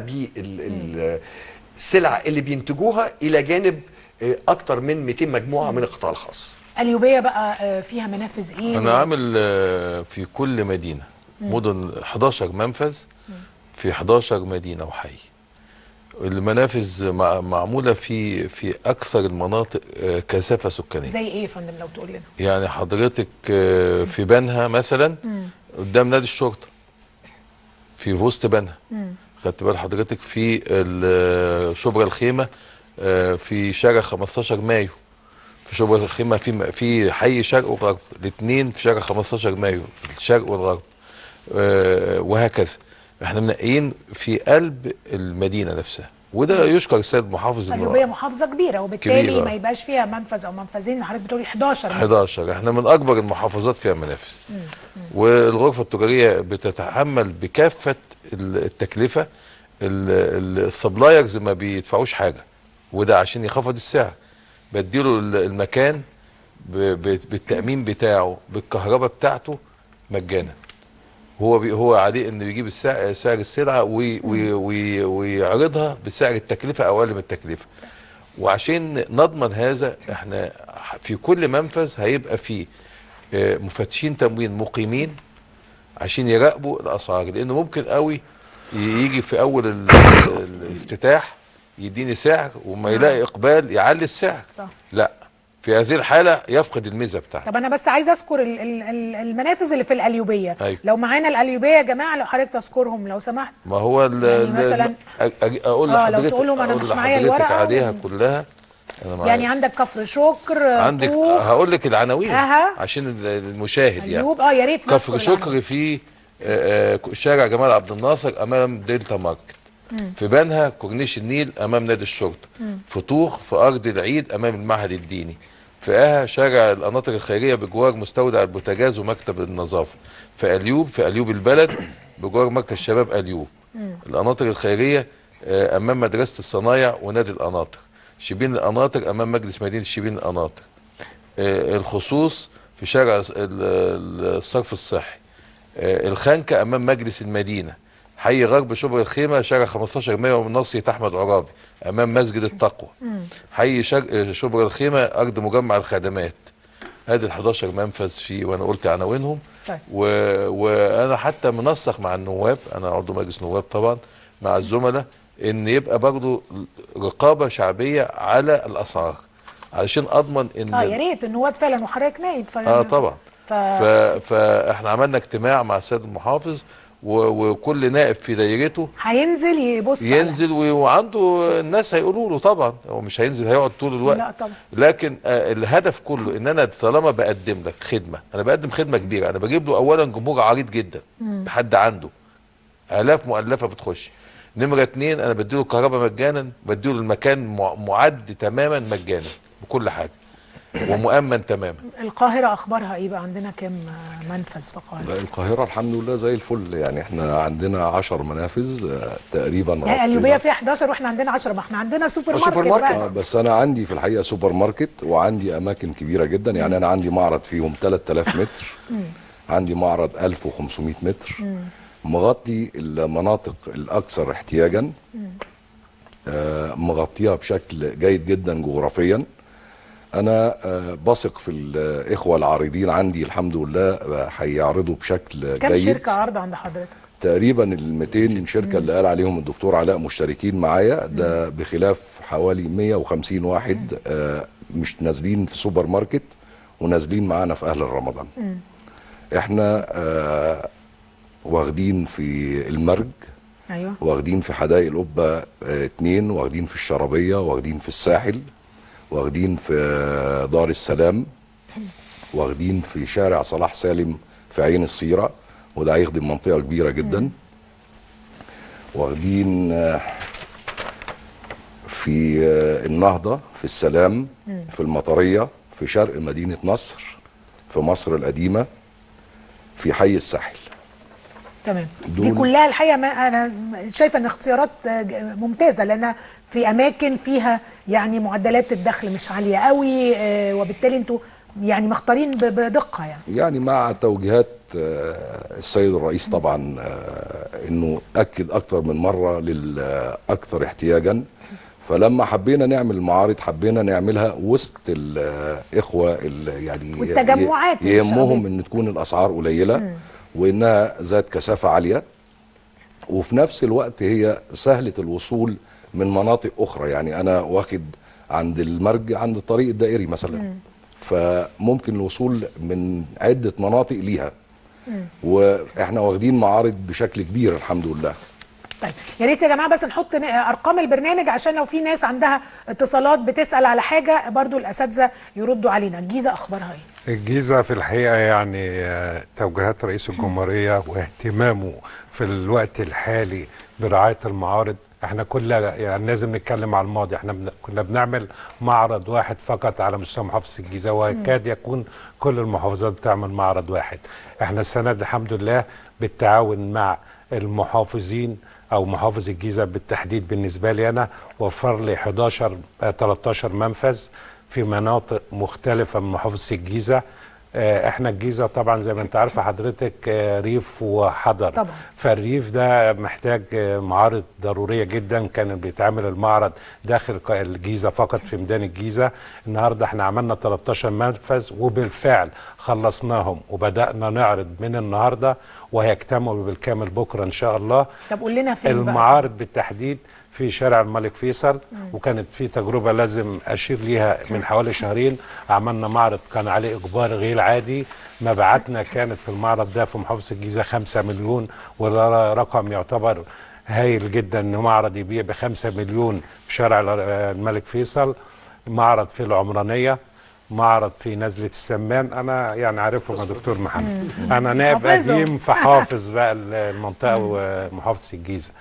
[SPEAKER 7] بالسلع اللي بينتجوها الى جانب آه، اكتر من 200 مجموعه من القطاع الخاص
[SPEAKER 1] اليوبيه بقى آه، فيها منافذ ايه
[SPEAKER 5] انا عامل آه، في كل مدينه مدن 11 منفذ في 11 مدينه وحي المنافذ مع- معموله في في اكثر المناطق آه، كثافه سكانيه
[SPEAKER 1] زي ايه يا فندم لو تقول لنا
[SPEAKER 5] يعني حضرتك آه، في بنها مثلا قدام نادي الشرطه في وسط بنها خدت بال حضرتك في ال- شبرا الخيمه آه، في شارع 15 مايو في شبرا الخيمه في في حي شرق وغرب الاثنين في شارع 15 مايو في الشرق والغرب آه، وهكذا احنا منقيين في قلب المدينه نفسها وده يشكر السيد محافظ
[SPEAKER 1] اليوبيه محافظه كبيره وبالتالي
[SPEAKER 5] كبيرة.
[SPEAKER 1] ما يبقاش فيها منفذ او منفذين حضرتك بتقولي 11 منفذ.
[SPEAKER 5] 11 احنا من اكبر المحافظات فيها منافذ والغرفه التجاريه بتتحمل بكافه ال- التكلفه ال- السبلايرز ما بيدفعوش حاجه وده عشان يخفض السعر بديله ال- المكان ب- ب- بالتامين بتاعه بالكهرباء بتاعته مجانا هو بي هو عليه انه يجيب السعر سعر السلعه وي وي وي ويعرضها بسعر التكلفه او اقل من التكلفه وعشان نضمن هذا احنا في كل منفذ هيبقى فيه آه، مفتشين تموين مقيمين عشان يراقبوا الاسعار لانه ممكن قوي يجي في اول ال- الافتتاح يديني سعر وما يلاقي اقبال يعلي السعر
[SPEAKER 1] صح
[SPEAKER 5] لا في هذه الحاله يفقد الميزه بتاعته
[SPEAKER 1] طب انا بس عايزه اذكر ال- ال- ال- المنافذ اللي في القليوبيه
[SPEAKER 5] أيوة.
[SPEAKER 1] لو معانا القليوبيه يا جماعه لو حضرتك تذكرهم لو سمحت
[SPEAKER 5] ما هو ال
[SPEAKER 1] يعني
[SPEAKER 5] ال-
[SPEAKER 1] مثلاً-
[SPEAKER 5] أ- أ- اقول
[SPEAKER 1] آه، لو
[SPEAKER 5] لحضرتك
[SPEAKER 1] تقول لهم أنا
[SPEAKER 5] أقول
[SPEAKER 1] مش معايا
[SPEAKER 5] لحضرتك
[SPEAKER 1] الورقة
[SPEAKER 5] عليها
[SPEAKER 1] و-
[SPEAKER 5] كلها انا معايا
[SPEAKER 1] يعني عندك كفر شكر
[SPEAKER 5] عندك
[SPEAKER 1] طوخ
[SPEAKER 5] هقول لك العناوين
[SPEAKER 1] أها.
[SPEAKER 5] عشان ال- المشاهد يعني
[SPEAKER 1] ايوب اه يا ريت نذكر
[SPEAKER 5] كفر
[SPEAKER 1] العناوين.
[SPEAKER 5] شكر في آه، آه، شارع جمال عبد الناصر امام دلتا ماركت في بنها كورنيش النيل امام نادي الشرطه في طوخ في ارض العيد امام المعهد الديني في اها شارع القناطر الخيريه بجوار مستودع البوتاجاز ومكتب النظافه في اليوب في اليوب البلد بجوار مركز شباب اليوب القناطر الخيريه آه، امام مدرسه الصنايع ونادي القناطر شبين القناطر امام مجلس مدينه شبين القناطر آه، الخصوص في شارع ال- ال- الصرف الصحي آه، الخنكة أمام مجلس المدينة حي غرب شبرا الخيمة شارع 15 مايو من ناصية أحمد عرابي أمام مسجد التقوى حي شرق آه، شبرا الخيمة أرض مجمع الخدمات هذه ال 11 منفذ في وأنا قلت عناوينهم
[SPEAKER 1] طيب.
[SPEAKER 5] و... وأنا حتى منسق مع النواب أنا عضو مجلس نواب طبعا مع الزملاء إن يبقى برضو رقابة شعبية على الأسعار علشان أضمن إن
[SPEAKER 1] اه يا ريت النواب فعلا وحضرتك نايب ف...
[SPEAKER 5] اه طبعا
[SPEAKER 1] ف...
[SPEAKER 5] ف... فاحنا عملنا اجتماع مع السيد المحافظ و... وكل نائب في دايرته
[SPEAKER 1] هينزل يبص على-
[SPEAKER 5] ينزل و... وعنده الناس هيقولوا له طبعا هو مش هينزل هيقعد طول الوقت
[SPEAKER 1] لا طبعا
[SPEAKER 5] لكن آه الهدف كله ان انا طالما بقدم لك خدمه انا بقدم خدمه كبيره انا بجيب له اولا جمهور عريض جدا حد عنده الاف مؤلفه بتخش نمره اتنين انا بديله الكهرباء مجانا بديله المكان مع- معد تماما مجانا بكل حاجه ومؤمن تماما
[SPEAKER 1] القاهره اخبارها ايه بقى عندنا كام آه، منفذ في القاهره
[SPEAKER 8] لا القاهرة الحمد لله زي الفل يعني احنا عندنا 10 منافذ آه، تقريبا
[SPEAKER 1] يعني
[SPEAKER 8] غطينا.
[SPEAKER 1] اليوبيه فيها 11 واحنا عندنا 10 ما احنا عندنا سوبر
[SPEAKER 7] سوبر
[SPEAKER 1] ماركت,
[SPEAKER 7] ماركت.
[SPEAKER 1] بقى
[SPEAKER 8] آه، بس انا عندي في الحقيقة سوبر ماركت وعندي اماكن كبيرة جدا يعني انا عندي معرض فيهم 3000 متر عندي معرض 1500 متر مغطي المناطق الاكثر احتياجا آه، مغطيها بشكل جيد جدا جغرافيا انا آه، بثق في الاخوه العارضين عندي الحمد لله آه، هيعرضوا بشكل
[SPEAKER 1] كم
[SPEAKER 8] جيد
[SPEAKER 1] شركه عارضه عند حضرتك
[SPEAKER 8] تقريبا ال 200 شركه اللي قال عليهم الدكتور علاء مشتركين معايا ده بخلاف حوالي 150 واحد آه، مش نازلين في سوبر ماركت ونازلين معانا في اهل رمضان احنا آه، واخدين في المرج
[SPEAKER 1] ايوه
[SPEAKER 8] واخدين في حدائق القبه آه، اتنين واخدين في الشرابيه واخدين في الساحل واخدين في آه، دار السلام واخدين في شارع صلاح سالم في عين السيره وده هيخدم منطقه كبيره جدا واخدين آه، في آه، النهضه في السلام في المطريه في شرق مدينه نصر في مصر القديمه في حي الساحل
[SPEAKER 1] تمام دي
[SPEAKER 8] دول-
[SPEAKER 1] كلها الحقيقه ما انا شايفه ان اختيارات آه، ج- ممتازه لان في اماكن فيها يعني معدلات الدخل مش عاليه قوي آه، وبالتالي انتوا يعني مختارين ب- بدقه يعني
[SPEAKER 8] يعني مع توجيهات آه، السيد الرئيس طبعا آه، انه اكد اكتر من مره للاكثر احتياجا فلما حبينا نعمل معارض حبينا نعملها وسط الاخوه اللي يعني
[SPEAKER 1] والتجمعات
[SPEAKER 8] ي- يهمهم
[SPEAKER 1] الشعبية.
[SPEAKER 8] ان تكون الاسعار قليله وانها ذات كثافه عاليه وفي نفس الوقت هي سهله الوصول من مناطق اخرى يعني انا واخد عند المرج عند الطريق الدائري مثلا فممكن الوصول من عده مناطق ليها واحنا واخدين معارض بشكل كبير الحمد لله
[SPEAKER 1] طيب يا ريت يا جماعه بس نحط ن- ارقام البرنامج عشان لو في ناس عندها اتصالات بتسال على حاجه برضو الاساتذه يردوا علينا الجيزه اخبارها ايه
[SPEAKER 9] الجيزة في الحقيقة يعني آه، توجيهات رئيس الجمهورية واهتمامه في الوقت الحالي برعاية المعارض احنا كل يعني لازم نتكلم على الماضي احنا بن... كنا بنعمل معرض واحد فقط على مستوى محافظة الجيزة ويكاد يكون كل المحافظات بتعمل معرض واحد احنا السنة دي الحمد لله بالتعاون مع المحافظين او محافظ الجيزة بالتحديد بالنسبة لي انا وفر لي 11 آه، 13 منفذ في مناطق مختلفة من محافظة الجيزة آه، احنا الجيزة طبعا زي ما انت عارفة حضرتك آه، ريف وحضر
[SPEAKER 1] طبعا.
[SPEAKER 9] فالريف ده محتاج آه، معارض ضرورية جدا كان بيتعمل المعرض داخل ق- الجيزة فقط في ميدان الجيزة النهاردة احنا عملنا 13 منفذ وبالفعل خلصناهم وبدأنا نعرض من النهاردة وهيكتملوا بالكامل بكرة ان شاء الله
[SPEAKER 1] طب قول لنا فين بقى
[SPEAKER 9] المعارض بالتحديد في شارع الملك فيصل وكانت في تجربة لازم أشير ليها من حوالي شهرين عملنا معرض كان عليه إجبار غير عادي مبيعاتنا كانت في المعرض ده في محافظة الجيزة 5 مليون وده رقم يعتبر هايل جدا إن معرض يبيع ب 5 مليون في شارع الملك فيصل معرض في العمرانية معرض في نزلة السمان أنا يعني عارفهم يا دكتور محمد أنا نائب
[SPEAKER 1] حافظهم.
[SPEAKER 9] قديم فحافظ بقى المنطقة ومحافظة الجيزة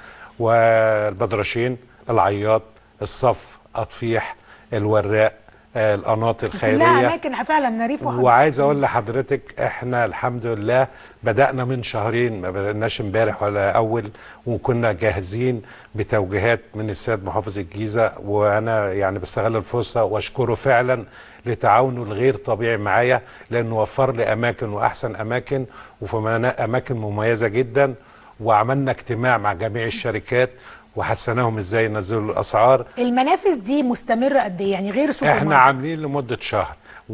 [SPEAKER 9] والبدرشين العياط الصف أطفيح الوراق آه، القناط
[SPEAKER 1] كلها
[SPEAKER 9] الخيرية
[SPEAKER 1] اماكن فعلا ريف وحضر.
[SPEAKER 9] وعايز اقول لحضرتك احنا الحمد لله بدانا من شهرين ما بداناش امبارح ولا اول وكنا جاهزين بتوجيهات من السيد محافظ الجيزه وانا يعني بستغل الفرصه واشكره فعلا لتعاونه الغير طبيعي معايا لانه وفر لي اماكن واحسن اماكن وفي منا- اماكن مميزه جدا وعملنا اجتماع مع جميع الشركات وحسناهم ازاي ينزلوا الاسعار
[SPEAKER 1] المنافذ دي مستمره قد ايه يعني غير سوبر
[SPEAKER 9] احنا
[SPEAKER 1] ماركت
[SPEAKER 9] عاملين لمده شهر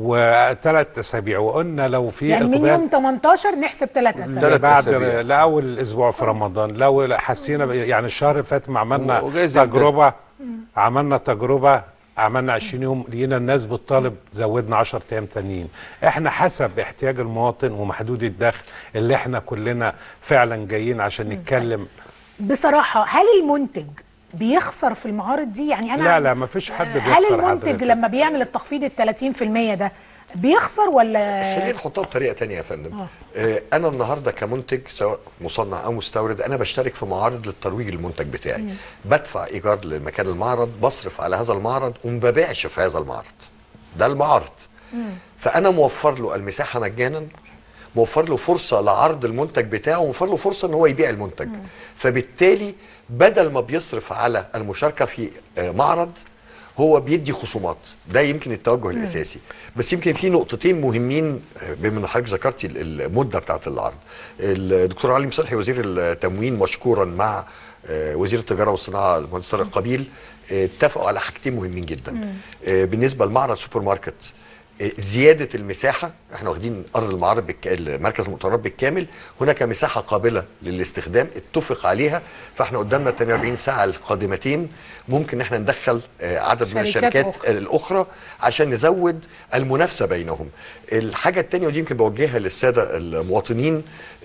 [SPEAKER 9] وثلاث اسابيع وقلنا لو في
[SPEAKER 1] يعني من
[SPEAKER 9] إقبال-
[SPEAKER 1] يوم 18 نحسب ثلاث اسابيع
[SPEAKER 8] تلات
[SPEAKER 9] بعد
[SPEAKER 8] أسابيع.
[SPEAKER 9] لاول اسبوع في رمضان لو حسينا ب- يعني الشهر اللي فات ما عملنا
[SPEAKER 8] وجايز يمتد.
[SPEAKER 9] تجربه عملنا تجربه عملنا 20 يوم لقينا الناس بتطالب زودنا 10 ايام تانيين احنا حسب احتياج المواطن ومحدود الدخل اللي احنا كلنا فعلا جايين عشان نتكلم
[SPEAKER 1] بصراحه هل المنتج بيخسر في المعارض دي يعني انا
[SPEAKER 9] لا لا ما فيش حد
[SPEAKER 1] هل
[SPEAKER 9] بيخسر
[SPEAKER 1] المنتج
[SPEAKER 9] حضرتك.
[SPEAKER 1] لما بيعمل التخفيض ال 30% ده بيخسر ولا
[SPEAKER 7] خلينا نحطها بطريقه تانية يا فندم آه. انا النهارده كمنتج سواء مصنع او مستورد انا بشترك في معارض للترويج المنتج بتاعي مم. بدفع ايجار لمكان المعرض بصرف على هذا المعرض وما ببيعش في هذا المعرض ده المعرض مم. فانا موفر له المساحه مجانا موفر له فرصه لعرض المنتج بتاعه وموفر له فرصه ان هو يبيع المنتج مم. فبالتالي بدل ما بيصرف على المشاركه في آه، معرض هو بيدي خصومات ده يمكن التوجه الاساسي بس يمكن في نقطتين مهمين آه، بما ان حضرتك ذكرتي ال- المده بتاعت العرض الدكتور علي مصلحي وزير التموين مشكورا مع آه، وزير التجاره والصناعه المهندس طارق قبيل آه، اتفقوا على حاجتين مهمين جدا آه، بالنسبه لمعرض سوبر ماركت آه، زياده المساحه احنا واخدين ارض المعرض بالك... مركز المؤتمرات بالكامل هناك مساحه قابله للاستخدام اتفق عليها فاحنا قدامنا 42 ساعه القادمتين ممكن ان احنا ندخل آه، عدد من
[SPEAKER 1] شركات
[SPEAKER 7] الشركات
[SPEAKER 1] أخرى.
[SPEAKER 7] الاخرى عشان نزود المنافسه بينهم الحاجه الثانيه ودي يمكن بوجهها للساده المواطنين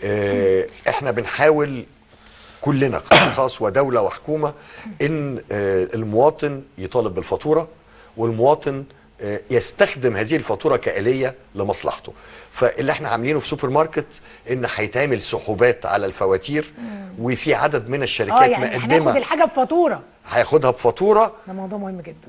[SPEAKER 7] آه، احنا بنحاول كلنا قطاع خاص ودوله وحكومه ان آه، المواطن يطالب بالفاتوره والمواطن آه، يستخدم هذه الفاتوره كآلية لمصلحته فاللي احنا عاملينه في سوبر ماركت ان هيتعمل سحوبات على الفواتير وفي عدد من
[SPEAKER 1] اه
[SPEAKER 7] الشركات
[SPEAKER 1] يعني هناخد
[SPEAKER 7] مقدمه
[SPEAKER 1] الحاجه بفاتوره
[SPEAKER 7] هياخدها بفاتوره
[SPEAKER 1] ده موضوع مهم جدا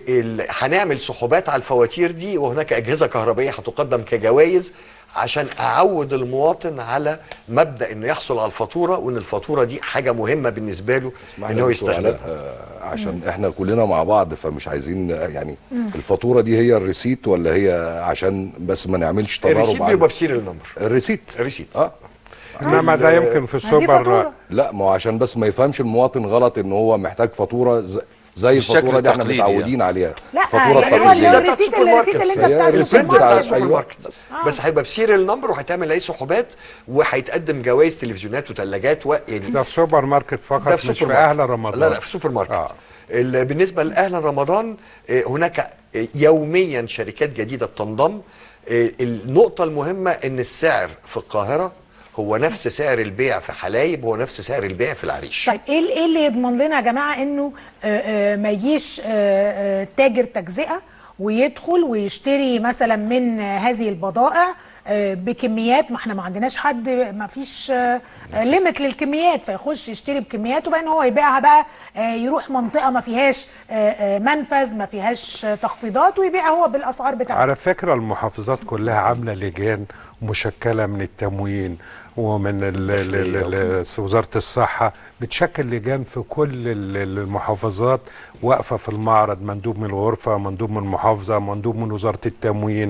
[SPEAKER 7] وهنعمل سحوبات على الفواتير دي وهناك اجهزه كهربائيه هتقدم كجوائز عشان اعود المواطن على مبدا انه يحصل على الفاتوره وان الفاتوره دي حاجه مهمه بالنسبه له
[SPEAKER 8] اسمح
[SPEAKER 7] ان
[SPEAKER 8] لي
[SPEAKER 7] هو
[SPEAKER 8] يا دكتور علاء،
[SPEAKER 7] يستخدمها
[SPEAKER 8] آه، عشان احنا كلنا مع بعض فمش عايزين آه، يعني الفاتوره دي هي الريسيت ولا هي عشان بس ما نعملش
[SPEAKER 7] الريسيت
[SPEAKER 8] تضارب
[SPEAKER 7] بيبقى
[SPEAKER 8] عن
[SPEAKER 7] بسير النمبر
[SPEAKER 8] الريسيت
[SPEAKER 7] الريسيت
[SPEAKER 8] اه
[SPEAKER 9] انما ده يمكن في
[SPEAKER 1] ما دي
[SPEAKER 9] السوبر
[SPEAKER 1] فاتوره
[SPEAKER 8] لا ما هو عشان بس ما يفهمش المواطن غلط ان هو محتاج فاتوره ز- زي
[SPEAKER 10] بالشكل
[SPEAKER 8] الفاتوره اللي احنا
[SPEAKER 10] التقليدي
[SPEAKER 8] متعودين عليها
[SPEAKER 1] لا
[SPEAKER 8] الفاتوره
[SPEAKER 1] يعني هو
[SPEAKER 8] التقليديه
[SPEAKER 7] ده
[SPEAKER 1] الريسيت
[SPEAKER 7] بتاع
[SPEAKER 1] الريسيت
[SPEAKER 7] السوبر
[SPEAKER 1] اللي انت
[SPEAKER 7] ماركت.
[SPEAKER 1] بتاع
[SPEAKER 8] هي
[SPEAKER 1] السوبر
[SPEAKER 8] الريسيت بتاع
[SPEAKER 1] ماركت
[SPEAKER 7] السوبر
[SPEAKER 8] أيوة.
[SPEAKER 7] ماركت بس هيبقى بسير النمبر وهيتعمل عليه سحوبات وهيتقدم جوائز تلفزيونات وثلاجات و... يعني
[SPEAKER 9] ده في سوبر ماركت فقط
[SPEAKER 7] ده
[SPEAKER 9] مش
[SPEAKER 7] في
[SPEAKER 9] في
[SPEAKER 7] سوبر ماركت
[SPEAKER 9] اهل رمضان
[SPEAKER 7] لا لا في سوبر ماركت
[SPEAKER 9] آه.
[SPEAKER 7] آه. بالنسبه لاهل رمضان آه، هناك آه، يوميا شركات جديده بتنضم آه، النقطه المهمه ان السعر في القاهره هو نفس سعر البيع في حلايب هو نفس سعر البيع في العريش
[SPEAKER 1] طيب ايه ايه اللي يضمن لنا يا جماعه انه آه، آه، ما يجيش آه، آه، تاجر تجزئه ويدخل ويشتري مثلا من آه، هذه البضائع آه، بكميات ما احنا ما عندناش حد ما فيش ليميت للكميات فيخش يشتري بكميات وبقى ان هو يبيعها بقى آه، يروح منطقه ما فيهاش آه، آه، منفذ ما فيهاش آه، تخفيضات ويبيعها هو بالاسعار بتاعته
[SPEAKER 9] على فكرة المحافظات كلها عاملة لجان مشكلة من التموين ومن ال- ال- ال- ال- وزارة الصحة بتشكل لجان في كل ال- ال- المحافظات واقفة في المعرض مندوب من الغرفة مندوب من المحافظة مندوب من وزارة التموين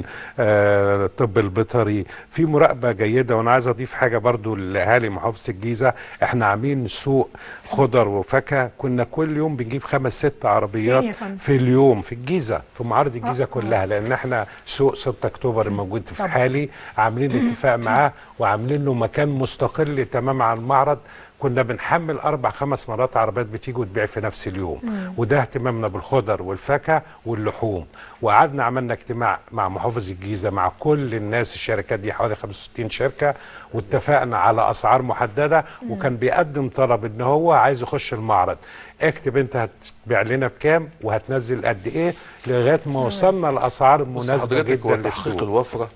[SPEAKER 9] آه، الطب البيطري في مراقبة جيدة وأنا عايز أضيف حاجة برضو لأهالي محافظة الجيزة احنا عاملين سوق خضر وفاكهة كنا كل يوم بنجيب خمس ست عربيات
[SPEAKER 1] فين يا فندم؟
[SPEAKER 9] في اليوم في الجيزه في معارض الجيزه
[SPEAKER 1] آه.
[SPEAKER 9] كلها لان احنا سوق 6 اكتوبر الموجود في
[SPEAKER 1] طبعا.
[SPEAKER 9] حالي عاملين اتفاق معاه وعاملين له مكان مستقل تماما عن المعرض كنا بنحمل اربع خمس مرات عربيات بتيجي وتبيع في نفس اليوم وده اهتمامنا بالخضر والفاكهه واللحوم وقعدنا عملنا اجتماع مع محافظ الجيزه مع كل الناس الشركات دي حوالي 65 شركه واتفقنا على اسعار محدده وكان بيقدم طلب ان هو عايز يخش المعرض اكتب انت هتبيع لنا بكام وهتنزل قد ايه لغايه ما وصلنا لاسعار
[SPEAKER 10] بص
[SPEAKER 9] مناسبه
[SPEAKER 10] حضرتك هو
[SPEAKER 9] جدا
[SPEAKER 10] تحقيق
[SPEAKER 9] للسوق
[SPEAKER 10] الوفره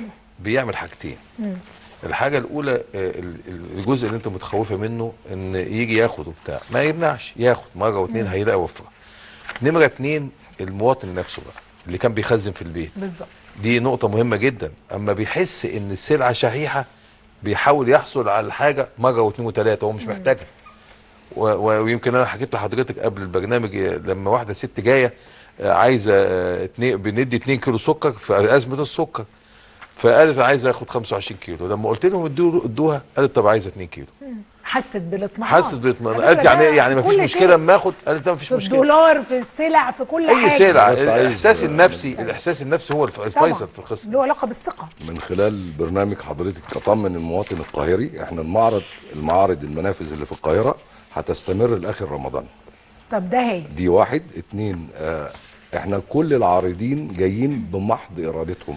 [SPEAKER 10] بيعمل حاجتين الحاجه الاولى آه، ال- ال- الجزء اللي انت متخوفه منه ان يجي ياخد وبتاع ما يمنعش ياخد مره واثنين هيلاقي وفره نمره اتنين المواطن نفسه بقى اللي كان بيخزن في البيت
[SPEAKER 1] بالظبط
[SPEAKER 10] دي نقطة مهمة جدا أما بيحس إن السلعة شحيحة بيحاول يحصل على الحاجة مرة واثنين وثلاثة هو مش محتاجها و- و- ويمكن أنا حكيت لحضرتك قبل البرنامج آه، لما واحدة ست جاية آه، عايزة آه، اتنين بندي 2 كيلو سكر في أزمة السكر فقالت أنا عايزة آخد 25 كيلو لما قلت لهم ادوا- ادوها قالت طب عايزة 2 كيلو
[SPEAKER 1] حست بالاطمئنان
[SPEAKER 10] حست بالاطمئنان
[SPEAKER 1] على
[SPEAKER 10] قالت
[SPEAKER 1] فكرة
[SPEAKER 10] يعني
[SPEAKER 1] ده
[SPEAKER 10] إيه؟ يعني
[SPEAKER 1] في
[SPEAKER 10] مفيش
[SPEAKER 1] كل
[SPEAKER 10] مشكلة
[SPEAKER 1] شيء.
[SPEAKER 10] اما اخد قالت لا مفيش
[SPEAKER 1] في
[SPEAKER 10] مشكلة
[SPEAKER 1] الدولار في السلع في كل
[SPEAKER 10] اي
[SPEAKER 1] حاجه
[SPEAKER 10] سلعه
[SPEAKER 8] بس عايز-
[SPEAKER 10] الاحساس النفسي الاحساس النفسي هو الف-
[SPEAKER 1] طبعاً.
[SPEAKER 10] الفيصل في القصه
[SPEAKER 1] له علاقه بالثقه
[SPEAKER 8] من خلال برنامج حضرتك تطمن المواطن القاهري احنا المعرض المعارض المنافذ اللي في القاهره هتستمر لاخر رمضان
[SPEAKER 1] طب ده هي
[SPEAKER 8] دي واحد اتنين اه احنا كل العارضين جايين بمحض ارادتهم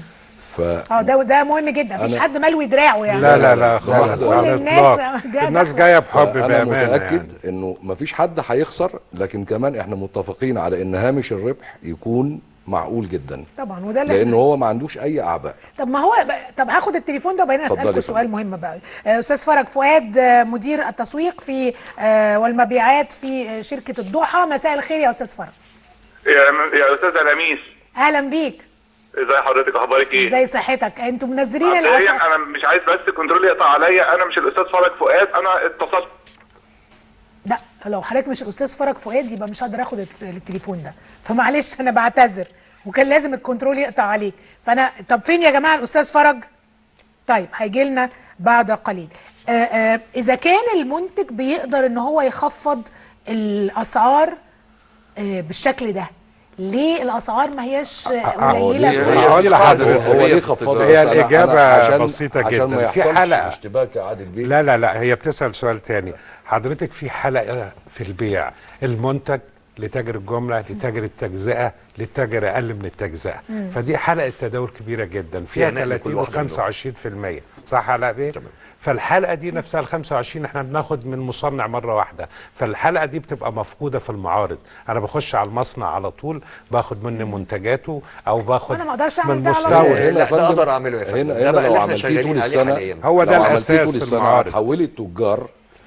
[SPEAKER 8] ف
[SPEAKER 1] اه ده ده مهم جدا مفيش
[SPEAKER 8] أنا-
[SPEAKER 1] حد ملوي دراعه يعني
[SPEAKER 9] لا لا لا خالص
[SPEAKER 1] كل
[SPEAKER 9] على
[SPEAKER 1] الناس
[SPEAKER 9] الاطلاق
[SPEAKER 1] جاية
[SPEAKER 9] الناس
[SPEAKER 1] داخلة.
[SPEAKER 9] جايه بحب
[SPEAKER 8] انا
[SPEAKER 9] بامانه
[SPEAKER 8] متاكد
[SPEAKER 9] يعني.
[SPEAKER 8] انه مفيش حد هيخسر لكن كمان احنا متفقين على ان هامش الربح يكون معقول جدا
[SPEAKER 1] طبعا وده اللي
[SPEAKER 8] لان هو ما عندوش اي اعباء
[SPEAKER 1] طب ما هو ب- طب هاخد التليفون ده وبعدين
[SPEAKER 8] اتفضلي
[SPEAKER 1] اسالكم
[SPEAKER 8] يا
[SPEAKER 1] سؤال مهم بقى آه، استاذ فرج فؤاد آه، مدير التسويق في آه، والمبيعات في آه، شركه الضحى مساء الخير يا استاذ فرج
[SPEAKER 11] يا يا استاذ لميس
[SPEAKER 1] اهلا بيك
[SPEAKER 11] ازي حضرتك اخبارك ايه؟
[SPEAKER 1] ازي صحتك انتوا منزلين
[SPEAKER 11] مبدئيا
[SPEAKER 1] الاسعار
[SPEAKER 11] انا مش عايز بس كنترول يقطع عليا انا مش الاستاذ فرج فؤاد انا اتصلت
[SPEAKER 1] لا لو حضرتك مش الاستاذ فرج فؤاد يبقى مش هقدر اخد الت- التليفون ده فمعلش انا بعتذر وكان لازم الكنترول يقطع عليك فانا طب فين يا جماعه الاستاذ فرج طيب هيجي لنا بعد قليل آه آه اذا كان المنتج بيقدر ان هو يخفض الاسعار آه بالشكل ده ليه الاسعار ما هياش آه،
[SPEAKER 8] هو
[SPEAKER 1] قليله
[SPEAKER 8] ليه-
[SPEAKER 1] كده؟
[SPEAKER 8] هقول لحضرتك
[SPEAKER 10] هو
[SPEAKER 8] هو
[SPEAKER 10] ليه
[SPEAKER 8] ليه
[SPEAKER 10] خفض؟
[SPEAKER 8] خفض
[SPEAKER 9] هي الإجابة بسيطة
[SPEAKER 8] عشان ما
[SPEAKER 9] جدا. في
[SPEAKER 8] يحصلش
[SPEAKER 9] حلقة.
[SPEAKER 8] اشتباك يا عادل بيه
[SPEAKER 9] لا لا لا هي بتسأل سؤال تاني حضرتك في حلقة في البيع المنتج لتاجر الجملة لتاجر التجزئة للتاجر أقل من التجزئة فدي حلقة تداول كبيرة جدا
[SPEAKER 7] فيها
[SPEAKER 9] فيها
[SPEAKER 7] نقل كل
[SPEAKER 9] 30 و
[SPEAKER 7] واحدة منهم.
[SPEAKER 9] 25% صح حلقة بيه؟ فالحلقة دي نفسها ال 25 احنا بناخد من مصنع مرة واحدة فالحلقة دي بتبقى مفقودة في المعارض أنا بخش على المصنع على طول باخد منه منتجاته أو باخد
[SPEAKER 1] وأنا ما أقدرش أعمل
[SPEAKER 9] من
[SPEAKER 1] ده على
[SPEAKER 9] مستورد
[SPEAKER 1] طول.
[SPEAKER 7] لا،
[SPEAKER 8] هنا
[SPEAKER 7] ده
[SPEAKER 8] يا فندم-
[SPEAKER 7] أقدر أعمله يا فندم.
[SPEAKER 8] هنا
[SPEAKER 7] ده
[SPEAKER 8] هنا
[SPEAKER 7] بقى
[SPEAKER 8] لو
[SPEAKER 7] اللي إحنا
[SPEAKER 8] عملتيه
[SPEAKER 7] شغالين
[SPEAKER 8] طول
[SPEAKER 7] عليه
[SPEAKER 8] السنه
[SPEAKER 7] حاليا.
[SPEAKER 9] هو ده
[SPEAKER 8] لو عملتيه
[SPEAKER 9] الأساس
[SPEAKER 8] طول
[SPEAKER 9] في
[SPEAKER 8] السنه
[SPEAKER 9] المعارض.
[SPEAKER 8] هتحولي التجار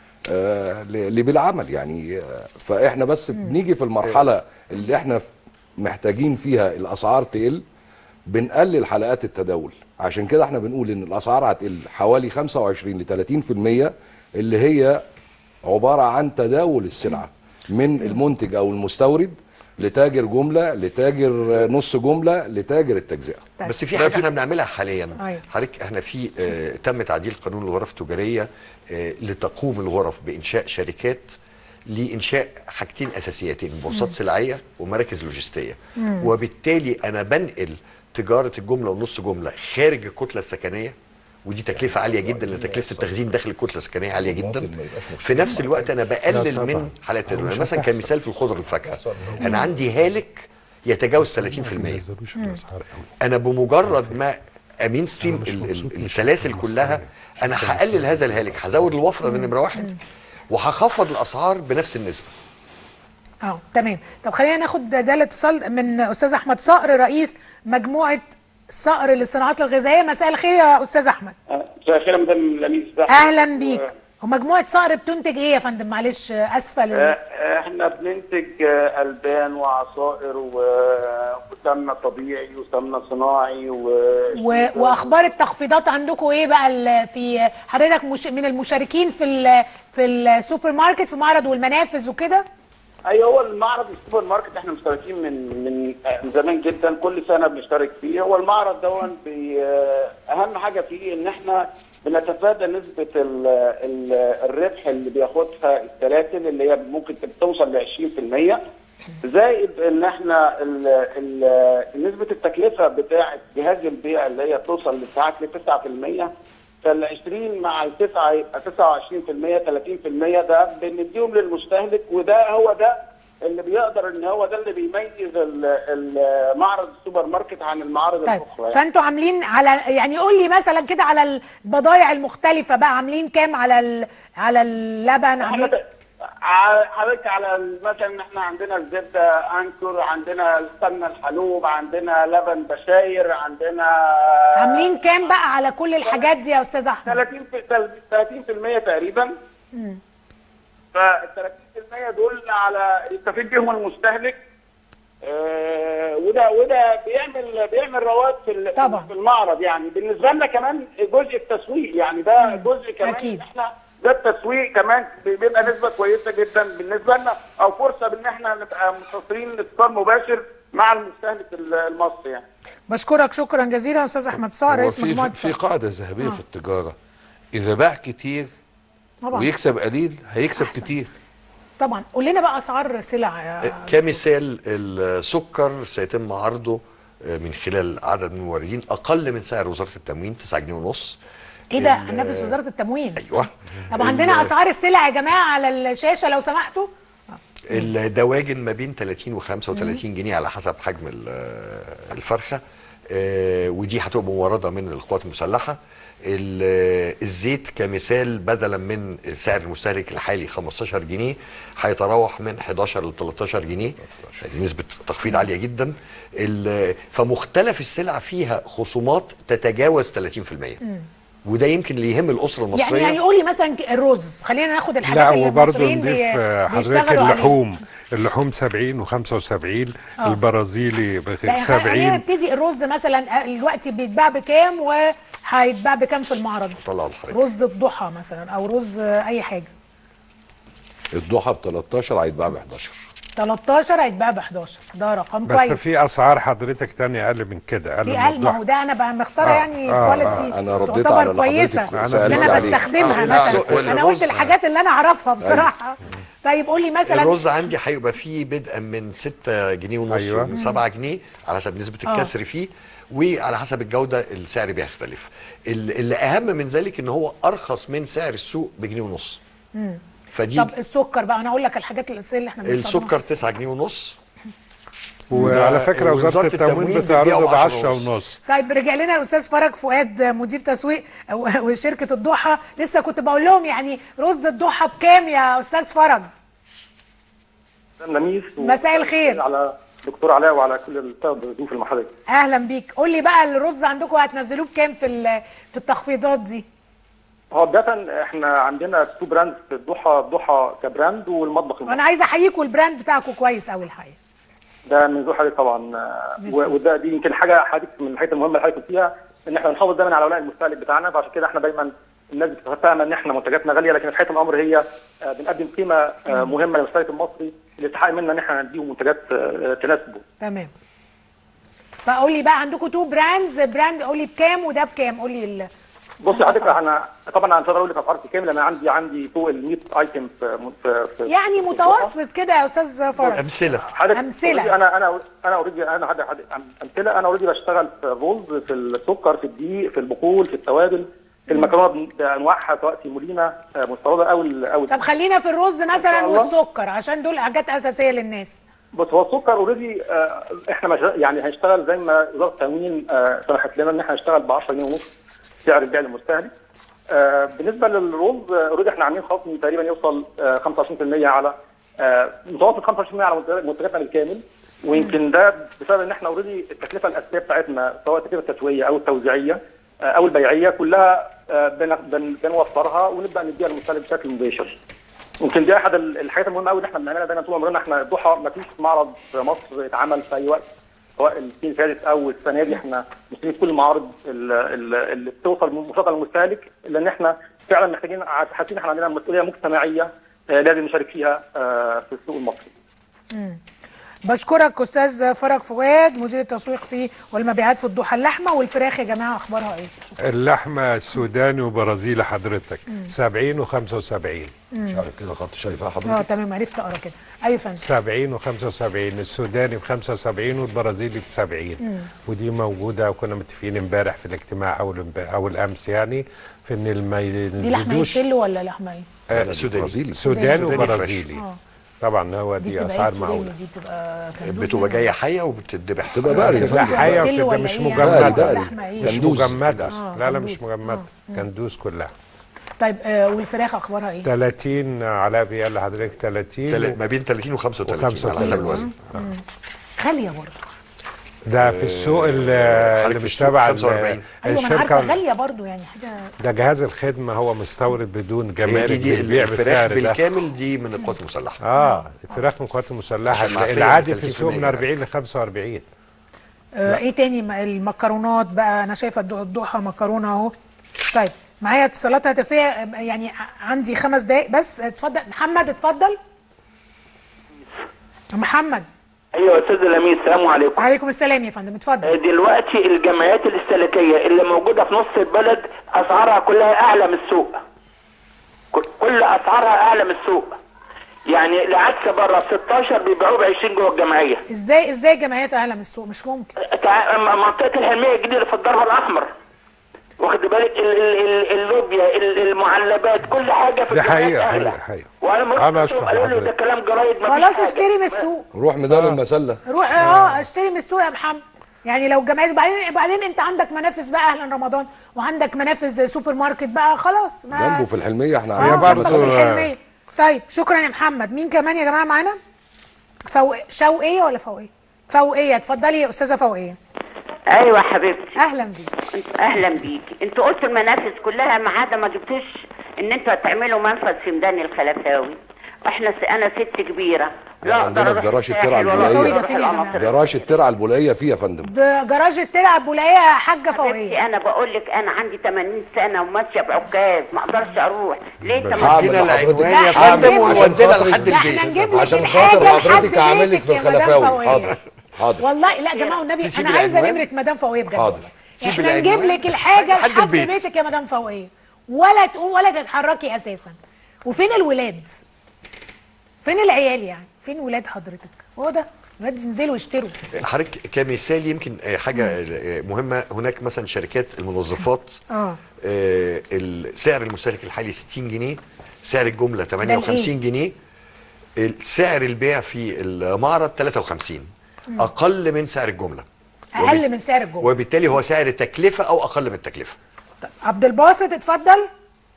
[SPEAKER 8] آه ل- لبالعمل يعني آه، فاحنا بس بنيجي في المرحله اللي احنا ف- محتاجين فيها الاسعار تقل بنقلل حلقات التداول عشان كده احنا بنقول ان الاسعار هتقل حوالي 25 ل 30% اللي هي عباره عن تداول السلعه من المنتج او المستورد لتاجر جمله لتاجر نص جمله لتاجر التجزئه
[SPEAKER 1] طيب.
[SPEAKER 7] بس في حاجه احنا بنعملها حاليا
[SPEAKER 1] أيوة.
[SPEAKER 7] حضرتك احنا في آه تم تعديل قانون الغرف التجاريه آه لتقوم الغرف بانشاء شركات لانشاء حاجتين اساسيتين بورصات سلعيه ومراكز لوجستيه وبالتالي انا بنقل تجاره الجمله ونص جمله خارج الكتله السكنيه ودي تكلفه عاليه جدا لان تكلفه التخزين داخل الكتله السكنيه عاليه جدا في نفس الوقت انا بقلل من حالات التداول مثلا كمثال في الخضر والفاكهه انا عندي هالك يتجاوز 30%
[SPEAKER 9] نزلوش في الأسعار قوي
[SPEAKER 7] انا بمجرد ما امين ستريم ال- ال- السلاسل كلها انا هقلل هذا الهالك هزود الوفره ده نمره واحد وهخفض الاسعار بنفس النسبه
[SPEAKER 1] اه تمام طب خلينا ناخد ده الاتصال من استاذ احمد صقر رئيس مجموعه صقر للصناعات الغذائيه مساء الخير يا استاذ احمد
[SPEAKER 11] مساء الخير يا مدام لميس
[SPEAKER 1] اهلا بيك ومجموعه صقر بتنتج ايه يا فندم معلش اسفل
[SPEAKER 11] آه، احنا بننتج آه، البان وعصائر و- وسمنه طبيعي وسمنه صناعي و...
[SPEAKER 1] و... واخبار التخفيضات عندكم ايه بقى ال- في حضرتك مش... من المشاركين في ال... في السوبر ماركت في معرض والمنافذ وكده
[SPEAKER 11] ايوه هو المعرض السوبر ماركت احنا مشتركين من من من زمان جدا كل سنه بنشترك فيه هو المعرض دون بي اهم حاجه فيه ان احنا بنتفادى نسبه ال ال الربح اللي بياخدها السلاسل اللي هي ممكن توصل ل 20% زائد ان احنا ال ال نسبه التكلفه بتاعه جهاز البيع اللي هي توصل لساعات ل 9% فال 20 مع ال 9 يبقى 29% 30% ده بنديهم للمستهلك وده هو ده اللي بيقدر ان هو ده اللي بيميز ال- ال- معرض السوبر ماركت عن المعارض
[SPEAKER 1] طيب
[SPEAKER 11] الاخرى يعني.
[SPEAKER 1] فانتوا عاملين على يعني قول لي مثلا كده على البضائع المختلفه بقى عاملين كام على ال... على اللبن
[SPEAKER 11] احنا
[SPEAKER 1] عاملين
[SPEAKER 11] ب- ع- حضرتك على ال- مثلا احنا عندنا الزبده انكر عندنا السمنه الحلوب عندنا لبن بشاير عندنا
[SPEAKER 1] عاملين كام بقى على كل الحاجات دي يا استاذ احمد
[SPEAKER 11] 30 في 30% تقريبا فال 30% دول على يستفيد بيهم المستهلك آه، وده وده بيعمل بيعمل رواد في ال-
[SPEAKER 1] طبعا.
[SPEAKER 11] في المعرض يعني بالنسبه لنا كمان جزء التسويق يعني ده جزء كمان
[SPEAKER 1] أكيد.
[SPEAKER 11] احنا ده التسويق كمان بيبقى نسبه كويسه جدا بالنسبه لنا او فرصه بان احنا نبقى منتصرين اتصال مباشر مع المستهلك المصري يعني
[SPEAKER 1] بشكرك شكرا جزيلا يا استاذ احمد صقر
[SPEAKER 10] هو
[SPEAKER 1] رئيس
[SPEAKER 10] في
[SPEAKER 1] مجموعه
[SPEAKER 10] في
[SPEAKER 1] صقر.
[SPEAKER 10] قاعده ذهبيه في التجاره اذا باع كتير
[SPEAKER 1] طبعا
[SPEAKER 10] ويكسب قليل هيكسب كتير
[SPEAKER 1] طبعا قول لنا بقى اسعار سلع يا
[SPEAKER 7] كمثال السكر سيتم عرضه من خلال عدد من الموردين اقل من سعر وزاره التموين 9 جنيه ونص
[SPEAKER 1] ايه ده
[SPEAKER 7] ال-
[SPEAKER 1] نفس وزاره التموين
[SPEAKER 7] ايوه
[SPEAKER 1] طب عندنا اسعار السلع يا جماعه على الشاشه لو سمحتوا
[SPEAKER 7] الدواجن ما بين 30 و 35 جنيه على حسب حجم ال- الفرخه آه، ودي هتبقى مورده من القوات المسلحه ال- الزيت كمثال بدلا من سعر المستهلك الحالي 15 جنيه هيتراوح من 11 ل 13 جنيه دي نسبه تخفيض عاليه جدا ال- فمختلف السلع فيها خصومات تتجاوز 30% وده يمكن اللي يهم الاسره المصريه
[SPEAKER 1] يعني يعني قولي مثلا الرز خلينا ناخد الحاجات
[SPEAKER 9] لا
[SPEAKER 1] اللي
[SPEAKER 9] وبرضه
[SPEAKER 1] المصريين
[SPEAKER 9] نضيف
[SPEAKER 1] بي-
[SPEAKER 9] آه، حضرتك
[SPEAKER 1] بيشتغلوا عليها.
[SPEAKER 9] اللحوم اللحوم 70 و75
[SPEAKER 1] آه.
[SPEAKER 9] البرازيلي ب
[SPEAKER 1] لا يعني خلينا
[SPEAKER 9] 70
[SPEAKER 1] نبتدي الرز مثلا دلوقتي بيتباع بكام وهيتباع بكام في المعرض
[SPEAKER 7] طلعوا لحضرتك
[SPEAKER 1] رز الضحى مثلا او رز اي حاجه
[SPEAKER 8] الضحى ب 13 هيتباع ب 11
[SPEAKER 1] 13 هيتباع ب 11 ده رقم
[SPEAKER 9] بس
[SPEAKER 1] كويس
[SPEAKER 9] في اسعار حضرتك تانية اقل من كده اقل
[SPEAKER 1] في
[SPEAKER 9] من
[SPEAKER 1] قلب ما
[SPEAKER 9] الضحى.
[SPEAKER 1] هو ده انا بقى مختاره
[SPEAKER 9] آه،
[SPEAKER 1] يعني
[SPEAKER 9] آه،
[SPEAKER 1] كواليتي
[SPEAKER 8] آه، أنا رديت
[SPEAKER 1] تعتبر
[SPEAKER 8] على اللي
[SPEAKER 1] كويسه
[SPEAKER 8] حضرتك
[SPEAKER 9] أنا
[SPEAKER 8] سألت
[SPEAKER 1] اللي انا
[SPEAKER 8] عليه.
[SPEAKER 1] بستخدمها
[SPEAKER 7] آه،
[SPEAKER 1] مثلا
[SPEAKER 7] السوق-
[SPEAKER 1] انا قلت
[SPEAKER 7] الرز.
[SPEAKER 1] الحاجات اللي انا اعرفها بصراحه طيب قولي مثلا
[SPEAKER 7] الرز عندي هيبقى فيه بدءا من 6 جنيه ونص
[SPEAKER 9] أيوة.
[SPEAKER 7] ومن 7 جنيه على حسب نسبه
[SPEAKER 1] آه.
[SPEAKER 7] الكسر فيه وعلى حسب الجوده السعر بيختلف ال- اللي اهم من ذلك ان هو ارخص من سعر السوق بجنيه ونص فدي
[SPEAKER 1] طب السكر بقى انا اقول لك الحاجات الاساسيه اللي احنا بنستخدمها
[SPEAKER 7] السكر 9 جنيه ونص
[SPEAKER 9] وعلى فكره وزاره
[SPEAKER 7] وزارة
[SPEAKER 9] التموين
[SPEAKER 7] التموين
[SPEAKER 9] بتعرضه ب
[SPEAKER 7] بتبيعه
[SPEAKER 9] 10
[SPEAKER 7] ونص.
[SPEAKER 9] ونص
[SPEAKER 1] طيب رجع لنا الاستاذ فرج فؤاد مدير تسويق وشركه الضحى لسه كنت بقول لهم يعني رز الضحى بكام يا استاذ فرج
[SPEAKER 12] لميس
[SPEAKER 1] مساء الخير.
[SPEAKER 12] على دكتور علاء وعلى كل الضيوف المحاضرين
[SPEAKER 1] اهلا بيك قول لي بقى الرز عندكم هتنزلوه بكام في ال- في التخفيضات دي
[SPEAKER 12] هو بداية احنا عندنا تو براند في الضحى الضحى كبراند والمطبخ المصري
[SPEAKER 1] وانا عايزه احييكم البراند بتاعكم كويس قوي الحقيقه
[SPEAKER 12] ده من ذو حضرتك طبعا آه،
[SPEAKER 1] ميرسي.
[SPEAKER 12] و- وده دي يمكن حاجه حضرتك من الحاجات المهمه اللي حضرتك فيها ان احنا بنحافظ دايما على ولاء المستهلك بتاعنا فعشان كده احنا دايما الناس بتبقى فاهمه ان احنا منتجاتنا غاليه لكن في حقيقه الامر هي آه، بنقدم قيمه آه، مهمه للمستهلك المصري اللي يستحق منا ان احنا نديه منتجات آه، تناسبه
[SPEAKER 1] تمام فقول لي بقى عندكم تو براندز براند قول لي بكام وده بكام قول لي ال...
[SPEAKER 12] بص يا حضرتك
[SPEAKER 1] الأسعار.
[SPEAKER 12] انا طبعا انا مش هقدر اقول لك اسعار كامل انا عندي عندي فوق ال 100 ايتم في في في
[SPEAKER 1] يعني
[SPEAKER 12] في
[SPEAKER 1] متوسط كده يا استاذ فرج
[SPEAKER 7] امثله
[SPEAKER 12] حضرتك
[SPEAKER 1] أمثلة.
[SPEAKER 12] already انا انا انا اوريدي انا حد حد امثله انا اوريدي بشتغل في الرز في السكر في الدقيق في البقول في التوابل في المكرونه بانواعها سواء سيمولينا آه، مستورده او ال- او
[SPEAKER 1] طب خلينا في الرز مثلا
[SPEAKER 12] الله.
[SPEAKER 1] والسكر عشان دول حاجات اساسيه للناس
[SPEAKER 12] بص هو السكر اوريدي احنا مش يعني هنشتغل زي ما وزاره التموين آه، سمحت لنا ان احنا نشتغل ب 10 جنيه ونص سعر البيع للمستهلك آه، بالنسبه للرز اوريدي احنا عاملين خصم تقريبا يوصل آه، 25% على آه، متوسط 25% على منتج- منتجاتنا بالكامل ويمكن ده بسبب ان احنا اوريدي التكلفه الاساسيه بتاعتنا سواء التكلفه التسويقيه او التوزيعيه آه، او البيعيه كلها آه، بن- بن- بنوفرها ونبدا نديها للمستهلك بشكل مباشر. يمكن دي احد ال- الحاجات المهمه قوي اللي احنا بنعملها دايما طول عمرنا احنا الضحى ما فيش معرض في مصر اتعمل في اي وقت سواء السنه اللي فاتت او السنه دي احنا مستنيين في كل المعارض ال- ال- اللي بتوصل مفاضله للمستهلك لان احنا فعلا محتاجين ع- حاسين احنا عندنا مسؤوليه مجتمعيه آه، لازم نشارك فيها آه، في السوق المصري.
[SPEAKER 1] بشكرك استاذ فرج فؤاد مدير التسويق في والمبيعات في الضحى اللحمه والفراخ يا جماعه اخبارها ايه شكرا.
[SPEAKER 9] اللحمه سوداني وبرازيلي حضرتك 70 و75
[SPEAKER 8] مش عارف كده خط شايفها
[SPEAKER 1] اه
[SPEAKER 8] حضرتك
[SPEAKER 1] تمام عرفت اقرا كده ايوه فندم
[SPEAKER 9] 70 و75 السوداني ب 75 والبرازيلي ب 70 ودي موجوده وكنا متفقين امبارح في الاجتماع اول امب- اول امس يعني في ان ما
[SPEAKER 1] دي لحمه
[SPEAKER 9] يزيدوش
[SPEAKER 1] يتل ولا لحمه ايه؟
[SPEAKER 9] آه،
[SPEAKER 7] لا، سوداني.
[SPEAKER 8] برازيلي
[SPEAKER 9] سوداني
[SPEAKER 7] سوداني فريش.
[SPEAKER 9] وبرازيلي
[SPEAKER 1] اه
[SPEAKER 9] طبعا هو
[SPEAKER 1] دي
[SPEAKER 9] دي
[SPEAKER 1] بتبقى ايه
[SPEAKER 9] اسعار
[SPEAKER 1] السوداني
[SPEAKER 9] معقوله
[SPEAKER 1] دي بتبقى كندوز
[SPEAKER 7] بتبقى
[SPEAKER 1] منها؟
[SPEAKER 7] جايه حيه وبتتذبح
[SPEAKER 8] تبقى بقري يا
[SPEAKER 9] تبقى
[SPEAKER 8] فندم.
[SPEAKER 9] حيه
[SPEAKER 1] تل
[SPEAKER 9] وتبقى
[SPEAKER 1] ولا
[SPEAKER 9] مش
[SPEAKER 1] إيه يعني؟
[SPEAKER 9] مجمده
[SPEAKER 8] بقري.
[SPEAKER 1] لحمه ايه؟
[SPEAKER 9] مش
[SPEAKER 8] كندوز.
[SPEAKER 9] مجمده
[SPEAKER 1] آه،
[SPEAKER 9] لا لا
[SPEAKER 1] كندوز.
[SPEAKER 9] مش مجمده كندوز كلها
[SPEAKER 1] طيب آه والفراخ اخبارها ايه؟
[SPEAKER 9] 30 علاء بيقول لحضرتك 30
[SPEAKER 7] تل- ما بين 30 و 35 على
[SPEAKER 9] 35.
[SPEAKER 7] حسب الوزن
[SPEAKER 1] غاليه برضه
[SPEAKER 9] ده في السوق اللي,
[SPEAKER 7] حضرتك
[SPEAKER 9] اللي
[SPEAKER 7] في
[SPEAKER 9] مش
[SPEAKER 7] السوق
[SPEAKER 9] تبع
[SPEAKER 7] 45.
[SPEAKER 1] ايوه ما انا عارفه
[SPEAKER 9] الشركه
[SPEAKER 1] غاليه برضه يعني حاجه
[SPEAKER 9] ده جهاز الخدمه هو مستورد بدون
[SPEAKER 7] هي
[SPEAKER 9] جمارك
[SPEAKER 7] دي دي
[SPEAKER 9] بيبيع
[SPEAKER 7] الفراخ
[SPEAKER 9] بالسعر ده
[SPEAKER 7] بالكامل دي من القوات المسلحه
[SPEAKER 9] اه الفراخ من القوات المسلحه
[SPEAKER 7] عشان معفية
[SPEAKER 9] العادي
[SPEAKER 7] من
[SPEAKER 9] في السوق
[SPEAKER 7] 30%
[SPEAKER 9] من 40 ل 45
[SPEAKER 1] آه ايه تاني م- المكرونات بقى انا شايفه الض- الضحى مكرونه اهو طيب معايا اتصالات هاتفيه آه، يعني ع- عندي خمس دقايق بس اتفضل محمد اتفضل محمد
[SPEAKER 13] ايوه استاذ لميس السلام عليكم
[SPEAKER 1] وعليكم السلام يا فندم اتفضل
[SPEAKER 13] دلوقتي الجمعيات الاستهلاكيه اللي موجوده في نص البلد اسعارها كلها اعلى من السوق كل- كل اسعارها اعلى من السوق يعني العدس بره ب 16 بيبيعوه ب 20 جوه الجمعيه
[SPEAKER 1] ازاي ازاي جمعيات اعلى من السوق مش ممكن
[SPEAKER 13] تع- منطقه الحلميه الجديده في الدرب الاحمر واخد بالك ال- ال- ال- اللوبيا ال- المعلبات كل حاجه في
[SPEAKER 9] دي
[SPEAKER 13] الجمعيات
[SPEAKER 9] حقيقه
[SPEAKER 13] أغلى.
[SPEAKER 9] حقيقه حقيقه
[SPEAKER 13] وانا ما
[SPEAKER 9] أنا
[SPEAKER 13] رحت
[SPEAKER 9] أشكر
[SPEAKER 13] قالوا لي ده
[SPEAKER 9] حضرتك.
[SPEAKER 13] كلام جرايد مفيش
[SPEAKER 1] خلاص
[SPEAKER 13] حاجة.
[SPEAKER 1] اشتري من السوق
[SPEAKER 8] روح ميدان المسله
[SPEAKER 1] روح اه اشتري من السوق يا محمد يعني لو جمعيات وبعدين بعدين انت عندك منافذ بقى اهلا رمضان وعندك منافذ سوبر ماركت بقى خلاص ما
[SPEAKER 8] جنبه في الحلميه احنا
[SPEAKER 1] اه
[SPEAKER 8] عاملين
[SPEAKER 9] برضه-
[SPEAKER 1] جنبك في الحلمية طيب شكرا يا محمد مين كمان يا جماعه معانا فوق شوقيه ولا فوقيه فوقيه اتفضلي يا استاذه فوقيه
[SPEAKER 14] ايوه حبيبتي
[SPEAKER 1] اهلا بيك
[SPEAKER 14] انت اهلا بيكي انتوا قلتوا المنافذ كلها ما عدا ما جبتوش ان انتوا هتعملوا منفذ في ميدان الخلفاوي احنا س... انا ست كبيره
[SPEAKER 8] يعني عندنا في جراج الترعه
[SPEAKER 1] الفوي ده
[SPEAKER 8] البوليه
[SPEAKER 1] فين يا جماعه
[SPEAKER 8] جراج الترعه البوليه فيه يا فندم
[SPEAKER 1] ده جراج الترعه البوليه يا حاجه فوقيه
[SPEAKER 14] انا بقول لك انا عندي 80 سنه وماشيه بعكاز ما اقدرش اروح ليه انت ما
[SPEAKER 7] هدينا العنوان يا
[SPEAKER 1] لا،
[SPEAKER 7] فندم
[SPEAKER 1] هنجيب-
[SPEAKER 7] ونودينا لحد
[SPEAKER 1] لا، احنا
[SPEAKER 7] البيت
[SPEAKER 1] نجيب لك
[SPEAKER 8] عشان
[SPEAKER 1] الحاجه
[SPEAKER 8] خاطر
[SPEAKER 1] لحد
[SPEAKER 8] حضرتك هعمل لك
[SPEAKER 1] بيتك
[SPEAKER 8] في
[SPEAKER 1] يا مدام
[SPEAKER 8] الخلفاوي
[SPEAKER 1] فوقية.
[SPEAKER 8] حاضر حاضر
[SPEAKER 1] والله لا يا جماعه والنبي
[SPEAKER 7] تسيب
[SPEAKER 1] انا عايزه
[SPEAKER 7] العنوان؟
[SPEAKER 1] نمره مدام فوقيه بجد
[SPEAKER 8] حاضر.
[SPEAKER 1] والله.
[SPEAKER 7] سيب
[SPEAKER 1] احنا
[SPEAKER 7] العنوان
[SPEAKER 1] نجيب لك الحاجه
[SPEAKER 7] لحد
[SPEAKER 1] لحد
[SPEAKER 7] البيت.
[SPEAKER 1] بيتك يا مدام فوقيه ولا تقوم ولا تتحركي اساسا وفين الولاد فين العيال يعني فين ولاد حضرتك هو ده ولاد ينزلوا يشتروا
[SPEAKER 7] حضرتك كمثال يمكن آه، حاجه آه، مهمه هناك مثلا شركات المنظفات
[SPEAKER 1] اه
[SPEAKER 7] آه، سعر المستهلك الحالي 60 جنيه سعر الجمله 58 جنيه سعر البيع في المعرض 53 اقل من سعر الجمله
[SPEAKER 1] اقل من سعر الجمله
[SPEAKER 7] وبالتالي هو سعر تكلفه او اقل من التكلفه
[SPEAKER 1] عبد الباسط اتفضل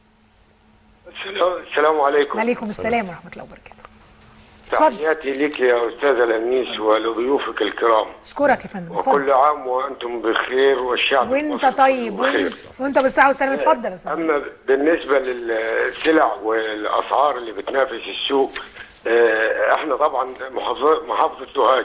[SPEAKER 15] السلام- السلام عليكم
[SPEAKER 1] وعليكم السلام ورحمه الله وبركاته اتفضل.
[SPEAKER 15] تحياتي لك يا استاذ الانيس ولضيوفك الكرام
[SPEAKER 1] اشكرك يا فندم
[SPEAKER 15] وكل
[SPEAKER 1] اتفضل
[SPEAKER 15] عام وانتم بخير والشعب
[SPEAKER 1] وانت
[SPEAKER 15] المصري
[SPEAKER 1] طيب
[SPEAKER 15] بخير
[SPEAKER 1] وانت, وانت بالصحه والسلامه اتفضل يا استاذ
[SPEAKER 15] اما بالنسبه للسلع والاسعار اللي بتنافس السوق آه، احنا طبعا محافظه محافظه سوهاج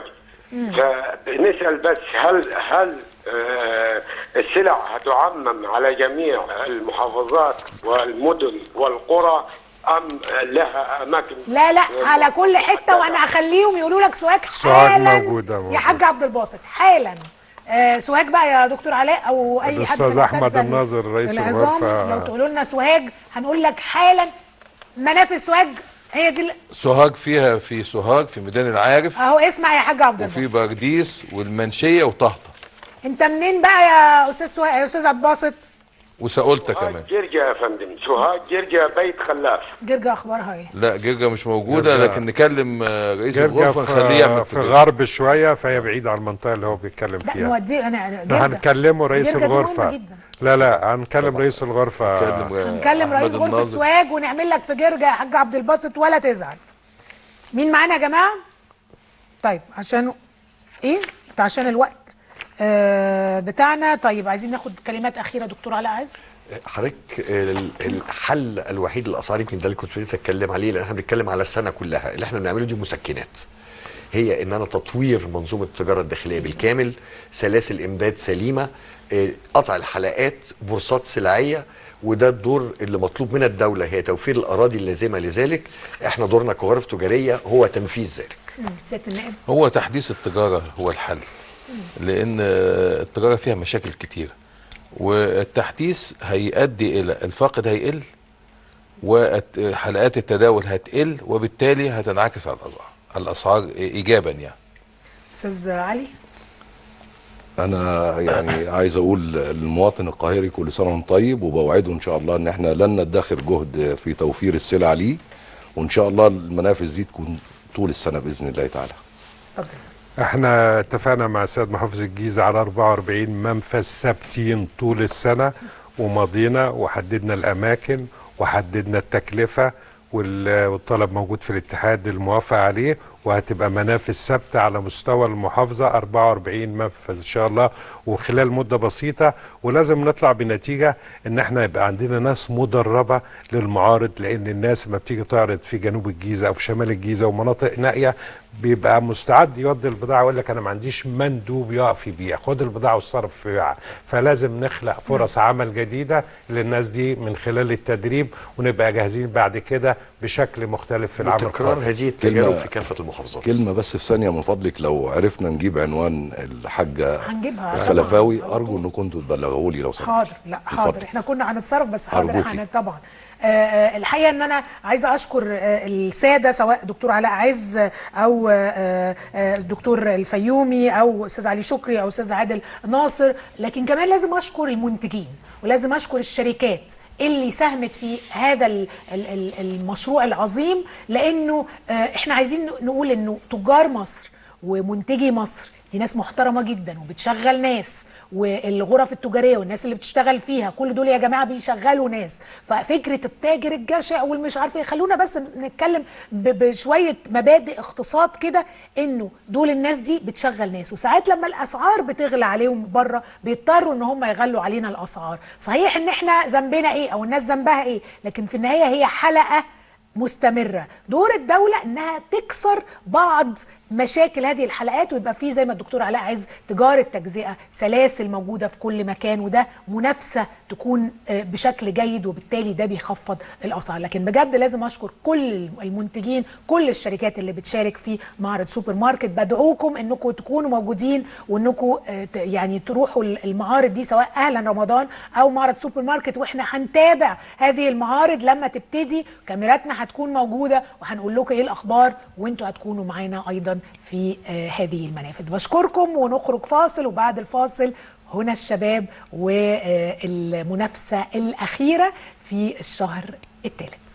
[SPEAKER 15] فنسال بس هل هل آه، السلع هتعمم على جميع المحافظات والمدن والقرى ام لها اماكن
[SPEAKER 1] لا لا على كل حته وانا اخليهم يقولوا لك سواك
[SPEAKER 9] سواك
[SPEAKER 1] حالا
[SPEAKER 9] موجودة، موجودة.
[SPEAKER 1] يا حاج عبد الباسط حالا آه سوهاج بقى يا دكتور علاء او اي حد
[SPEAKER 9] الأستاذ
[SPEAKER 1] من
[SPEAKER 9] أحمد
[SPEAKER 1] الأساتذة
[SPEAKER 9] الناظر رئيس
[SPEAKER 1] العظام
[SPEAKER 9] الغرفة.
[SPEAKER 1] لو تقولوا لنا سوهاج هنقول لك حالا منافذ سوهاج هي دي ال-
[SPEAKER 10] سوهاج فيها في سوهاج في ميدان العارف
[SPEAKER 1] اهو اسمع يا حاج عبد
[SPEAKER 10] وفي
[SPEAKER 1] الباسط
[SPEAKER 10] برديس والمنشيه وطهطا
[SPEAKER 1] انت منين بقى يا استاذ سوهاج يا استاذ عبد الباسط
[SPEAKER 10] وساقولتا كمان
[SPEAKER 15] جرجا يا فندم سوهاج جرجا بيت خلاف
[SPEAKER 1] جرجا اخبارها ايه
[SPEAKER 10] لا جرجا مش موجوده
[SPEAKER 9] جرجا.
[SPEAKER 10] لكن نكلم آه، رئيس
[SPEAKER 9] جرجا
[SPEAKER 10] الغرفه نخليه يعمل
[SPEAKER 9] في, في
[SPEAKER 10] تجربة.
[SPEAKER 9] غرب شويه فهي بعيده عن المنطقه اللي هو بيتكلم
[SPEAKER 1] لا
[SPEAKER 9] فيها
[SPEAKER 1] نوديه انا
[SPEAKER 9] ده
[SPEAKER 1] جرجا
[SPEAKER 9] هنكلمه رئيس
[SPEAKER 1] جرجا دي مهمة
[SPEAKER 9] الغرفه
[SPEAKER 1] جدا.
[SPEAKER 9] لا لا هنكلم رئيس الغرفه
[SPEAKER 10] نكلم آه،
[SPEAKER 1] هنكلم
[SPEAKER 10] أحمد
[SPEAKER 1] رئيس غرفه
[SPEAKER 10] الناظر.
[SPEAKER 1] سواج ونعمل لك في جرجا يا حاج عبد الباسط ولا تزعل مين معانا يا جماعه طيب عشان ايه ده عشان الوقت آه بتاعنا طيب عايزين ناخد كلمات اخيره دكتور علاء عز
[SPEAKER 7] حضرتك ال- الحل الوحيد للاسعار يمكن ده اللي كنت بديت اتكلم عليه لان احنا بنتكلم على السنه كلها اللي احنا بنعمله دي مسكنات هي ان انا تطوير منظومه التجاره الداخليه بالكامل سلاسل امداد سليمه آه، قطع الحلقات بورصات سلعيه وده الدور اللي مطلوب من الدوله هي توفير الاراضي اللازمه لذلك احنا دورنا كغرف تجاريه هو تنفيذ ذلك
[SPEAKER 1] سياده النائب
[SPEAKER 10] هو تحديث التجاره هو الحل لان آه، التجاره فيها مشاكل كتيره والتحديث هيؤدي الى الفاقد هيقل وحلقات التداول هتقل وبالتالي هتنعكس على الاسعار الاسعار ايجابا يعني
[SPEAKER 1] استاذ علي
[SPEAKER 8] انا يعني عايز اقول للمواطن القاهري كل سنه وانت طيب وبوعده ان شاء الله ان احنا لن ندخر جهد في توفير السلع ليه وان شاء الله المنافذ دي تكون طول السنه باذن الله تعالى
[SPEAKER 1] اتفضل
[SPEAKER 9] احنا اتفقنا مع السيد محافظ الجيزه على 44 منفذ ثابتين طول السنه ومضينا وحددنا الاماكن وحددنا التكلفه وال- والطلب موجود في الاتحاد الموافق عليه وهتبقى منافذ ثابته على مستوى المحافظه 44 منفذ ان شاء الله وخلال مده بسيطه ولازم نطلع بنتيجه ان احنا يبقى عندنا ناس مدربه للمعارض لان الناس لما بتيجي تعرض في جنوب الجيزه او في شمال الجيزه ومناطق نائيه بيبقى مستعد يودي البضاعه يقول لك انا ما عنديش مندوب يقف يبيع خد البضاعه والصرف في بيعها فلازم نخلق فرص عمل جديده للناس دي من خلال التدريب ونبقى جاهزين بعد كده بشكل مختلف في العام
[SPEAKER 7] وتكرار
[SPEAKER 9] القادم
[SPEAKER 7] هذه التجارب
[SPEAKER 8] كلمة-
[SPEAKER 7] في كافه المحافظات
[SPEAKER 8] كلمه بس في ثانيه من فضلك لو عرفنا نجيب عنوان الحاجه
[SPEAKER 1] هنجيبها
[SPEAKER 8] الخلفاوي ارجو انكم كنتوا تبلغوا لي لو سمحت
[SPEAKER 1] حاضر لا حاضر
[SPEAKER 8] اتفضل.
[SPEAKER 1] احنا كنا هنتصرف بس حاضر
[SPEAKER 8] أرجوكي.
[SPEAKER 1] احنا طبعا آه، آه، الحقيقه ان انا عايزه اشكر آه، الساده سواء دكتور علاء عز او آه، آه، الدكتور الفيومي او استاذ علي شكري او استاذ عادل ناصر لكن كمان لازم اشكر المنتجين ولازم اشكر الشركات اللي ساهمت في هذا ال- ال- ال- المشروع العظيم لانه آه، احنا عايزين نقول انه تجار مصر ومنتجي مصر دي ناس محترمه جدا وبتشغل ناس والغرف التجاريه والناس اللي بتشتغل فيها كل دول يا جماعه بيشغلوا ناس ففكره التاجر الجشع والمش عارف ايه خلونا بس نتكلم ب- بشويه مبادئ اقتصاد كده انه دول الناس دي بتشغل ناس وساعات لما الاسعار بتغلى عليهم بره بيضطروا ان هم يغلوا علينا الاسعار صحيح ان احنا ذنبنا ايه او الناس ذنبها ايه لكن في النهايه هي حلقه مستمرة دور الدولة انها تكسر بعض مشاكل هذه الحلقات ويبقى فيه زي ما الدكتور علاء عز تجارة تجزئة سلاسل موجودة في كل مكان وده منافسة تكون آه، بشكل جيد وبالتالي ده بيخفض الأسعار لكن بجد لازم أشكر كل المنتجين كل الشركات اللي بتشارك في معرض سوبر ماركت بدعوكم انكم تكونوا موجودين وانكم آه، ت- يعني تروحوا المعارض دي سواء اهلا رمضان او معرض سوبر ماركت واحنا هنتابع هذه المعارض لما تبتدي كاميراتنا هتكون موجوده وهنقول لكم ايه الاخبار وانتوا هتكونوا معانا ايضا في آه، هذه المنافذ بشكركم ونخرج فاصل وبعد الفاصل هنا الشباب والمنافسه الاخيره في الشهر الثالث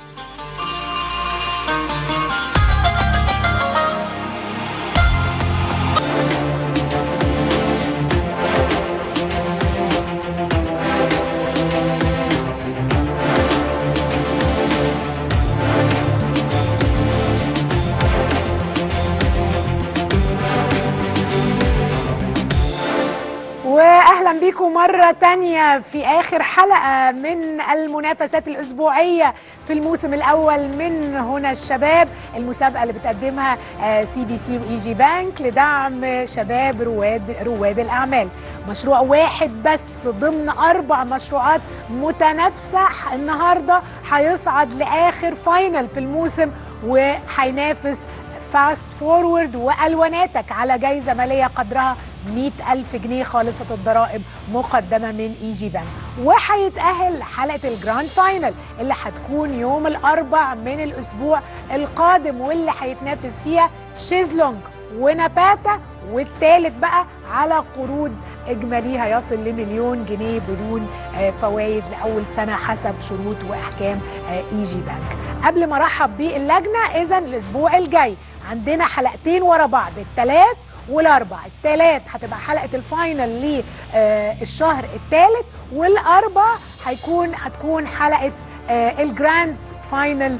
[SPEAKER 1] واهلا بيكم مره تانية في اخر حلقه من المنافسات الاسبوعيه في الموسم الاول من هنا الشباب المسابقه اللي بتقدمها سي بي سي واي جي بانك لدعم شباب رواد رواد الاعمال مشروع واحد بس ضمن اربع مشروعات متنافسه النهارده هيصعد لاخر فاينل في الموسم وهينافس فاست فورورد والواناتك على جايزه ماليه قدرها 100 ألف جنيه خالصة الضرائب مقدمة من اي جي بانك وهيتأهل حلقة الجراند فاينل اللي هتكون يوم الأربع من الأسبوع القادم واللي هيتنافس فيها شيزلونج ونباتا والتالت بقى على قروض إجماليها يصل لمليون جنيه بدون آه، فوائد لأول سنة حسب شروط وأحكام اي جي بانك قبل ما أرحب باللجنة إذا الأسبوع الجاي عندنا حلقتين ورا بعض التلات والاربع التلات هتبقى حلقه الفاينل للشهر الثالث والاربع هيكون هتكون حلقه آه، الجراند فاينل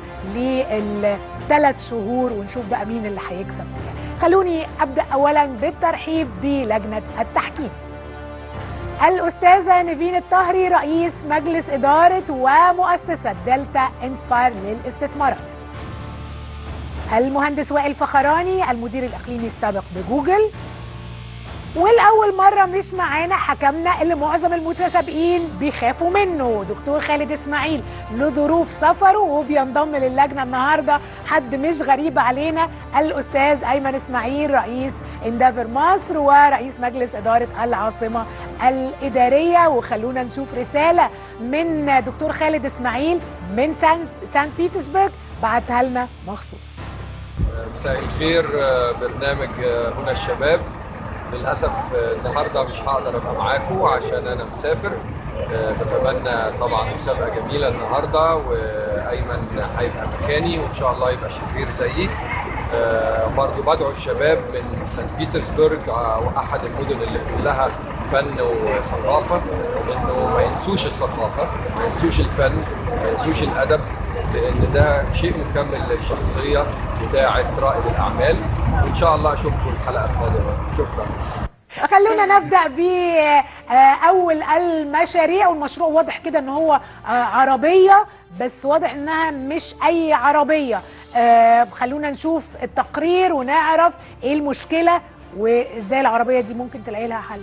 [SPEAKER 1] للثلاث شهور ونشوف بقى مين اللي هيكسب فيها خلوني ابدا اولا بالترحيب بلجنه التحكيم الأستاذة نيفين الطهري رئيس مجلس إدارة ومؤسسة دلتا إنسباير للاستثمارات المهندس وائل فخراني المدير الإقليمي السابق بجوجل والأول مرة مش معانا حكمنا اللي معظم المتسابقين بيخافوا منه دكتور خالد إسماعيل له ظروف سفره وبينضم للجنة النهاردة حد مش غريب علينا الأستاذ أيمن إسماعيل رئيس اندافر مصر ورئيس مجلس إدارة العاصمة الإدارية وخلونا نشوف رسالة من دكتور خالد إسماعيل من سان, سان بيترسبرغ بعتها لنا مخصوص
[SPEAKER 16] مساء الخير آه، برنامج آه، هنا الشباب للاسف آه، النهارده مش هقدر ابقى معاكم عشان انا مسافر آه، بتمنى طبعا مسابقه جميله النهارده وايمن هيبقى مكاني وان شاء الله يبقى شرير زيي آه، برضو بدعو الشباب من سان بيترسبرج آه، واحد المدن اللي كلها فن وثقافه انه ما ينسوش الثقافه ما ينسوش الفن ما ينسوش الادب لان ده شيء مكمل للشخصيه بتاعه رائد الاعمال وان شاء الله اشوفكم الحلقه القادمه شكرا
[SPEAKER 1] خلونا نبدا باول المشاريع والمشروع واضح كده ان هو آه، عربيه بس واضح انها مش اي عربيه آه، خلونا نشوف التقرير ونعرف ايه المشكله وازاي العربيه دي ممكن تلاقي لها حل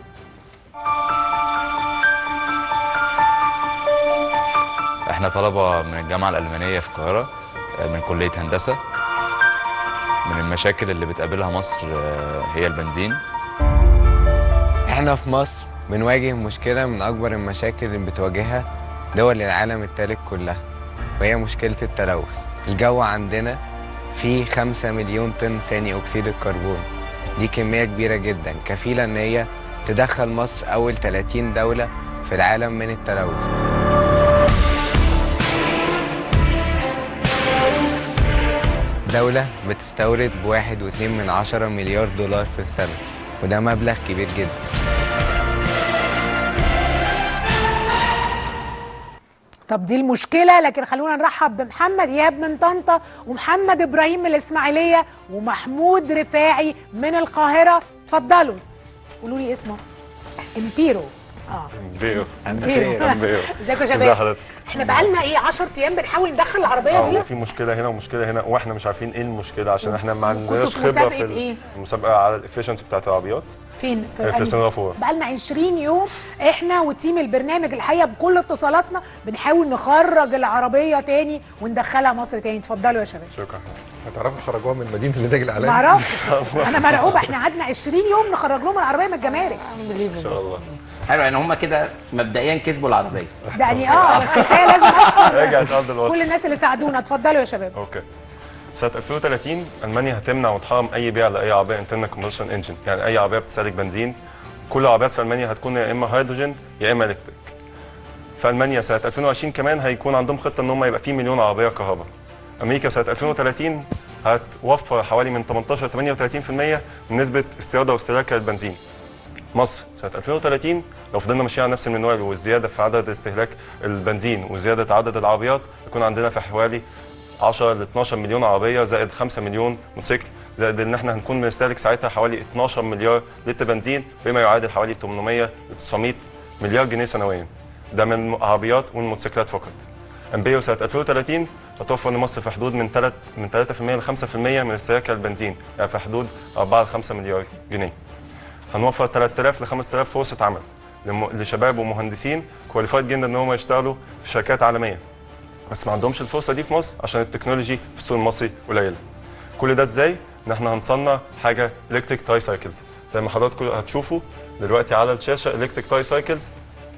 [SPEAKER 17] احنا طلبة من الجامعة الألمانية في القاهرة آه، من كلية هندسة من المشاكل اللي بتقابلها مصر آه، هي البنزين
[SPEAKER 18] احنا في مصر بنواجه مشكلة من أكبر المشاكل اللي بتواجهها دول العالم الثالث كلها وهي مشكلة التلوث الجو عندنا فيه خمسة مليون طن ثاني أكسيد الكربون دي كمية كبيرة جدا كفيلة إن هي تدخل مصر أول 30 دولة في العالم من التلوث دولة بتستورد بواحد واتنين من عشرة مليار دولار في السنة وده مبلغ كبير جدا
[SPEAKER 1] طب دي المشكله لكن خلونا نرحب بمحمد ايهاب من طنطا ومحمد ابراهيم من الاسماعيليه ومحمود رفاعي من القاهره اتفضلوا قولوا لي اسمه امبيرو اه
[SPEAKER 19] بيرو
[SPEAKER 1] امبيرو
[SPEAKER 19] امبيرو
[SPEAKER 1] ازيكم يا
[SPEAKER 19] ازي
[SPEAKER 1] شباب
[SPEAKER 19] حضرتك
[SPEAKER 1] احنا بقالنا ايه 10 ايام بنحاول ندخل العربيه
[SPEAKER 19] اه
[SPEAKER 1] دي
[SPEAKER 19] في مشكله هنا ومشكله هنا واحنا مش عارفين ايه المشكله عشان احنا ما عندناش
[SPEAKER 1] في
[SPEAKER 19] خبره
[SPEAKER 1] مسابقة
[SPEAKER 19] في ال-
[SPEAKER 1] إيه؟
[SPEAKER 19] المسابقه على الافشنسي بتاعت العربيات
[SPEAKER 1] فين
[SPEAKER 19] في
[SPEAKER 1] أنهي؟
[SPEAKER 19] سنغافورة.
[SPEAKER 1] بقالنا 20 يوم احنا وتيم البرنامج الحقيقه بكل اتصالاتنا بنحاول نخرج العربيه تاني وندخلها مصر تاني اتفضلوا يا شباب
[SPEAKER 19] شكرا
[SPEAKER 20] هتعرفوا تخرجوها من مدينه الانتاج الاعلامي
[SPEAKER 1] معرفش انا مرعوبه احنا قعدنا 20 يوم نخرج لهم العربيه من الجمارك
[SPEAKER 19] ان شاء الله
[SPEAKER 21] حلو يعني هم كده مبدئيا كسبوا العربيه
[SPEAKER 1] ده يعني اه بس الحقيقه لازم اشكر
[SPEAKER 19] رجعت ارض الواقع
[SPEAKER 1] كل الناس اللي ساعدونا اتفضلوا يا شباب
[SPEAKER 19] اوكي سنه 2030 المانيا هتمنع وتحرم اي بيع لاي عربيه انترنال كومبشن انجن يعني اي عربيه بتستهلك بنزين كل العربيات في المانيا هتكون يا اما هيدروجين يا اما الكتريك في المانيا سنه 2020 كمان هيكون عندهم خطه ان هم يبقى في مليون عربيه كهرباء امريكا سنه 2030 هتوفر حوالي من 18 ل 38% من نسبه استيرادها واستهلاكها للبنزين مصر سنه 2030 لو فضلنا ماشيين على نفس المنوال والزياده في عدد استهلاك البنزين وزياده عدد العربيات يكون عندنا في حوالي 10 ل 12 مليون عربيه زائد 5 مليون موتوسيكل زائد ان احنا هنكون بنستهلك ساعتها حوالي 12 مليار لتر بنزين بما يعادل حوالي 800 ل 900 مليار جنيه سنويا ده من العربيات والموتوسيكلات فقط امبيو سنه 2030 هتوفر لمصر في حدود من 3 من 3% ل 5% من استهلاكها البنزين يعني في حدود 4 ل 5 مليار جنيه هنوفر 3000 ل 5000 فرصه عمل لم- لشباب ومهندسين كواليفايد جدا ان هم يشتغلوا في شركات عالميه بس ما عندهمش الفرصه دي في مصر عشان التكنولوجي في السوق المصري قليله كل ده ازاي ان احنا هنصنع حاجه الكتريك تاي سايكلز زي ما حضراتكم هتشوفوا دلوقتي على الشاشه الكتريك تاي سايكلز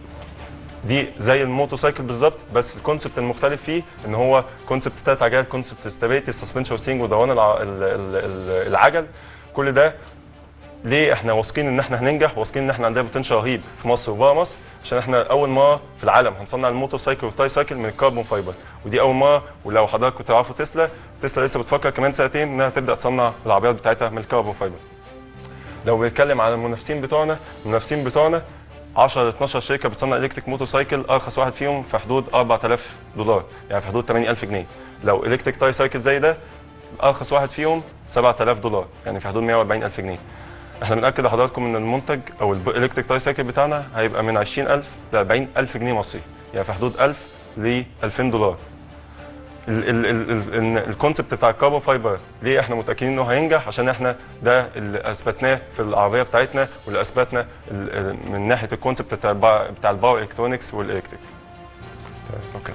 [SPEAKER 19] دي زي الموتوسيكل بالظبط بس الكونسبت المختلف فيه ان هو كونسبت تلات عجل كونسبت ستابيليتي سسبنشن سينج ودوران الع- ال- ال- ال- العجل كل ده ليه احنا واثقين ان احنا هننجح واثقين ان احنا عندنا بوتنشال رهيب في مصر وبره مصر عشان احنا اول مره في العالم هنصنع الموتوسيكل والتاي سايكل من الكربون فايبر ودي اول مره ولو حضراتكم تعرفوا تسلا تسلا لسه بتفكر كمان سنتين انها تبدا تصنع العربيات بتاعتها من الكربون فايبر لو بنتكلم على المنافسين بتوعنا المنافسين بتوعنا 10 ل 12 شركه بتصنع الكتريك موتوسيكل ارخص واحد فيهم في حدود 4000 دولار يعني في حدود 80000 جنيه لو الكتريك تاي سايكل زي ده ارخص واحد فيهم 7000 دولار يعني في حدود 140000 جنيه احنا بناكد لحضراتكم ان المنتج او الالكتريك تاي سايكل بتاعنا هيبقى من 20000 ل 40000 جنيه مصري يعني في حدود 1000 ل 2000 دولار ال- ال- ال- ال- ال- الكونسبت بتاع الكاربون فايبر ليه احنا متاكدين انه هينجح عشان احنا ده اللي اثبتناه في العربيه بتاعتنا واللي اثبتنا ال- ال- من ناحيه الكونسبت بتاع البا- بتاع الباور الكترونكس والالكتريك اوكي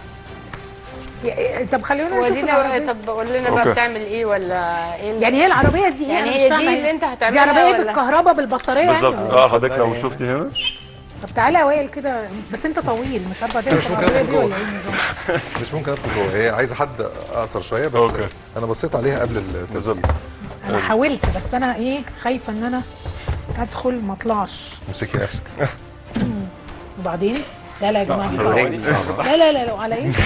[SPEAKER 1] يا- طب خلونا
[SPEAKER 22] هو
[SPEAKER 1] نشوف
[SPEAKER 22] دي
[SPEAKER 1] العربية.
[SPEAKER 22] لو طب قول لنا بقى
[SPEAKER 19] أوكي.
[SPEAKER 22] بتعمل ايه ولا ايه ال-
[SPEAKER 1] يعني هي العربيه دي ايه
[SPEAKER 22] يعني
[SPEAKER 1] أنا
[SPEAKER 22] هي
[SPEAKER 1] مش فاهمة
[SPEAKER 22] دي اللي انت
[SPEAKER 1] دي
[SPEAKER 22] هتعملها
[SPEAKER 1] عربيه
[SPEAKER 22] ولا؟
[SPEAKER 1] بالكهرباء بالبطاريه
[SPEAKER 19] بالظبط
[SPEAKER 1] يعني
[SPEAKER 19] اه حضرتك لو شفتي هنا
[SPEAKER 1] طب تعالى يا وائل كده بس انت طويل مش عارفه تركب العربيه دي ولا ايه النظام
[SPEAKER 20] مش ممكن ادخل جوه هي عايزه حد اقصر شويه بس
[SPEAKER 19] أوكي.
[SPEAKER 20] انا بصيت عليها قبل التسجيل
[SPEAKER 1] انا حاولت بس انا ايه خايفه ان انا ادخل ما اطلعش
[SPEAKER 20] امسكي نفسك
[SPEAKER 1] وبعدين لا لا يا جماعه دي
[SPEAKER 19] لا،
[SPEAKER 1] صعبه
[SPEAKER 19] رجلي صعبة.
[SPEAKER 1] لا لا لا لا على ايه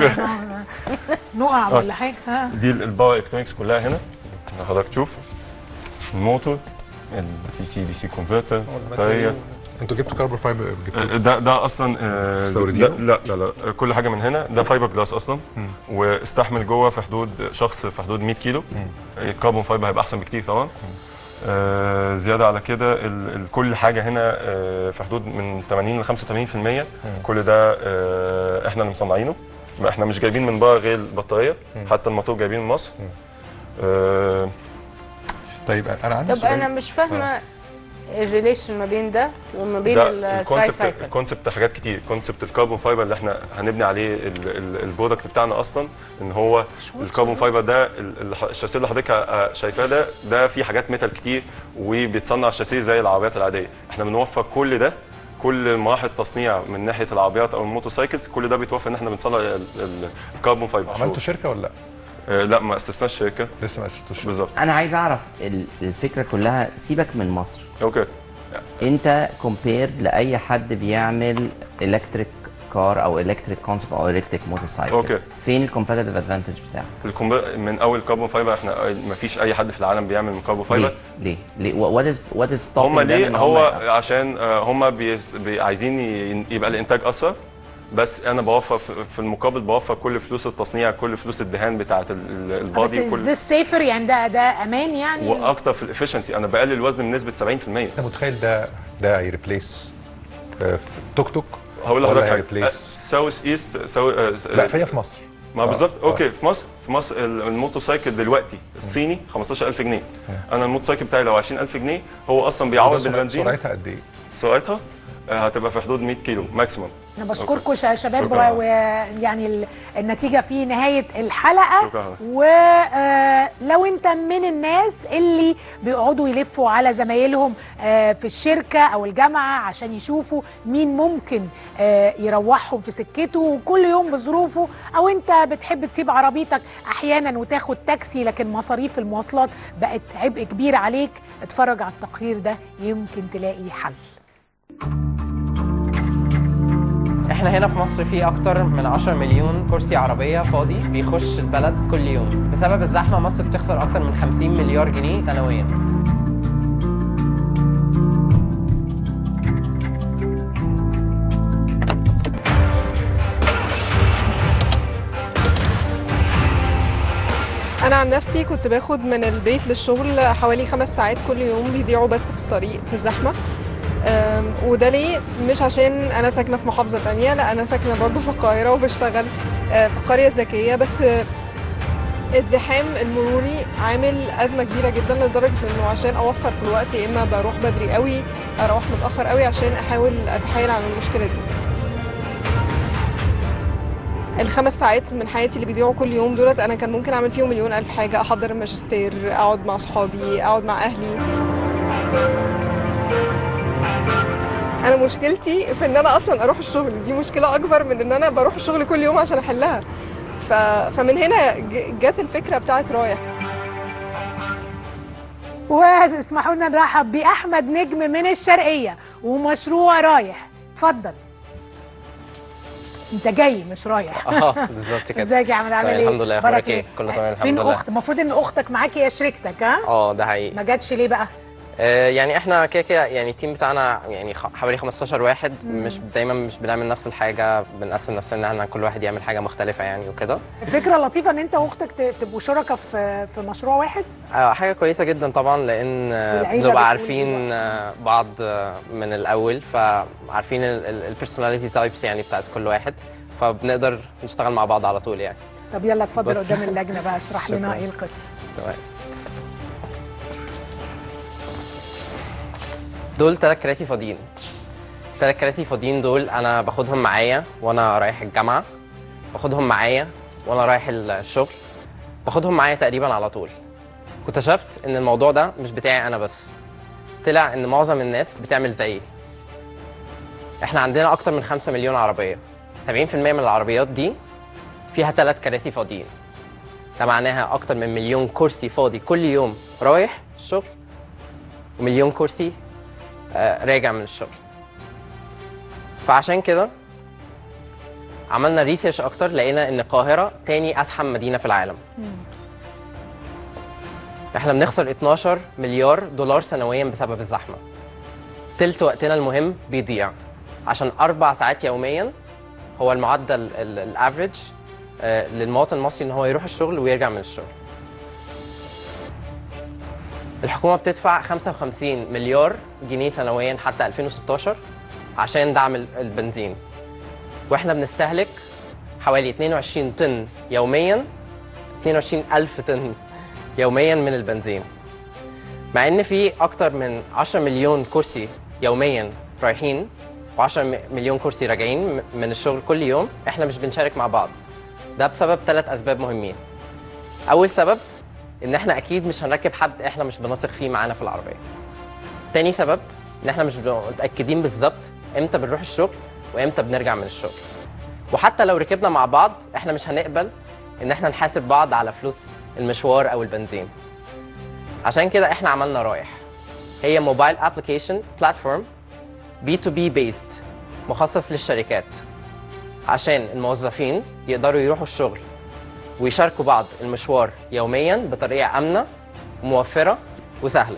[SPEAKER 1] نقع
[SPEAKER 19] بس.
[SPEAKER 1] ولا حاجه ها
[SPEAKER 19] دي الباور الكترونكس كلها هنا لو حضرتك تشوف الموتور الدي سي دي سي كونفرتر البطاريه
[SPEAKER 20] انتوا جبتوا كاربون فايبر جبتوا
[SPEAKER 19] ده ده اصلا آه،
[SPEAKER 20] مستوردينه؟
[SPEAKER 19] ده- لا لا لا كل حاجه من هنا ده فايبر جلاس اصلا واستحمل جوه في حدود شخص في حدود 100 كيلو الكربون فايبر هيبقى احسن بكتير طبعا آه زياده على كده ال- ال- كل حاجه هنا آه في حدود من 80 ل 85% كل ده آه احنا اللي مصنعينه ما احنا مش جايبين من بره غير البطاريه حتى الموتور جايبين من مصر آه
[SPEAKER 20] طيب انا عندي
[SPEAKER 22] طب انا مش فاهمه الريليشن ما بين ده وما بين
[SPEAKER 19] ده
[SPEAKER 22] التراي
[SPEAKER 19] الكونسبت
[SPEAKER 22] سايكل
[SPEAKER 19] الكونسبت حاجات كتير كونسبت الكربون فايبر اللي احنا هنبني عليه ال- ال- البرودكت بتاعنا اصلا ان هو الكربون فايبر ده ال- ال- الشاسيه اللي حضرتك آه، شايفاه ده ده فيه حاجات ميتال كتير وبيتصنع الشاسيه زي العربيات العاديه احنا بنوفر كل ده كل مراحل التصنيع من ناحيه العربيات او الموتوسايكلز كل ده بيتوفر ان احنا بنصنع ال- ال- الكربون فايبر
[SPEAKER 20] عملتوا شركه ولا لا؟
[SPEAKER 19] آه لا ما اسسناش شركه
[SPEAKER 20] لسه ما اسستوش
[SPEAKER 19] بالظبط
[SPEAKER 21] انا عايز اعرف ال- الفكره كلها سيبك من مصر
[SPEAKER 19] اوكي
[SPEAKER 21] انت كومبيرد لاي حد بيعمل الكتريك كار او الكتريك كونسبت او الكتريك موتوسايكل
[SPEAKER 19] أوكي.
[SPEAKER 21] فين الكومبetitive ادفانتج بتاعك
[SPEAKER 19] الكومب- من اول كربون فايبر احنا ما فيش اي حد في العالم بيعمل من كربون فايبر
[SPEAKER 21] ليه ليه ليه وات از وات از
[SPEAKER 19] هم ليه هو عشان آه، هم بيس بي عايزين ي- يبقى الانتاج اسرع بس انا بوفر في في المقابل بوفر كل فلوس التصنيع كل فلوس الدهان بتاعه ال- ال-
[SPEAKER 1] بس
[SPEAKER 19] البادي
[SPEAKER 1] ده
[SPEAKER 19] كل
[SPEAKER 1] سيفر يعني ده ده امان يعني
[SPEAKER 19] واكتر في الافشنسي انا بقلل الوزن بنسبه 70%
[SPEAKER 20] انت متخيل ده ده هيريبليس توك توك
[SPEAKER 19] هقول
[SPEAKER 20] ولا
[SPEAKER 19] لحضرتك
[SPEAKER 20] هي
[SPEAKER 19] حاجه
[SPEAKER 20] بليس؟
[SPEAKER 19] ساوث ايست سو...
[SPEAKER 20] لا خلينا في مصر
[SPEAKER 19] ما
[SPEAKER 20] آه،
[SPEAKER 19] بالظبط
[SPEAKER 20] آه.
[SPEAKER 19] اوكي في مصر في مصر ال- الموتوسايكل دلوقتي الصيني 15000 جنيه انا الموتوسايكل بتاعي لو 20000 جنيه هو اصلا بيعوض
[SPEAKER 20] وده سرعة-
[SPEAKER 19] بالبنزين
[SPEAKER 20] سرعتها قد ايه؟
[SPEAKER 19] سرعتها آه، هتبقى في حدود 100 كيلو ماكسيموم
[SPEAKER 1] انا بشكركم يا شباب
[SPEAKER 19] شكراً.
[SPEAKER 1] ويعني ال- النتيجه في نهايه الحلقه
[SPEAKER 19] شكراً.
[SPEAKER 1] ولو انت من الناس اللي بيقعدوا يلفوا على زمايلهم آه، في الشركه او الجامعه عشان يشوفوا مين ممكن آه، يروحهم في سكته وكل يوم بظروفه او انت بتحب تسيب عربيتك احيانا وتاخد تاكسي لكن مصاريف المواصلات بقت عبء كبير عليك اتفرج على التقرير ده يمكن تلاقي حل
[SPEAKER 2] احنا هنا في مصر في اكتر من 10 مليون كرسي عربية فاضي بيخش البلد كل يوم بسبب الزحمة مصر بتخسر اكتر من 50 مليار جنيه سنويا
[SPEAKER 3] انا عن نفسي كنت باخد من البيت للشغل حوالي خمس ساعات كل يوم بيضيعوا بس في الطريق في الزحمه أم، وده ليه مش عشان انا ساكنه في محافظه تانية لا انا ساكنه برضو في القاهره وبشتغل آه، في قريه ذكيه بس آه، الزحام المروري عامل ازمه كبيره جدا لدرجه انه عشان اوفر في الوقت يا اما بروح بدري قوي اروح متاخر قوي عشان احاول اتحايل على المشكله دي الخمس ساعات من حياتي اللي بيضيعوا كل يوم دولت انا كان ممكن اعمل فيهم مليون الف حاجه احضر الماجستير اقعد مع صحابي اقعد مع اهلي انا مشكلتي في ان انا اصلا اروح الشغل دي مشكله اكبر من ان انا بروح الشغل كل يوم عشان احلها ف... فمن هنا ج- جت الفكره بتاعت رايح
[SPEAKER 1] واسمحوا لنا نرحب باحمد نجم من الشرقيه ومشروع رايح اتفضل انت جاي مش رايح
[SPEAKER 2] اه بالظبط كده
[SPEAKER 1] ازيك يا احمد عامل
[SPEAKER 2] طيب،
[SPEAKER 1] ايه
[SPEAKER 2] الحمد لله
[SPEAKER 1] أخبارك
[SPEAKER 2] اخبارك ايه كله تمام الحمد
[SPEAKER 1] فين
[SPEAKER 2] لله
[SPEAKER 1] اخت المفروض ان اختك معاكي هي شريكتك ها
[SPEAKER 2] اه ده حقيقي
[SPEAKER 1] ما جاتش ليه بقى
[SPEAKER 2] آه، يعني احنا كده كده يعني التيم بتاعنا يعني خ- حوالي 15 واحد
[SPEAKER 1] مم.
[SPEAKER 2] مش دايما مش بنعمل نفس الحاجه بنقسم نفسنا ان احنا كل واحد يعمل حاجه مختلفه يعني وكده
[SPEAKER 1] الفكره لطيفه ان انت واختك ت- تبقوا شركاء في في مشروع واحد
[SPEAKER 2] آه، حاجه كويسه جدا طبعا لان آه،
[SPEAKER 1] والعيلة
[SPEAKER 2] بنبقى
[SPEAKER 1] بتقول
[SPEAKER 2] عارفين آه، بعض آه، من الاول فعارفين البيرسوناليتي تايبس يعني بتاعت كل واحد فبنقدر نشتغل مع بعض على طول يعني
[SPEAKER 1] طب يلا اتفضل
[SPEAKER 2] بس.
[SPEAKER 1] قدام اللجنه بقى اشرح لنا
[SPEAKER 2] شكراً.
[SPEAKER 1] ايه القصه
[SPEAKER 2] تمام دول تلات كراسي فاضيين تلات كراسي فاضيين دول انا باخدهم معايا وانا رايح الجامعه باخدهم معايا وانا رايح الشغل باخدهم معايا تقريبا على طول واكتشفت ان الموضوع ده مش بتاعي انا بس طلع ان معظم الناس بتعمل زيي احنا عندنا اكتر من 5 مليون عربيه 70% من العربيات دي فيها ثلاث كراسي فاضيين ده معناها اكتر من مليون كرسي فاضي كل يوم رايح الشغل ومليون كرسي آه، راجع من الشغل فعشان كده عملنا ريسيرش اكتر لقينا ان القاهره تاني ازحم مدينه في العالم احنا بنخسر 12 مليار دولار سنويا بسبب الزحمه تلت وقتنا المهم بيضيع عشان اربع ساعات يوميا هو المعدل الافريج للمواطن المصري ان هو يروح الشغل ويرجع من الشغل الحكومه بتدفع 55 مليار جنيه سنويا حتى 2016 عشان دعم ال- البنزين واحنا بنستهلك حوالي 22 طن يوميا 22 ألف طن يوميا من البنزين مع ان في اكتر من 10 مليون كرسي يوميا رايحين و10 مليون كرسي راجعين م- من الشغل كل يوم احنا مش بنشارك مع بعض ده بسبب ثلاث اسباب مهمين اول سبب ان احنا اكيد مش هنركب حد احنا مش بنثق فيه معانا في العربيه تاني سبب ان احنا مش متاكدين بالظبط امتى بنروح الشغل وامتى بنرجع من الشغل وحتى لو ركبنا مع بعض احنا مش هنقبل ان احنا نحاسب بعض على فلوس المشوار او البنزين عشان كده احنا عملنا رايح هي موبايل ابلكيشن بلاتفورم بي تو بي بيزد مخصص للشركات عشان الموظفين يقدروا يروحوا الشغل ويشاركوا بعض المشوار يوميا بطريقه امنه وموفره وسهله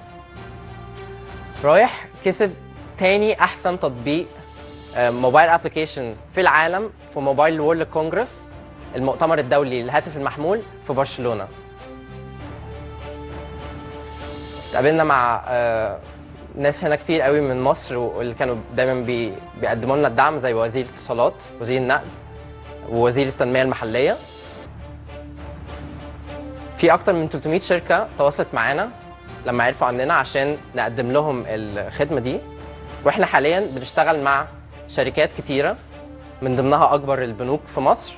[SPEAKER 2] رايح كسب تاني احسن تطبيق آه، موبايل ابلكيشن في العالم في موبايل وورلد كونجرس المؤتمر الدولي للهاتف المحمول في برشلونه اتقابلنا مع آه، ناس هنا كتير قوي من مصر واللي كانوا دايما بي بيقدموا لنا الدعم زي وزير الاتصالات وزير النقل ووزير التنميه المحليه في اكتر من 300 شركه تواصلت معانا لما عرفوا عننا عشان نقدم لهم الخدمه دي واحنا حاليا بنشتغل مع شركات كتيره من ضمنها اكبر البنوك في مصر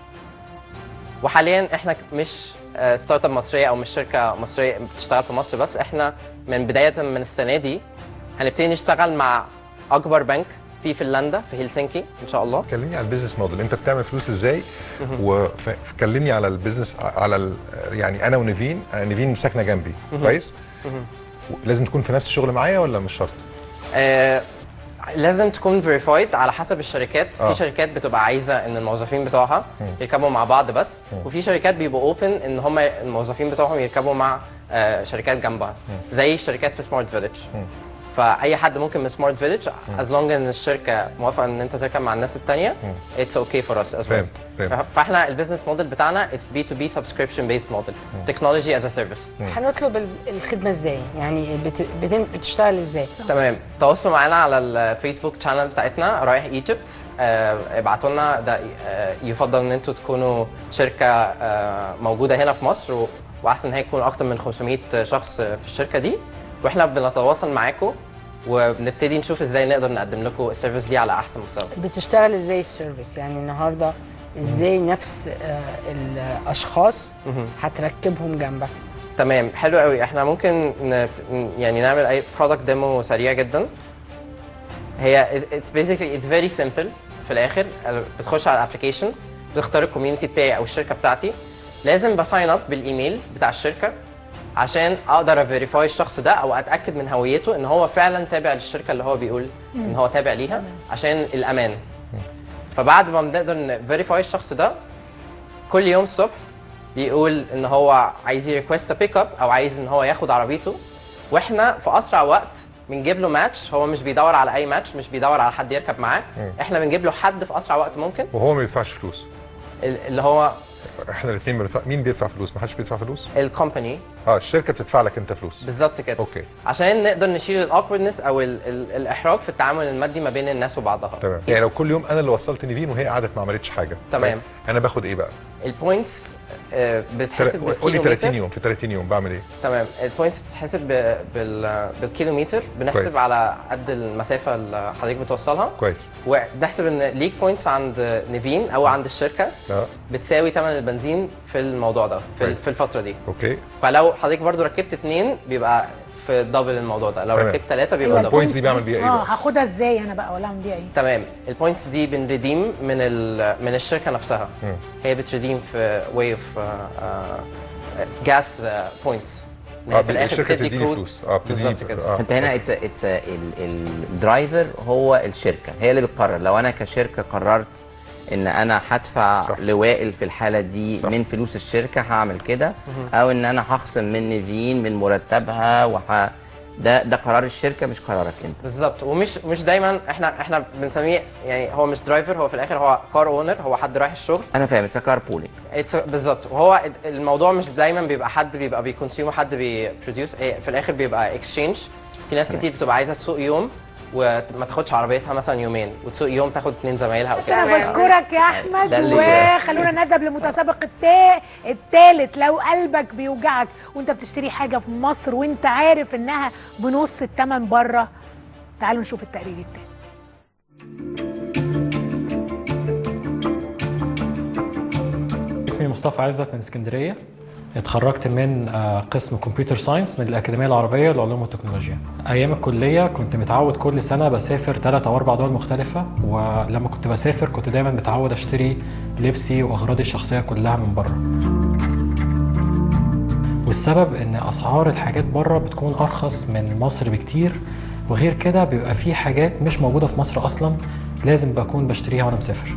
[SPEAKER 2] وحاليا احنا مش آه، ستارت اب مصريه او مش شركه مصريه بتشتغل في مصر بس احنا من بدايه من السنه دي هنبتدي نشتغل مع اكبر بنك في فنلندا في هلسنكي ان شاء الله
[SPEAKER 20] كلمني على البيزنس موديل انت بتعمل فلوس ازاي وكلمني على البيزنس على ال... يعني انا ونيفين آه، نيفين ساكنه جنبي
[SPEAKER 2] مهم.
[SPEAKER 20] كويس لازم تكون في نفس الشغل معايا ولا مش شرط
[SPEAKER 2] آه لازم تكون فيريفايد على حسب الشركات
[SPEAKER 20] آه.
[SPEAKER 2] في شركات بتبقى عايزه ان الموظفين بتوعها
[SPEAKER 20] مم.
[SPEAKER 2] يركبوا مع بعض بس
[SPEAKER 20] مم.
[SPEAKER 2] وفي شركات بيبقوا اوبن ان هم الموظفين بتوعهم يركبوا مع آه شركات جنبها زي الشركات في سمارت فيليج فاي حد ممكن من سمارت فيليج از لونج ان الشركه موافقه ان انت تركب مع الناس الثانيه اتس اوكي فور اس از
[SPEAKER 20] فهمت فهمت
[SPEAKER 2] فاحنا البيزنس موديل بتاعنا اتس بي تو بي سبسكريبشن بيست موديل تكنولوجي از ا سيرفيس
[SPEAKER 22] هنطلب ال- الخدمه ازاي يعني بت... بتم... بتشتغل ازاي
[SPEAKER 2] تمام تواصلوا معانا على الفيسبوك شانل بتاعتنا رايح ايجيبت ابعتوا لنا ده آه، يفضل ان انتوا تكونوا شركه آه، موجوده هنا في مصر و- واحسن هي يكون اكتر من 500 شخص في الشركه دي واحنا بنتواصل معاكم وبنبتدي نشوف ازاي نقدر نقدم لكم السيرفيس دي على احسن مستوى
[SPEAKER 22] بتشتغل ازاي السيرفيس يعني النهارده ازاي نفس آه، الاشخاص
[SPEAKER 2] مهم.
[SPEAKER 22] هتركبهم جنبك
[SPEAKER 2] تمام حلو قوي احنا ممكن ن... يعني نعمل اي برودكت ديمو سريع جدا هي اتس بيزيكلي اتس فيري سمبل في الاخر بتخش على الابلكيشن بتختار الكوميونتي بتاعي او الشركه بتاعتي لازم بساين اب بالايميل بتاع الشركه عشان اقدر افيريفاي الشخص ده او اتاكد من هويته ان هو فعلا تابع للشركه اللي هو بيقول ان هو تابع ليها عشان الامان فبعد ما بنقدر نفيريفاي الشخص ده كل يوم الصبح بيقول ان هو عايز يريكوست بيك اب او عايز ان هو ياخد عربيته واحنا في اسرع وقت بنجيب له ماتش هو مش بيدور على اي ماتش مش بيدور على حد يركب معاه
[SPEAKER 20] مم.
[SPEAKER 2] احنا بنجيب له حد في اسرع وقت ممكن
[SPEAKER 20] وهو ما بيدفعش فلوس
[SPEAKER 2] ال- اللي هو
[SPEAKER 20] احنا الاثنين بندفع مين بيدفع فلوس ما حدش بيدفع فلوس
[SPEAKER 2] الكومباني
[SPEAKER 20] اه الشركه بتدفع لك انت فلوس
[SPEAKER 2] بالظبط كده
[SPEAKER 20] اوكي
[SPEAKER 2] عشان نقدر نشيل الاوكوردنس او ال ال الاحراج في التعامل المادي ما بين الناس وبعضها
[SPEAKER 20] تمام يعني لو كل يوم انا اللي وصلت نيفين وهي قعدت ما عملتش حاجه
[SPEAKER 2] تمام.
[SPEAKER 20] طيب، انا باخد ايه بقى
[SPEAKER 2] البوينتس آه، بتتحسب
[SPEAKER 20] قول لي 30
[SPEAKER 2] بالكيلومتر
[SPEAKER 20] يوم في 30 يوم بعمل ايه
[SPEAKER 2] تمام البوينتس بتتحسب ب- بال بالكيلومتر بنحسب
[SPEAKER 20] كويس.
[SPEAKER 2] على قد المسافه اللي حضرتك بتوصلها
[SPEAKER 20] كويس
[SPEAKER 2] ونحسب ان ليك بوينتس عند نيفين او عند الشركه
[SPEAKER 20] اه
[SPEAKER 2] بتساوي ثمن البنزين في الموضوع ده في, ال-
[SPEAKER 20] كويس.
[SPEAKER 2] في الفتره دي
[SPEAKER 20] اوكي
[SPEAKER 2] فلو حضرتك برضو ركبت اثنين بيبقى في دبل الموضوع ده لو
[SPEAKER 20] تمام.
[SPEAKER 2] ركبت ثلاثه بيبقى دبل
[SPEAKER 20] البوينتس دي بعمل بيها ايه
[SPEAKER 1] اه
[SPEAKER 20] بقى
[SPEAKER 1] هاخدها ازاي انا بقى ولا اعمل بيها ايه
[SPEAKER 2] تمام البوينتس دي بنريديم من ال من الشركه نفسها
[SPEAKER 20] مم.
[SPEAKER 2] هي بتريديم في واي اوف جاس بوينتس
[SPEAKER 20] آه، الشركة بتديني
[SPEAKER 2] كود
[SPEAKER 20] فلوس. آه، بتديني-
[SPEAKER 2] بالظبط كده
[SPEAKER 20] آه.
[SPEAKER 21] انت هنا اتس اتس الدرايفر هو الشركه هي اللي بتقرر لو انا كشركه قررت ان انا هدفع
[SPEAKER 20] صح.
[SPEAKER 21] لوائل في الحاله دي
[SPEAKER 20] صح.
[SPEAKER 21] من فلوس الشركه هعمل كده
[SPEAKER 2] مهم.
[SPEAKER 21] او ان انا هخصم من نيفين من مرتبها وح ده ده قرار الشركه مش قرارك انت
[SPEAKER 2] بالظبط ومش مش دايما احنا احنا بنسميه يعني هو مش درايفر هو في الاخر هو كار اونر هو حد رايح الشغل
[SPEAKER 21] انا فاهم اتس كار بولينج
[SPEAKER 2] It's بالظبط وهو الموضوع مش دايما بيبقى حد بيبقى بيكونسيوم وحد بيبروديوس في الاخر بيبقى اكسشينج في ناس كتير بتبقى عايزه تسوق يوم وما تاخدش عربيتها مثلا يومين وتسوق يوم تاخد اتنين زمايلها وكده
[SPEAKER 1] انا بشكرك يا احمد
[SPEAKER 21] ده اللي-
[SPEAKER 1] وخلونا نذهب لمتسابق التا... التالت لو قلبك بيوجعك وانت بتشتري حاجه في مصر وانت عارف انها بنص الثمن بره تعالوا نشوف التقرير التاني
[SPEAKER 4] اسمي مصطفى عزت من اسكندريه اتخرجت من آه، قسم كمبيوتر ساينس من الأكاديمية العربية للعلوم والتكنولوجيا أيام الكلية كنت متعود كل سنة بسافر ثلاث أو أربع دول مختلفة ولما كنت بسافر كنت دايما متعود أشتري لبسي وأغراضي الشخصية كلها من بره والسبب إن أسعار الحاجات بره بتكون أرخص من مصر بكتير وغير كده بيبقى في حاجات مش موجودة في مصر أصلا لازم بكون بشتريها وأنا مسافر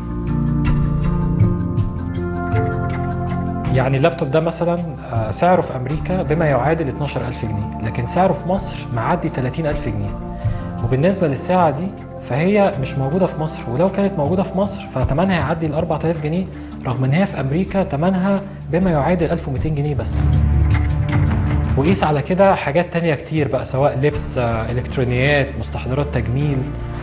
[SPEAKER 4] يعني اللابتوب ده مثلا آه، سعره في امريكا بما يعادل 12000 جنيه لكن سعره في مصر معدي 30000 جنيه وبالنسبه للساعه دي فهي مش موجوده في مصر ولو كانت موجوده في مصر فتمنها يعدي ال 4000 جنيه رغم ان هي في امريكا تمنها بما يعادل 1200 جنيه بس وقيس على كده حاجات تانية كتير بقى سواء لبس آه، الكترونيات مستحضرات تجميل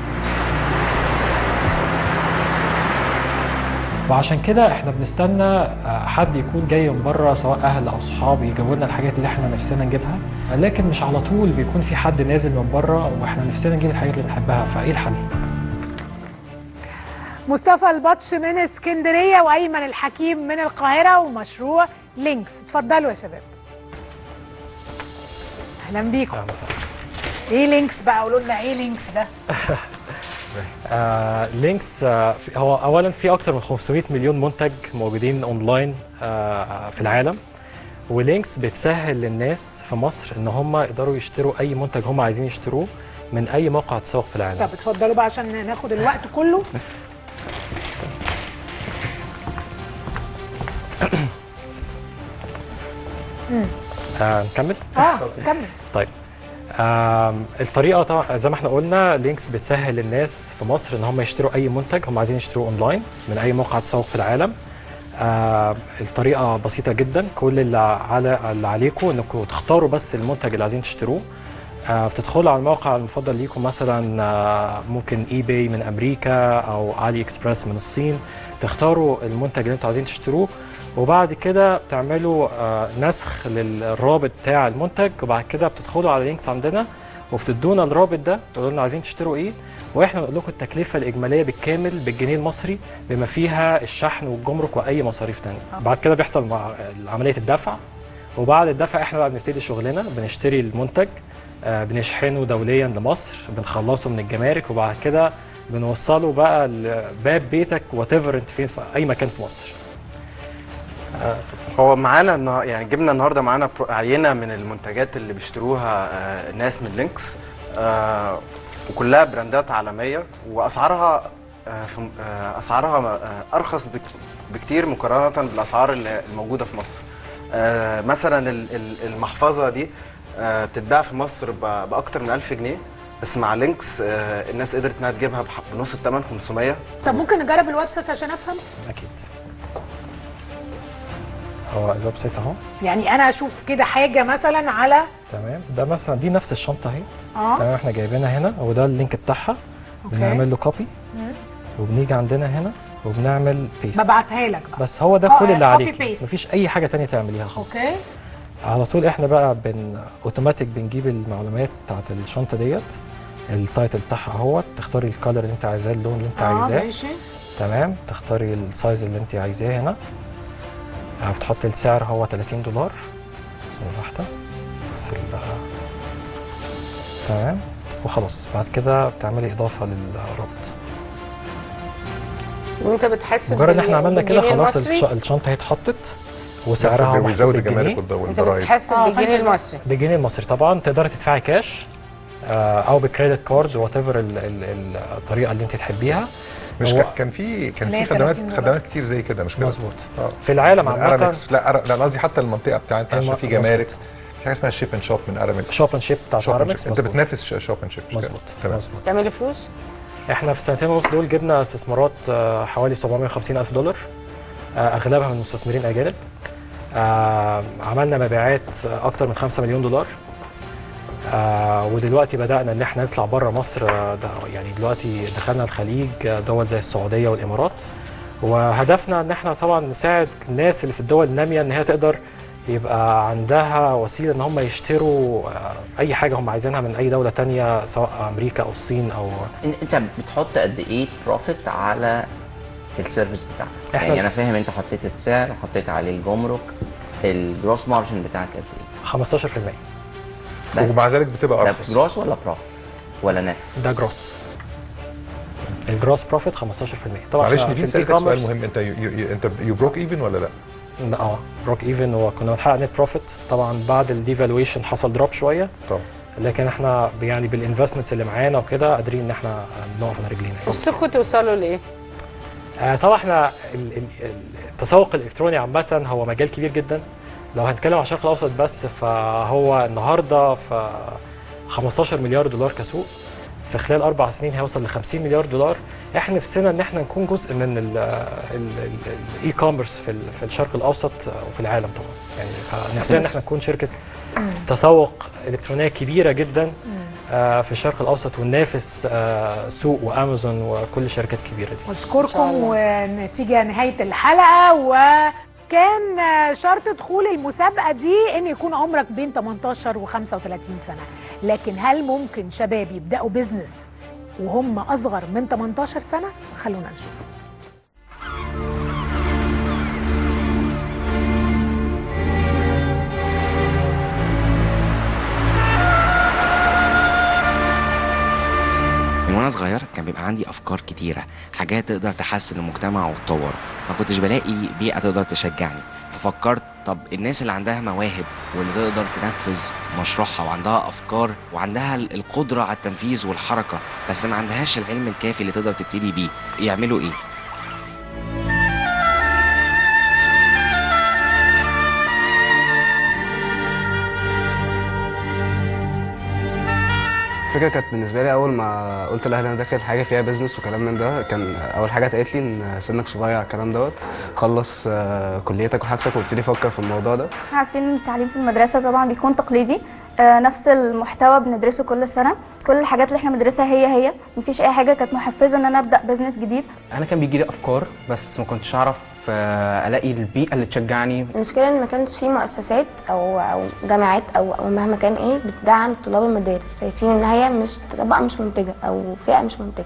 [SPEAKER 4] وعشان كده احنا بنستنى آه، حد يكون جاي من بره سواء اهل او صحاب يجيبوا لنا الحاجات اللي احنا نفسنا نجيبها لكن مش على طول بيكون في حد نازل من بره واحنا نفسنا نجيب الحاجات اللي بنحبها فايه الحل؟
[SPEAKER 1] مصطفى البطش من اسكندريه وايمن الحكيم من القاهره ومشروع لينكس اتفضلوا يا شباب اهلا بيكم ايه لينكس بقى قولوا لنا ايه لينكس ده
[SPEAKER 4] آه لينكس آه في- هو اولا في اكتر من 500 مليون منتج موجودين اونلاين آه في العالم ولينكس بتسهل للناس في مصر ان هم يقدروا يشتروا اي منتج هم عايزين يشتروه من اي موقع تسوق في العالم
[SPEAKER 1] طب اتفضلوا بقى عشان ناخد الوقت كله مم.
[SPEAKER 4] آه نكمل؟
[SPEAKER 1] اه كمل
[SPEAKER 4] طيب آم، الطريقه طبعا زي ما احنا قلنا لينكس بتسهل للناس في مصر ان هم يشتروا اي منتج هم عايزين يشتروه اونلاين من اي موقع تسوق في العالم آه الطريقه بسيطه جدا كل اللي على اللي عليكم انكم تختاروا بس المنتج اللي عايزين تشتروه آه بتدخلوا على الموقع المفضل ليكم مثلا آه ممكن اي باي من امريكا او علي اكسبرس من الصين تختاروا المنتج اللي انتوا عايزين تشتروه وبعد كده بتعملوا آه، نسخ للرابط بتاع المنتج وبعد كده بتدخلوا على لينكس عندنا وبتدونا الرابط ده تقولوا لنا عايزين تشتروا ايه واحنا نقول لكم التكلفه الاجماليه بالكامل بالجنيه المصري بما فيها الشحن والجمرك واي مصاريف تانية بعد كده بيحصل مع عمليه الدفع وبعد الدفع احنا بقى بنبتدي شغلنا بنشتري المنتج آه، بنشحنه دوليا لمصر بنخلصه من الجمارك وبعد كده بنوصله بقى لباب بيتك وات انت فين في اي مكان في مصر
[SPEAKER 5] هو معانا النها- يعني جبنا النهارده معانا برو- عينه من المنتجات اللي بيشتروها آه، الناس من لينكس آه، وكلها براندات عالميه واسعارها آه، في- آه، اسعارها آه، ارخص بك- بكتير مقارنه بالاسعار اللي الموجوده في مصر آه، مثلا ال- ال- المحفظه دي آه، بتتباع في مصر ب- باكتر من 1000 جنيه بس مع لينكس آه، الناس قدرت انها تجيبها بح- بنص الثمن 500
[SPEAKER 1] طب ممكن نجرب الويب سايت عشان افهم
[SPEAKER 4] اكيد هو الويب سايت اهو
[SPEAKER 1] يعني انا اشوف كده حاجه مثلا على
[SPEAKER 4] تمام ده مثلا دي نفس الشنطه اهي
[SPEAKER 1] اه
[SPEAKER 4] تمام احنا جايبينها هنا وده اللينك بتاعها
[SPEAKER 1] أوكي.
[SPEAKER 4] بنعمل له كوبي
[SPEAKER 1] مم.
[SPEAKER 4] وبنيجي عندنا هنا وبنعمل بيست
[SPEAKER 1] ببعتها لك بقى
[SPEAKER 4] بس هو ده
[SPEAKER 1] آه،
[SPEAKER 4] كل اللي
[SPEAKER 1] copy
[SPEAKER 4] عليك
[SPEAKER 1] paste.
[SPEAKER 4] مفيش اي حاجه تانية تعمليها خالص
[SPEAKER 1] اوكي
[SPEAKER 4] على طول احنا بقى بن اوتوماتيك بنجيب المعلومات بتاعت الشنطه ديت التايتل بتاعها اهوت تختاري الكالر اللي انت عايزاه اللون اللي انت
[SPEAKER 1] اه
[SPEAKER 4] عايزاه
[SPEAKER 1] ماشي
[SPEAKER 4] تمام تختاري السايز اللي انت عايزاه هنا آه، بتحطي السعر هو 30 دولار ثانية واحدة بس ال- تمام وخلاص بعد كده بتعملي اضافة للرابط
[SPEAKER 22] وانت بتحسب
[SPEAKER 4] مجرد ان
[SPEAKER 22] بالج-
[SPEAKER 4] احنا عملنا كده
[SPEAKER 22] بالجنيه
[SPEAKER 4] خلاص
[SPEAKER 22] المصري؟
[SPEAKER 4] الش- الشنطة هي اتحطت وسعرها
[SPEAKER 20] بيزود
[SPEAKER 4] محسوب
[SPEAKER 20] الجمارك
[SPEAKER 4] بالجنيه
[SPEAKER 20] والض-
[SPEAKER 22] انت
[SPEAKER 20] والضرايب
[SPEAKER 22] بتحسب
[SPEAKER 1] آه،
[SPEAKER 22] بالجنيه
[SPEAKER 1] فانت-
[SPEAKER 22] المصري
[SPEAKER 4] بالجنيه المصري طبعا تقدري تدفعي كاش آه، او بكريدت كارد وات ايفر الطريقه اللي انت تحبيها
[SPEAKER 20] مش
[SPEAKER 4] هو-
[SPEAKER 20] كان- كان في كان
[SPEAKER 1] اللي هي
[SPEAKER 20] في خدمات
[SPEAKER 1] 30 دولار.
[SPEAKER 20] خدمات كتير زي كده مش كده
[SPEAKER 4] مظبوط.
[SPEAKER 20] آه.
[SPEAKER 4] في العالم
[SPEAKER 20] من
[SPEAKER 4] عامة
[SPEAKER 20] أرامكس لا أر... لا أنا قصدي حتى المنطقه بتاعتنا عشان
[SPEAKER 4] الم-
[SPEAKER 20] في
[SPEAKER 4] مظبوط.
[SPEAKER 20] جمارك في حاجه اسمها شيب اند شوب من ارامكس
[SPEAKER 4] شوب اند شيب بتاع
[SPEAKER 20] شوب اند
[SPEAKER 4] ارامكس
[SPEAKER 20] شيب انت بتنافس شوب اند شيب مش كده؟
[SPEAKER 4] مظبوط
[SPEAKER 20] تمام
[SPEAKER 4] مظبوط
[SPEAKER 22] تعملي فلوس
[SPEAKER 4] احنا في السنتين ونص دول جبنا استثمارات آه، حوالي 750 الف دولار آه، اغلبها من مستثمرين اجانب آه، عملنا مبيعات آه، اكتر من 5 مليون دولار آه، ودلوقتي بدانا ان احنا نطلع بره مصر آه، ده يعني دلوقتي دخلنا الخليج آه، دول زي السعوديه والامارات وهدفنا ان احنا طبعا نساعد الناس اللي في الدول الناميه ان هي تقدر يبقى عندها وسيله ان هم يشتروا آه، اي حاجه هم عايزينها من اي دوله تانية سواء امريكا او الصين او
[SPEAKER 21] إن- انت بتحط قد ايه بروفيت على السيرفيس بتاعك
[SPEAKER 4] إحنا-
[SPEAKER 21] يعني انا فاهم انت حطيت السعر حطيت عليه الجمرك الجروس مارجن بتاعك قد ايه
[SPEAKER 4] 15%
[SPEAKER 21] بس
[SPEAKER 20] ومع ذلك بتبقى
[SPEAKER 21] ده
[SPEAKER 20] ارخص
[SPEAKER 21] جروس ولا بروفيت ولا نت
[SPEAKER 4] ده جروس الجروس بروفيت 15% طبعا
[SPEAKER 20] معلش
[SPEAKER 4] إحنا
[SPEAKER 20] نيفين
[SPEAKER 4] في
[SPEAKER 20] سالتك سؤال
[SPEAKER 4] الإي-كوميرس-
[SPEAKER 20] مهم انت يو يو انت يو بروك ايفن ولا لا؟
[SPEAKER 4] لا، اه بروك ايفن وكنا بنحقق نت بروفيت طبعا بعد الديفالويشن حصل دروب شويه
[SPEAKER 20] طبعا
[SPEAKER 4] لكن احنا يعني بالانفستمنتس اللي معانا وكده قادرين ان احنا نقف على رجلينا يعني.
[SPEAKER 22] نفسكم توصلوا لايه؟
[SPEAKER 4] آه طبعا احنا ال- ال- التسوق الالكتروني عامه هو مجال كبير جدا لو هنتكلم عن الشرق الاوسط بس فهو النهارده في 15 مليار دولار كسوق في خلال اربع سنين هيوصل ل 50 مليار دولار احنا نفسنا ان احنا نكون جزء من الاي كوميرس في ال- في الشرق الاوسط وفي العالم طبعا يعني فنفسنا ان احنا نكون شركه تسوق الكترونيه كبيره جدا آه، في الشرق الاوسط وننافس آه، سوق وامازون وكل الشركات الكبيره دي
[SPEAKER 1] اشكركم ونتيجه نهايه الحلقه وكان آه، شرط دخول المسابقه دي ان يكون عمرك بين 18 و 35 سنه لكن هل ممكن شباب يبداوا بيزنس وهم اصغر من 18 سنه خلونا نشوف
[SPEAKER 6] من وانا صغير كان بيبقى عندي افكار كتيره حاجات تقدر تحسن المجتمع وتطوره ما كنتش بلاقي بيئه تقدر تشجعني ففكرت طب الناس اللي عندها مواهب واللي تقدر تنفذ مشروعها وعندها افكار وعندها ال- القدره على التنفيذ والحركه بس ما عندهاش العلم الكافي اللي تقدر تبتدي بيه يعملوا ايه
[SPEAKER 11] الفكره كانت بالنسبه لي اول ما قلت لاهلي انا داخل حاجه فيها بيزنس وكلام من ده كان اول حاجه اتقالت لي ان سنك صغير على الكلام دوت خلص آه، كليتك وحاجتك وابتدي فكر في الموضوع ده
[SPEAKER 23] احنا عارفين ان التعليم في المدرسة طبعا بيكون تقليدي آه، نفس المحتوى بندرسه كل سنة كل الحاجات اللي احنا بندرسها هي هي مفيش اي حاجة كانت محفزة ان انا ابدأ بزنس جديد
[SPEAKER 24] انا كان بيجي لي افكار بس ما كنتش اعرف آه، الاقي البيئه اللي تشجعني
[SPEAKER 25] المشكلة ان ما كانش في مؤسسات او او جامعات او او مهما كان ايه بتدعم طلاب المدارس شايفين ان هي مش طبقة مش منتجة او فئة مش منتجة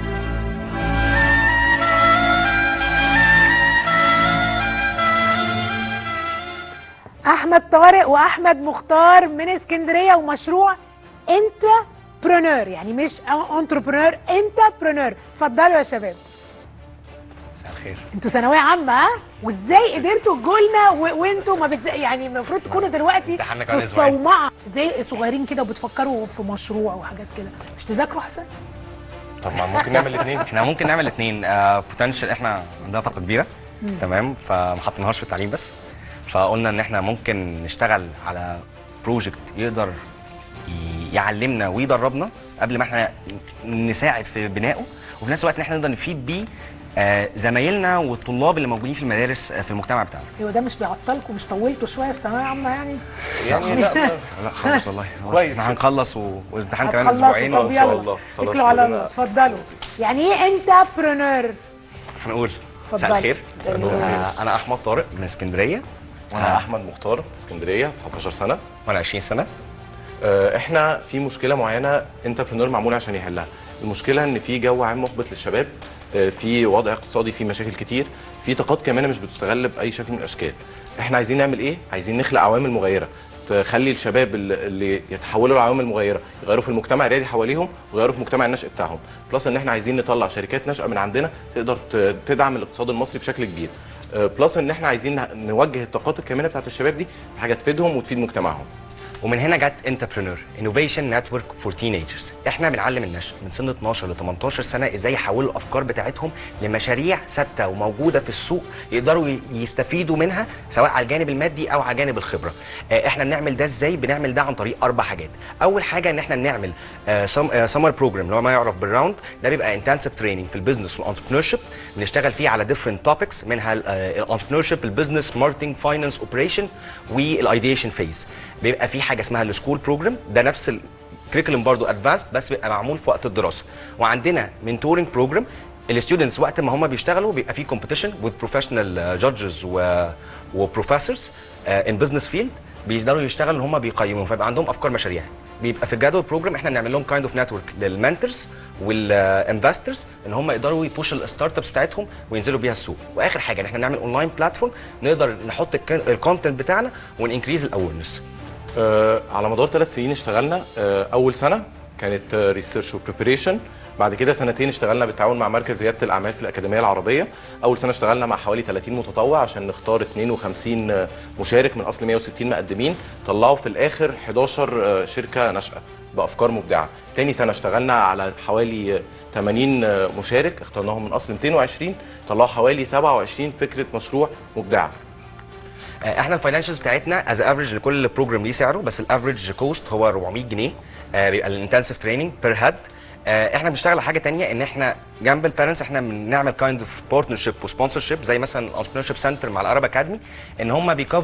[SPEAKER 1] احمد طارق واحمد مختار من اسكندريه ومشروع انت برونور يعني مش انتربرونور انت برونور اتفضلوا يا شباب
[SPEAKER 24] مساء الخير
[SPEAKER 1] انتوا ثانويه عامه ها وازاي قدرتوا تجولنا و... وانتوا ما بتز... يعني المفروض تكونوا دلوقتي
[SPEAKER 24] امتحاننا
[SPEAKER 1] في
[SPEAKER 24] كمان أسبوعين.
[SPEAKER 1] الصومعه ازاي صغيرين كده وبتفكروا في مشروع وحاجات كده مش تذاكروا حسن
[SPEAKER 26] طب ما ممكن نعمل الاثنين
[SPEAKER 24] احنا ممكن نعمل الاثنين بوتنشال احنا عندنا طاقه كبيره
[SPEAKER 1] مم.
[SPEAKER 24] تمام فما حطيناهاش في التعليم بس فقلنا ان احنا ممكن نشتغل على بروجكت يقدر ي- يعلمنا ويدربنا قبل ما احنا نساعد في بنائه وفي نفس الوقت ان احنا نقدر نفيد بيه آه، زمايلنا والطلاب اللي موجودين في المدارس آه، في المجتمع بتاعنا
[SPEAKER 1] هو ده مش بيعطلكم مش طولتوا شويه في ثانويه عامه يعني
[SPEAKER 24] يعني لا لا خالص والله
[SPEAKER 1] كويس
[SPEAKER 24] احنا هنخلص و- والامتحان كمان
[SPEAKER 1] هتخلصوا
[SPEAKER 24] اسبوعين
[SPEAKER 1] طب يلا اتكلوا على الله اتفضلوا يعني ايه انت برونور
[SPEAKER 24] هنقول
[SPEAKER 1] اتفضل.
[SPEAKER 24] مساء الخير
[SPEAKER 1] مساء النور.
[SPEAKER 24] آه، انا احمد طارق من اسكندريه
[SPEAKER 26] وانا احمد مختار اسكندريه 19 سنه
[SPEAKER 24] وانا 20 سنه
[SPEAKER 26] آه، احنا في مشكله معينه انتربرنور معمول عشان يحلها المشكله ان في جو عام محبط للشباب آه، في وضع اقتصادي في مشاكل كتير في طاقات كمان مش بتستغل باي شكل من الاشكال احنا عايزين نعمل ايه عايزين نخلق عوامل مغيره تخلي الشباب اللي- اللي يتحولوا لعوامل مغيره يغيروا في المجتمع الريادي حواليهم ويغيروا في مجتمع النشء بتاعهم بلس ان احنا عايزين نطلع شركات ناشئه من عندنا تقدر ت- تدعم الاقتصاد المصري بشكل كبير آه، بلس ان احنا عايزين ن- نوجه الطاقات الكامنه بتاعت الشباب دي في حاجه تفيدهم وتفيد مجتمعهم
[SPEAKER 24] ومن هنا جت انتربرينور انوفيشن نتورك فور تينيجرز احنا بنعلم الناس من سن 12 ل 18 سنه ازاي يحولوا الافكار بتاعتهم لمشاريع ثابته وموجوده في السوق يقدروا ي- يستفيدوا منها سواء على الجانب المادي او على جانب الخبره آه، احنا بنعمل ده ازاي بنعمل ده عن طريق اربع حاجات اول حاجه ان احنا بنعمل سمر بروجرام اللي هو ما يعرف بالراوند ده بيبقى انتنسيف تريننج في البيزنس والانتربرينور شيب بنشتغل فيه على ديفرنت توبكس منها الانتربرينور شيب البيزنس ماركتنج فاينانس اوبريشن والايديشن فيز بيبقى في حاجه اسمها السكول بروجرام ده نفس الكريكولم برضو ادفانسد بس بيبقى معمول في وقت الدراسه وعندنا منتورنج بروجرام الستودنتس وقت ما هم بيشتغلوا بيبقى في كومبيتيشن وذ بروفيشنال جادجز وبروفيسورز ان بزنس فيلد بيقدروا يشتغلوا ان هم بيقيموا فيبقى عندهم افكار مشاريع بيبقى في الجدول بروجرام احنا بنعمل لهم كايند اوف نتورك للمنتورز والانفسترز ان هم يقدروا يبوش الستارت ابس بتاعتهم وينزلوا بيها السوق واخر حاجه ان احنا نعمل اونلاين بلاتفورم نقدر نحط الكونتنت بتاعنا وننكريز الاويرنس
[SPEAKER 26] آه، على مدار ثلاث سنين اشتغلنا آه، اول سنه كانت ريسيرش وبريبريشن بعد كده سنتين اشتغلنا بالتعاون مع مركز رياده الاعمال في الاكاديميه العربيه اول سنه اشتغلنا مع حوالي 30 متطوع عشان نختار 52 مشارك من اصل 160 مقدمين طلعوا في الاخر 11 آه، شركه ناشئه بافكار مبدعه تاني سنه اشتغلنا على حوالي آه، 80 آه، مشارك اخترناهم من اصل 220 طلعوا حوالي 27 فكره مشروع مبدعه
[SPEAKER 24] آه، احنا الفاينانشالز بتاعتنا از افريج لكل بروجرام ليه سعره بس الافريج كوست هو 400 جنيه آه، بيبقى الانتنسيف تريننج بير هيد احنا بنشتغل على حاجه تانية ان احنا جنب البيرنتس احنا بنعمل كايند اوف بارتنرشيب وسبونسرشيب زي مثلا الانتربرينورشيب سنتر مع العرب اكاديمي ان هم بيكفر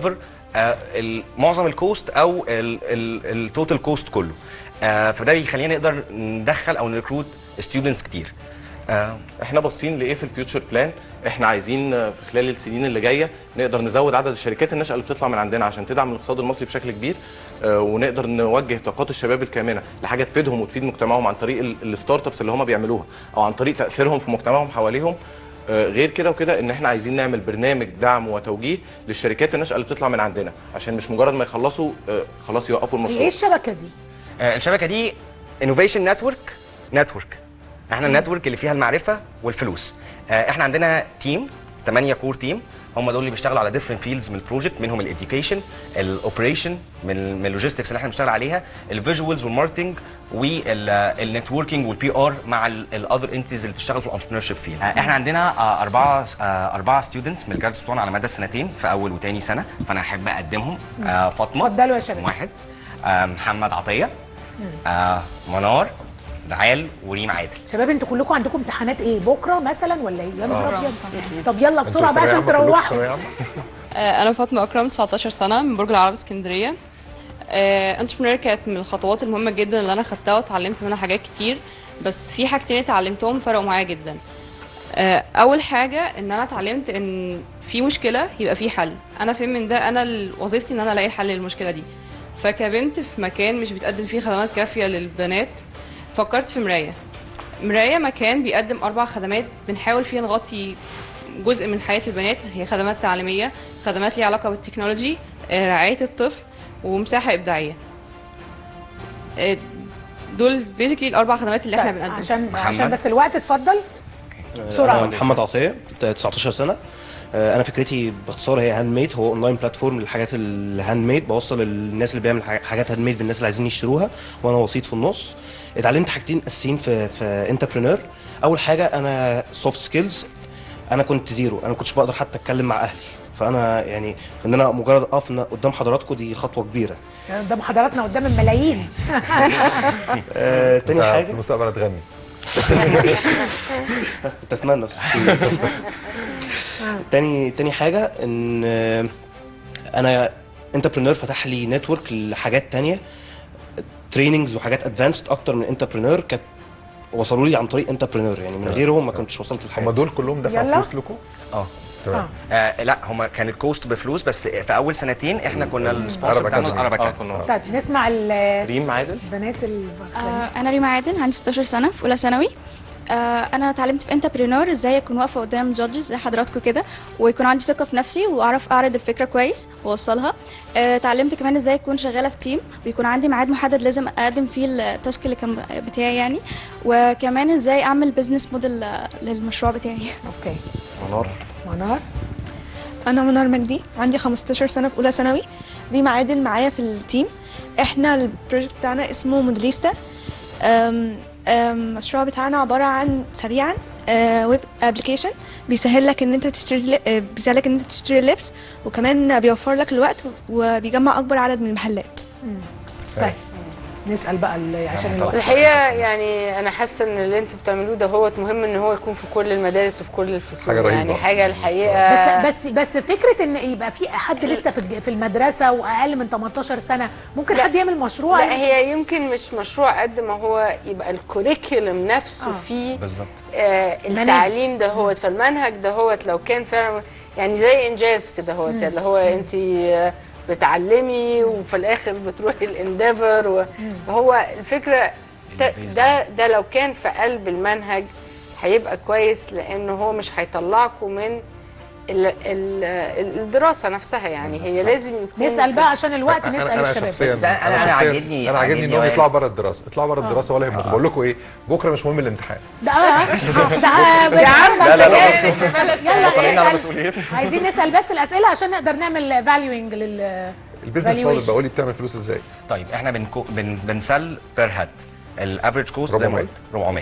[SPEAKER 24] آه، ال- معظم الكوست او التوتال كوست كله آه، فده بيخلينا نقدر ندخل او نريكروت ستودنتس كتير
[SPEAKER 26] آه، احنا باصين لايه في الفيوتشر بلان احنا عايزين آه، في خلال السنين اللي جايه نقدر نزود عدد الشركات الناشئه اللي بتطلع من عندنا عشان تدعم الاقتصاد المصري بشكل كبير آه، ونقدر نوجه طاقات الشباب الكامنه لحاجه تفيدهم وتفيد مجتمعهم عن طريق ال- الستارت ابس اللي هم بيعملوها او عن طريق تاثيرهم في مجتمعهم حواليهم آه، غير كده وكده ان احنا عايزين نعمل برنامج دعم وتوجيه للشركات الناشئه اللي بتطلع من عندنا عشان مش مجرد ما يخلصوا آه، خلاص يوقفوا
[SPEAKER 1] ايه
[SPEAKER 26] المشروع
[SPEAKER 1] الشبكه دي
[SPEAKER 24] آه، الشبكه دي انوفيشن نتورك نتورك احنا النتورك اللي فيها المعرفه والفلوس آه، احنا عندنا تيم 8 كور تيم هم دول اللي بيشتغلوا على ديفرنت فيلدز من البروجكت منهم الاديوكيشن الاوبريشن من من اللوجيستكس اللي احنا بنشتغل عليها الفيجوالز والماركتنج والنتوركينج والبي ار مع الاذر انتيز اللي بتشتغل في الانتربرينور شيب فيلد احنا عندنا آه، اربعه آه، اربعه ستودنتس من الجراد ستون على مدى السنتين في اول وثاني سنه فانا احب اقدمهم آه، فاطمه
[SPEAKER 1] اتفضلوا يا شباب
[SPEAKER 24] واحد آه، محمد عطيه آه، منار دعال وريم عادل
[SPEAKER 1] شباب انتوا كلكم عندكم امتحانات ايه بكره مثلا ولا ايه يا نهار
[SPEAKER 24] آه.
[SPEAKER 1] ابيض طب يلا بسرعه بقى عشان تروحوا
[SPEAKER 9] آه، أنا فاطمة أكرم 19 سنة من برج العرب اسكندرية انتربرينور كانت من الخطوات المهمة جدا اللي أنا خدتها واتعلمت منها حاجات كتير بس في حاجتين اتعلمتهم فرقوا معايا جدا آه، أول حاجة إن أنا اتعلمت إن في مشكلة يبقى في حل أنا فين من ده أنا ال- وظيفتي إن أنا ألاقي الحل للمشكلة دي فكبنت في مكان مش بيتقدم فيه خدمات كافية للبنات فكرت في مراية مراية مكان بيقدم أربع خدمات بنحاول فيه نغطي جزء من حياة البنات هي خدمات تعليمية خدمات ليها علاقة بالتكنولوجي آه، رعاية الطفل ومساحة إبداعية آه، دول بيزيكلي الأربع خدمات اللي احنا
[SPEAKER 1] طيب،
[SPEAKER 9] بنقدمها
[SPEAKER 1] عشان عشان بس الوقت اتفضل بسرعة.
[SPEAKER 10] أنا محمد عطيه 19 سنه آه، انا فكرتي باختصار هي هاند ميد هو اونلاين بلاتفورم للحاجات الهاند ميد بوصل الناس اللي بيعمل حاجات- حاجات هاند ميد بالناس اللي عايزين يشتروها وانا وسيط في النص اتعلمت حاجتين اساسيين في في انتربرينور اول حاجه انا سوفت سكيلز انا كنت زيرو انا ما كنتش بقدر حتى اتكلم مع اهلي فانا يعني ان انا مجرد اقف إن قدام حضراتكم دي خطوه كبيره
[SPEAKER 1] قدام حضراتنا قدام الملايين
[SPEAKER 10] آه، تاني
[SPEAKER 20] أنت
[SPEAKER 10] حاجه
[SPEAKER 20] في المستقبل هتغني
[SPEAKER 10] كنت اتمنى بس تاني تاني حاجه ان آه، انا انتربرينور فتح لي نتورك لحاجات تانية تريننجز وحاجات ادفانسد اكتر من انتربرينور كانت وصلوا لي عن طريق انتربرينور يعني من غيرهم ما كنتش وصلت للحاجه
[SPEAKER 20] هم دول كلهم
[SPEAKER 24] دفعوا
[SPEAKER 1] يلا. فلوس
[SPEAKER 24] لكم؟ اه تمام آه لا هما كان الكوست بفلوس بس في اول سنتين احنا كنا السبونسر بتاعنا الارب اكاديمي
[SPEAKER 1] طيب نسمع ال-
[SPEAKER 24] ريم عادل
[SPEAKER 1] البنات ال
[SPEAKER 23] آه، انا ريما عادل عندي 16 سنه في اولى ثانوي آه، انا اتعلمت في انتربرينور ازاي اكون واقفه قدام جادجز زي حضراتكم كده ويكون عندي ثقه في نفسي واعرف اعرض الفكره كويس واوصلها آه، اتعلمت كمان ازاي اكون شغاله في تيم ويكون عندي ميعاد محدد لازم اقدم فيه التاسك اللي كان بتاعي يعني وكمان ازاي اعمل بزنس موديل للمشروع بتاعي
[SPEAKER 1] اوكي
[SPEAKER 24] منار
[SPEAKER 1] منار
[SPEAKER 12] انا منار مجدي عندي 15 سنه في اولى ثانوي ريما عادل معايا في التيم احنا البروجكت بتاعنا اسمه موديليستا أم- أم، المشروع بتاعنا عباره عن سريعا ويب ابلكيشن بيسهل لك ان انت تشتري ل- آه، بيسهل لك ان انت تشتري لبس وكمان بيوفر لك الوقت وبيجمع اكبر عدد من المحلات
[SPEAKER 1] طيب نسال بقى ال- عشان الوقت
[SPEAKER 22] الحقيقه يعني انا حاسه ان اللي انتوا بتعملوه ده هو مهم ان هو يكون في كل المدارس وفي كل الفصول
[SPEAKER 20] حاجة رهيبة.
[SPEAKER 22] يعني حاجه الحقيقه
[SPEAKER 1] بس بس بس فكره ان يبقى في حد لسه في الج- في المدرسه واقل من 18 سنه ممكن
[SPEAKER 22] لا.
[SPEAKER 1] حد يعمل مشروع
[SPEAKER 22] لا هي يمكن مش مشروع قد ما هو يبقى الكوريكولم نفسه
[SPEAKER 1] آه.
[SPEAKER 22] فيه
[SPEAKER 24] بالظبط
[SPEAKER 22] آه التعليم ده هو فالمنهج ده هو لو كان فعلا يعني زي انجاز كده هو
[SPEAKER 1] مم.
[SPEAKER 22] اللي هو انت آه، بتعلمي وفي الاخر بتروحي الانديفر وهو الفكره ده- ده ده لو كان في قلب المنهج هيبقى كويس لانه هو مش هيطلعكم من ال ال الدراسه نفسها يعني هي لازم يكون
[SPEAKER 1] نسال بقى عشان الوقت
[SPEAKER 20] انا
[SPEAKER 1] نسال
[SPEAKER 20] انا
[SPEAKER 1] الشباب
[SPEAKER 20] شخصيا
[SPEAKER 1] بس
[SPEAKER 20] انا شخصيا انا عاجبني انهم يطلعوا بره الدراسه يطلعوا بره الدراسه ولا يهمكم بقول لكم ايه بكره مش مهم الامتحان
[SPEAKER 1] ده اه ده
[SPEAKER 20] يا عم، لا، لا، لا، بص.
[SPEAKER 1] يلا
[SPEAKER 20] طالعين على
[SPEAKER 1] نسال
[SPEAKER 20] مسؤوليتنا.
[SPEAKER 1] عايزين نسال بس الاسئله عشان نقدر نعمل فاليوينج لل
[SPEAKER 20] البيزنس موديل
[SPEAKER 1] valuation.
[SPEAKER 20] بقول لي بتعمل فلوس ازاي
[SPEAKER 24] طيب احنا بنكو بن بنسل بير هيد الافريج كوست زي ما
[SPEAKER 20] 400.
[SPEAKER 24] قلت 400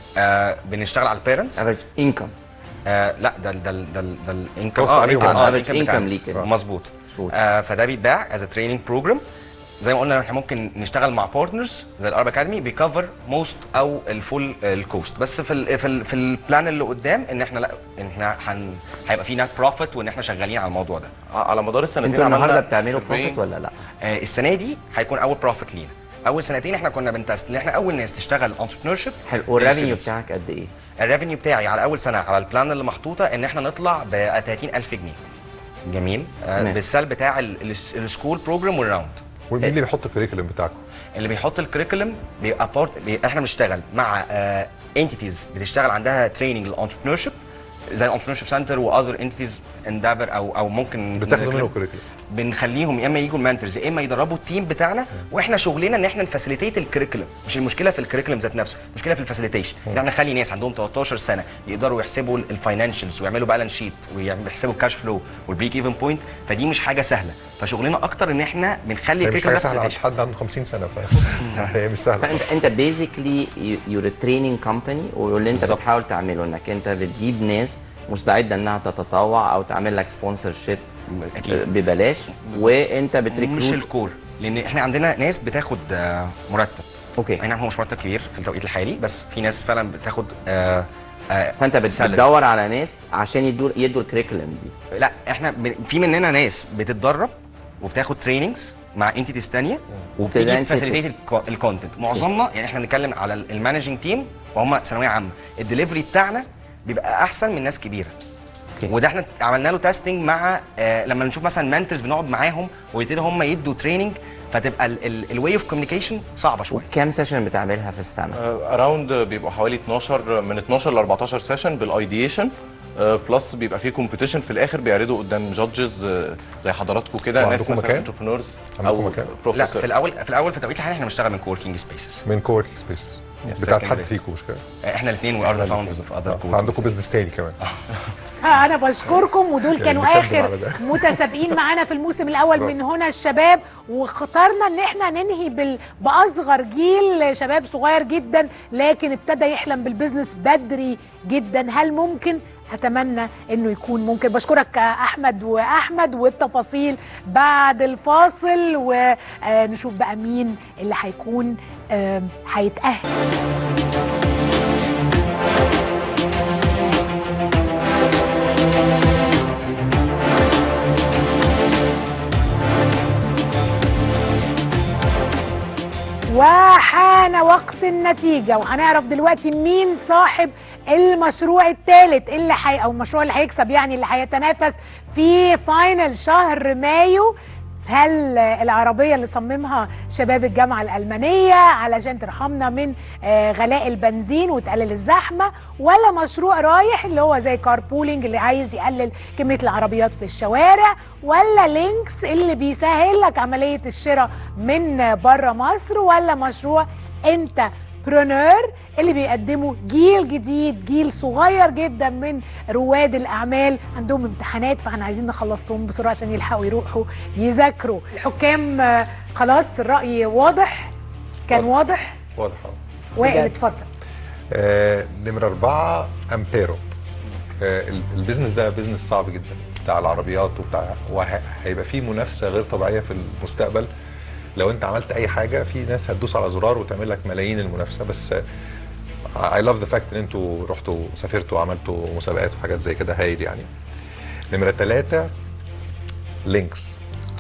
[SPEAKER 24] آه بنشتغل على البيرنتس
[SPEAKER 21] افريج انكم
[SPEAKER 24] آه لا ده ال- ده ال- ده ال- ده الانكم
[SPEAKER 21] Cost عليهم. آه، average
[SPEAKER 24] الانكم
[SPEAKER 21] income ليك كده.
[SPEAKER 24] مظبوط آه فده بيتباع از تريننج بروجرام زي ما قلنا احنا ممكن نشتغل مع بارتنرز زي الارب اكاديمي بيكفر موست او الفول الكوست بس في ال في ال في البلان اللي قدام ان احنا لا ان احنا هن هيبقى في نت بروفيت وان احنا شغالين على الموضوع ده
[SPEAKER 26] على مدار السنتين
[SPEAKER 21] انتوا النهارده
[SPEAKER 24] عملنا
[SPEAKER 21] بتعملوا
[SPEAKER 24] surveying.
[SPEAKER 21] بروفيت ولا لا؟
[SPEAKER 24] آه السنه دي هيكون اول بروفيت لينا اول سنتين احنا كنا بنتست ان احنا اول ناس تشتغل انتربرنور شيب
[SPEAKER 21] حلو والريفينيو بتاعك قد ايه؟
[SPEAKER 24] الريفينيو بتاعي على اول سنه على البلان اللي محطوطه ان احنا نطلع ب 30000 جنيه جميل آه
[SPEAKER 21] تمام.
[SPEAKER 24] بالسال بتاع ال- ال- السكول بروجرام والراوند
[SPEAKER 20] ومين اللي بيحط الكريكولم بتاعكم؟
[SPEAKER 24] اللي بيحط الكريكولم بيبقى بارت بي احنا بنشتغل مع انتيتيز بتشتغل عندها تريننج للانتربرنور شيب زي الانتربرنور شيب سنتر واذر انتيتيز اندافر او او ممكن
[SPEAKER 20] بتاخدوا منه كريكولم
[SPEAKER 24] بنخليهم يا اما يجوا المانترز يا اما يدربوا التيم بتاعنا واحنا شغلنا ان احنا نفاسيليتيت الكريكولم مش المشكله في الكريكولم ذات نفسه المشكله في الفاسيليتيشن ان احنا نخلي ناس عندهم 13 سنه يقدروا يحسبوا الفاينانشالز ويعملوا بالانس شيت ويحسبوا الكاش فلو والبريك ايفن بوينت فدي مش حاجه سهله فشغلنا اكتر ان احنا بنخلي
[SPEAKER 20] هي مش
[SPEAKER 24] الكريكولم
[SPEAKER 20] حاجه سهله عند
[SPEAKER 24] facilitation.
[SPEAKER 20] حد عنده 50 سنه ف هي مش سهله
[SPEAKER 21] فانت انت بيزيكلي يور تريننج كومباني واللي انت
[SPEAKER 24] بالظبط.
[SPEAKER 21] بتحاول تعمله انك انت بتجيب ناس مستعده انها تتطوع او تعمل لك سبونسر شيب
[SPEAKER 24] أكيد.
[SPEAKER 21] ببلاش وانت بتريكروت
[SPEAKER 24] مش الكور لان احنا عندنا ناس بتاخد آه، مرتب
[SPEAKER 21] اوكي
[SPEAKER 24] اي نعم هو مش مرتب كبير في التوقيت الحالي بس في ناس فعلا بتاخد آه آه
[SPEAKER 21] فانت بت-
[SPEAKER 24] salary.
[SPEAKER 21] بتدور على ناس عشان يدوا يدوا الكريكولم دي
[SPEAKER 24] لا احنا ب... في مننا ناس بتتدرب وبتاخد تريننجز مع انتيتيز ثانيه
[SPEAKER 21] وبتبدأ
[SPEAKER 24] وبتيجي
[SPEAKER 21] انت
[SPEAKER 24] تفاسيليتيت الكونتنت معظمنا يعني احنا بنتكلم على المانجنج تيم فهم ثانويه عامه الدليفري بتاعنا بيبقى احسن من ناس كبيره
[SPEAKER 21] أوكي.
[SPEAKER 24] وده احنا عملنا له تيستنج مع آه لما بنشوف مثلا مانترز بنقعد معاهم ويبتدوا هم يدوا تريننج فتبقى الواي اوف كوميونيكيشن صعبه شويه
[SPEAKER 21] كام سيشن بتعملها في السنه؟
[SPEAKER 26] اراوند بيبقوا حوالي 12 من 12 ل 14 سيشن بالايديشن بلس بيبقى في كومبيتيشن في الاخر بيعرضوا قدام جادجز زي حضراتكم كده ناس
[SPEAKER 20] وعندكم
[SPEAKER 26] مثلا
[SPEAKER 20] مكان؟
[SPEAKER 26] انتربرنورز
[SPEAKER 20] عندكم
[SPEAKER 26] او
[SPEAKER 20] مكان؟
[SPEAKER 24] لا
[SPEAKER 26] بروفيسور
[SPEAKER 24] في الاول في الاول في التوقيت الحالي احنا بنشتغل من كوركينج سبيسز
[SPEAKER 20] من كووركينج سبيس
[SPEAKER 24] Yes.
[SPEAKER 20] بتاعت حد
[SPEAKER 24] اسكندرية.
[SPEAKER 20] فيكم مش كده؟
[SPEAKER 24] احنا الاثنين وي ار ذا فاوندرز اوف اذر
[SPEAKER 20] فعندكم بزنس تاني كمان
[SPEAKER 1] آه انا بشكركم ودول
[SPEAKER 20] يعني
[SPEAKER 1] كانوا
[SPEAKER 20] بخدم
[SPEAKER 1] اخر
[SPEAKER 20] على ده.
[SPEAKER 1] متسابقين معانا في الموسم الاول من هنا الشباب واخترنا ان احنا ننهي بال... باصغر جيل شباب صغير جدا لكن ابتدى يحلم بالبزنس بدري جدا هل ممكن اتمنى انه يكون ممكن بشكرك احمد واحمد والتفاصيل بعد الفاصل ونشوف بقى مين اللي هيكون آم، هيتاهل وحان وقت النتيجة وهنعرف دلوقتي مين صاحب المشروع الثالث اللي حي أو المشروع اللي هيكسب يعني اللي هيتنافس في فاينل شهر مايو هل العربية اللي صممها شباب الجامعة الألمانية علشان ترحمنا من آه، غلاء البنزين وتقلل الزحمة ولا مشروع رايح اللي هو زي كاربولينج اللي عايز يقلل كمية العربيات في الشوارع ولا لينكس اللي بيسهل لك عملية الشراء من بره مصر ولا مشروع انت برونور اللي بيقدموا جيل جديد جيل صغير جدا من رواد الاعمال عندهم امتحانات فاحنا عايزين نخلصهم بسرعه عشان يلحقوا يروحوا يذاكروا الحكام آه، خلاص الراي واضح كان واضح
[SPEAKER 20] واضح اه
[SPEAKER 1] وائل
[SPEAKER 20] بجد.
[SPEAKER 1] اتفضل
[SPEAKER 20] آه، نمرة أربعة أمبيرو آه، ال- البيزنس ده بيزنس صعب جدا بتاع العربيات وبتاع وهيبقى فيه منافسة غير طبيعية في المستقبل لو أنت عملت أي حاجة في ناس هتدوس على زرار وتعمل لك ملايين المنافسة بس اي لاف ذا فاكت ان انتوا رحتوا سافرتوا وعملتوا مسابقات وحاجات زي كده هايل يعني نمرة ثلاثة لينكس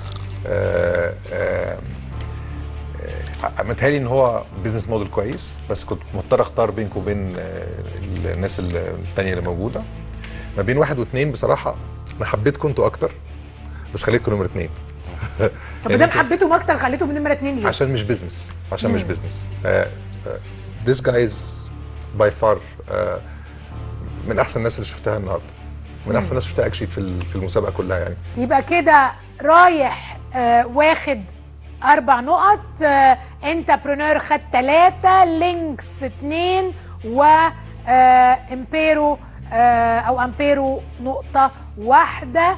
[SPEAKER 20] آه آه آه، متهيألي ان هو بيزنس موديل كويس بس كنت مضطر اختار بينكم وبين آه، الناس ال- التانية اللي موجوده ما بين واحد واثنين بصراحه انا حبيتكم انتوا اكتر بس خليتكم نمره اثنين
[SPEAKER 1] طب
[SPEAKER 20] يعني
[SPEAKER 1] ما دام
[SPEAKER 20] انتوا-
[SPEAKER 1] حبيتهم اكتر خليتهم نمره اتنين ليه؟
[SPEAKER 20] عشان مش بزنس عشان مش
[SPEAKER 1] مم.
[SPEAKER 20] بزنس ذيس جايز باي فار من احسن الناس اللي شفتها النهارده من احسن الناس شفتها اكشلي في ال- في المسابقه كلها يعني
[SPEAKER 1] يبقى كده رايح آه واخد اربع نقط آه انتربرونور خد ثلاثة لينكس اتنين و آه امبيرو آه او امبيرو نقطة واحدة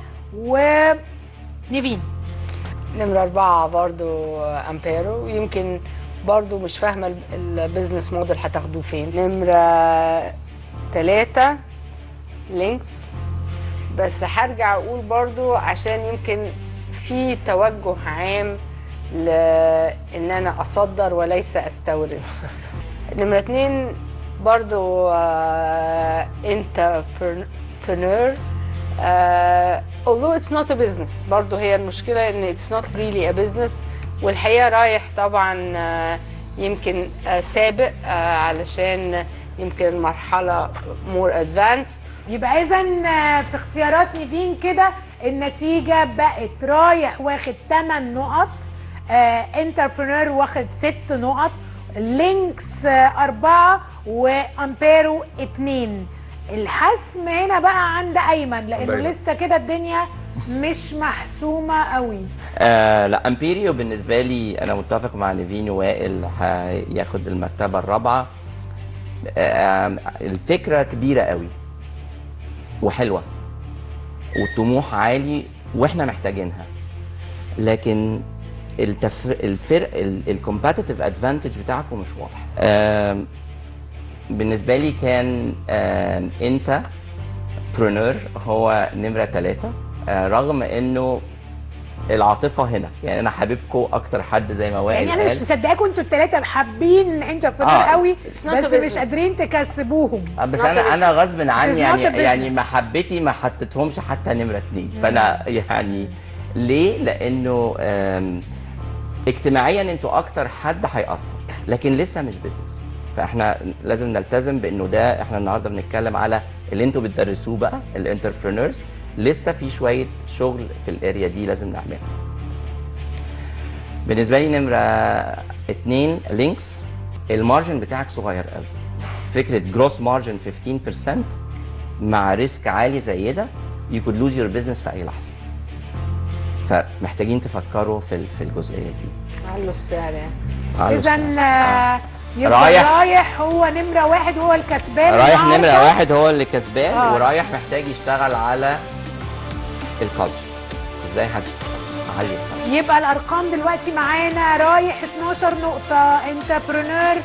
[SPEAKER 1] ونيفين
[SPEAKER 22] نمرة أربعة برضو أمبيرو يمكن برضو مش فاهمة ال- البيزنس موديل هتاخدوه فين نمرة تلاتة لينكس بس هرجع أقول برضو عشان يمكن في توجه عام لان انا اصدر وليس استورد نمرة اتنين برضو انتربرنور although it's not a business برضو هي المشكلة ان it's not really a business والحقيقة رايح طبعا آه، يمكن آه، سابق آه، علشان يمكن المرحلة more advanced
[SPEAKER 1] يبقى اذا في اختيارات نيفين كده النتيجه بقت رايح واخد 8 نقط انتربرنور واخد 6 نقط لينكس 4 وامبيرو 2 الحسم هنا بقى عند ايمن لانه
[SPEAKER 7] دايما.
[SPEAKER 1] لسه كده الدنيا مش محسومه قوي
[SPEAKER 21] آه لا امبيريو بالنسبه لي انا متفق مع نيفين وائل هياخد المرتبه الرابعه آه الفكره كبيره قوي وحلوه والطموح عالي واحنا محتاجينها لكن التف... الفرق الكومباتيتيف ادفانتج بتاعكم مش واضح آم، بالنسبه لي كان آم، انت برونور هو نمره ثلاثة رغم انه العاطفه هنا يعني انا حبيبكم اكتر حد زي ما وائل
[SPEAKER 1] يعني انا مش
[SPEAKER 21] قال.
[SPEAKER 1] مصدقاكم انتوا الثلاثه حابين انتربرنور
[SPEAKER 21] آه.
[SPEAKER 1] قوي
[SPEAKER 22] It's not
[SPEAKER 1] بس
[SPEAKER 22] a
[SPEAKER 1] مش
[SPEAKER 22] business.
[SPEAKER 1] قادرين تكسبوهم
[SPEAKER 21] آه، بس انا انا غصب عني
[SPEAKER 1] It's not
[SPEAKER 21] يعني
[SPEAKER 1] a
[SPEAKER 21] يعني
[SPEAKER 1] business.
[SPEAKER 21] محبتي ما حطيتهمش حتى نمره اتنين فانا يعني ليه؟ لانه آم، اجتماعيا انتوا اكتر حد هيأثر لكن لسه مش بيزنس فاحنا لازم نلتزم بانه ده احنا النهارده بنتكلم على اللي انتوا بتدرسوه بقى الانتربرينورز لسه في شويه شغل في الاريا دي لازم نعملها بالنسبه لي نمره اتنين لينكس المارجن بتاعك صغير قوي فكره جروس مارجن 15% مع ريسك عالي زي ده you could lose your business في اي لحظه فمحتاجين تفكروا في ال- في الجزئيه دي
[SPEAKER 22] علوا السعر يعني
[SPEAKER 21] علوا
[SPEAKER 1] اذا
[SPEAKER 21] السعر.
[SPEAKER 1] يبقى
[SPEAKER 21] رايح.
[SPEAKER 1] رايح هو نمره واحد هو الكسبان
[SPEAKER 21] رايح
[SPEAKER 1] النهاردة.
[SPEAKER 21] نمره واحد هو اللي كسبان
[SPEAKER 1] آه.
[SPEAKER 21] ورايح محتاج يشتغل على الكالتشر ازاي هتعلي الكالتشر
[SPEAKER 1] يبقى الارقام دلوقتي معانا رايح 12 نقطه انتربرنور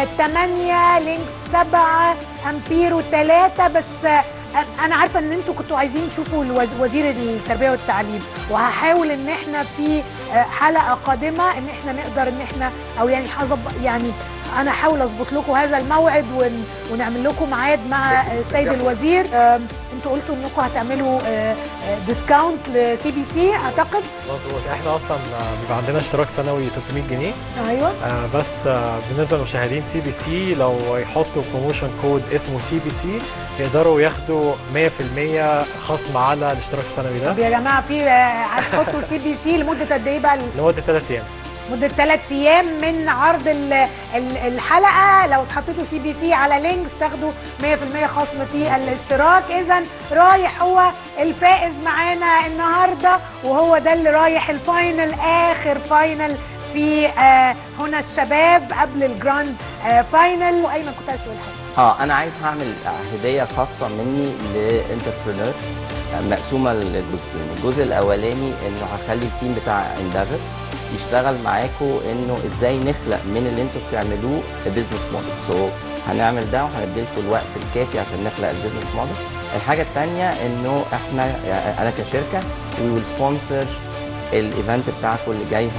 [SPEAKER 1] 8 لينكس 7 امبيرو 3 بس آه، انا عارفه ان انتوا كنتوا عايزين تشوفوا الوز- وزير التربيه والتعليم وهحاول ان احنا في آه، حلقه قادمه ان احنا نقدر ان احنا او يعني هظبط يعني انا هحاول اظبط لكم هذا الموعد ون ونعمل لكم ميعاد مع آه، السيد الوزير آم، انتوا قلتوا انكم هتعملوا آه، آه، ديسكاونت لسي بي سي اعتقد
[SPEAKER 4] مظبوط احنا اصلا آه، بيبقى عندنا اشتراك سنوي 300 جنيه
[SPEAKER 1] ايوه
[SPEAKER 4] آه بس آه بالنسبه لمشاهدين سي بي سي لو يحطوا بروموشن كود اسمه سي بي سي يقدروا ياخدوا 100% خصم على الاشتراك السنوي ده
[SPEAKER 1] طب يا جماعه في آه، هتحطوا سي بي سي لمده قد ايه بقى
[SPEAKER 4] لمده ثلاث ايام
[SPEAKER 1] مدة ثلاث أيام من عرض ال- ال- الحلقة لو اتحطيتوا سي بي سي على لينكس تاخدوا 100% خصم في الاشتراك إذا رايح هو الفائز معانا النهاردة وهو ده اللي رايح الفاينل آخر فاينل في آه هنا الشباب قبل الجراند آه فاينل وأيمن كنت عايز تقول حاجة
[SPEAKER 21] اه انا عايز هعمل هديه خاصه مني لانتربرنور مقسومه لجزئين الجزء الاولاني انه هخلي التيم بتاع اندافر يشتغل معاكم انه ازاي نخلق من اللي انتوا بتعملوه بزنس موديل سو هنعمل ده وهندي لكم الوقت الكافي عشان نخلق البيزنس موديل الحاجه الثانيه انه احنا يعني انا كشركه وي ويل سبونسر الايفنت بتاعكم اللي جاي 100%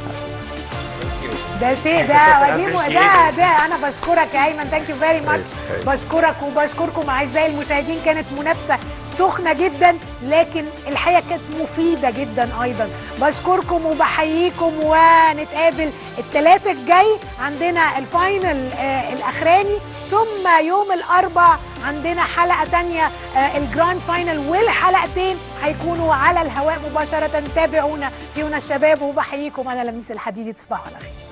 [SPEAKER 1] ده شيء ده وديمو ده ده انا بشكرك يا ايمن ثانك يو فيري ماتش بشكرك وبشكركم اعزائي المشاهدين كانت منافسه سخنه جدا لكن الحقيقه كانت مفيده جدا ايضا بشكركم وبحييكم ونتقابل الثلاثاء الجاي عندنا الفاينل آه الاخراني ثم يوم الاربع عندنا حلقه تانية آه الجراند فاينل والحلقتين هيكونوا على الهواء مباشره تابعونا في هنا الشباب وبحييكم انا لميس الحديدي تصبحوا على خير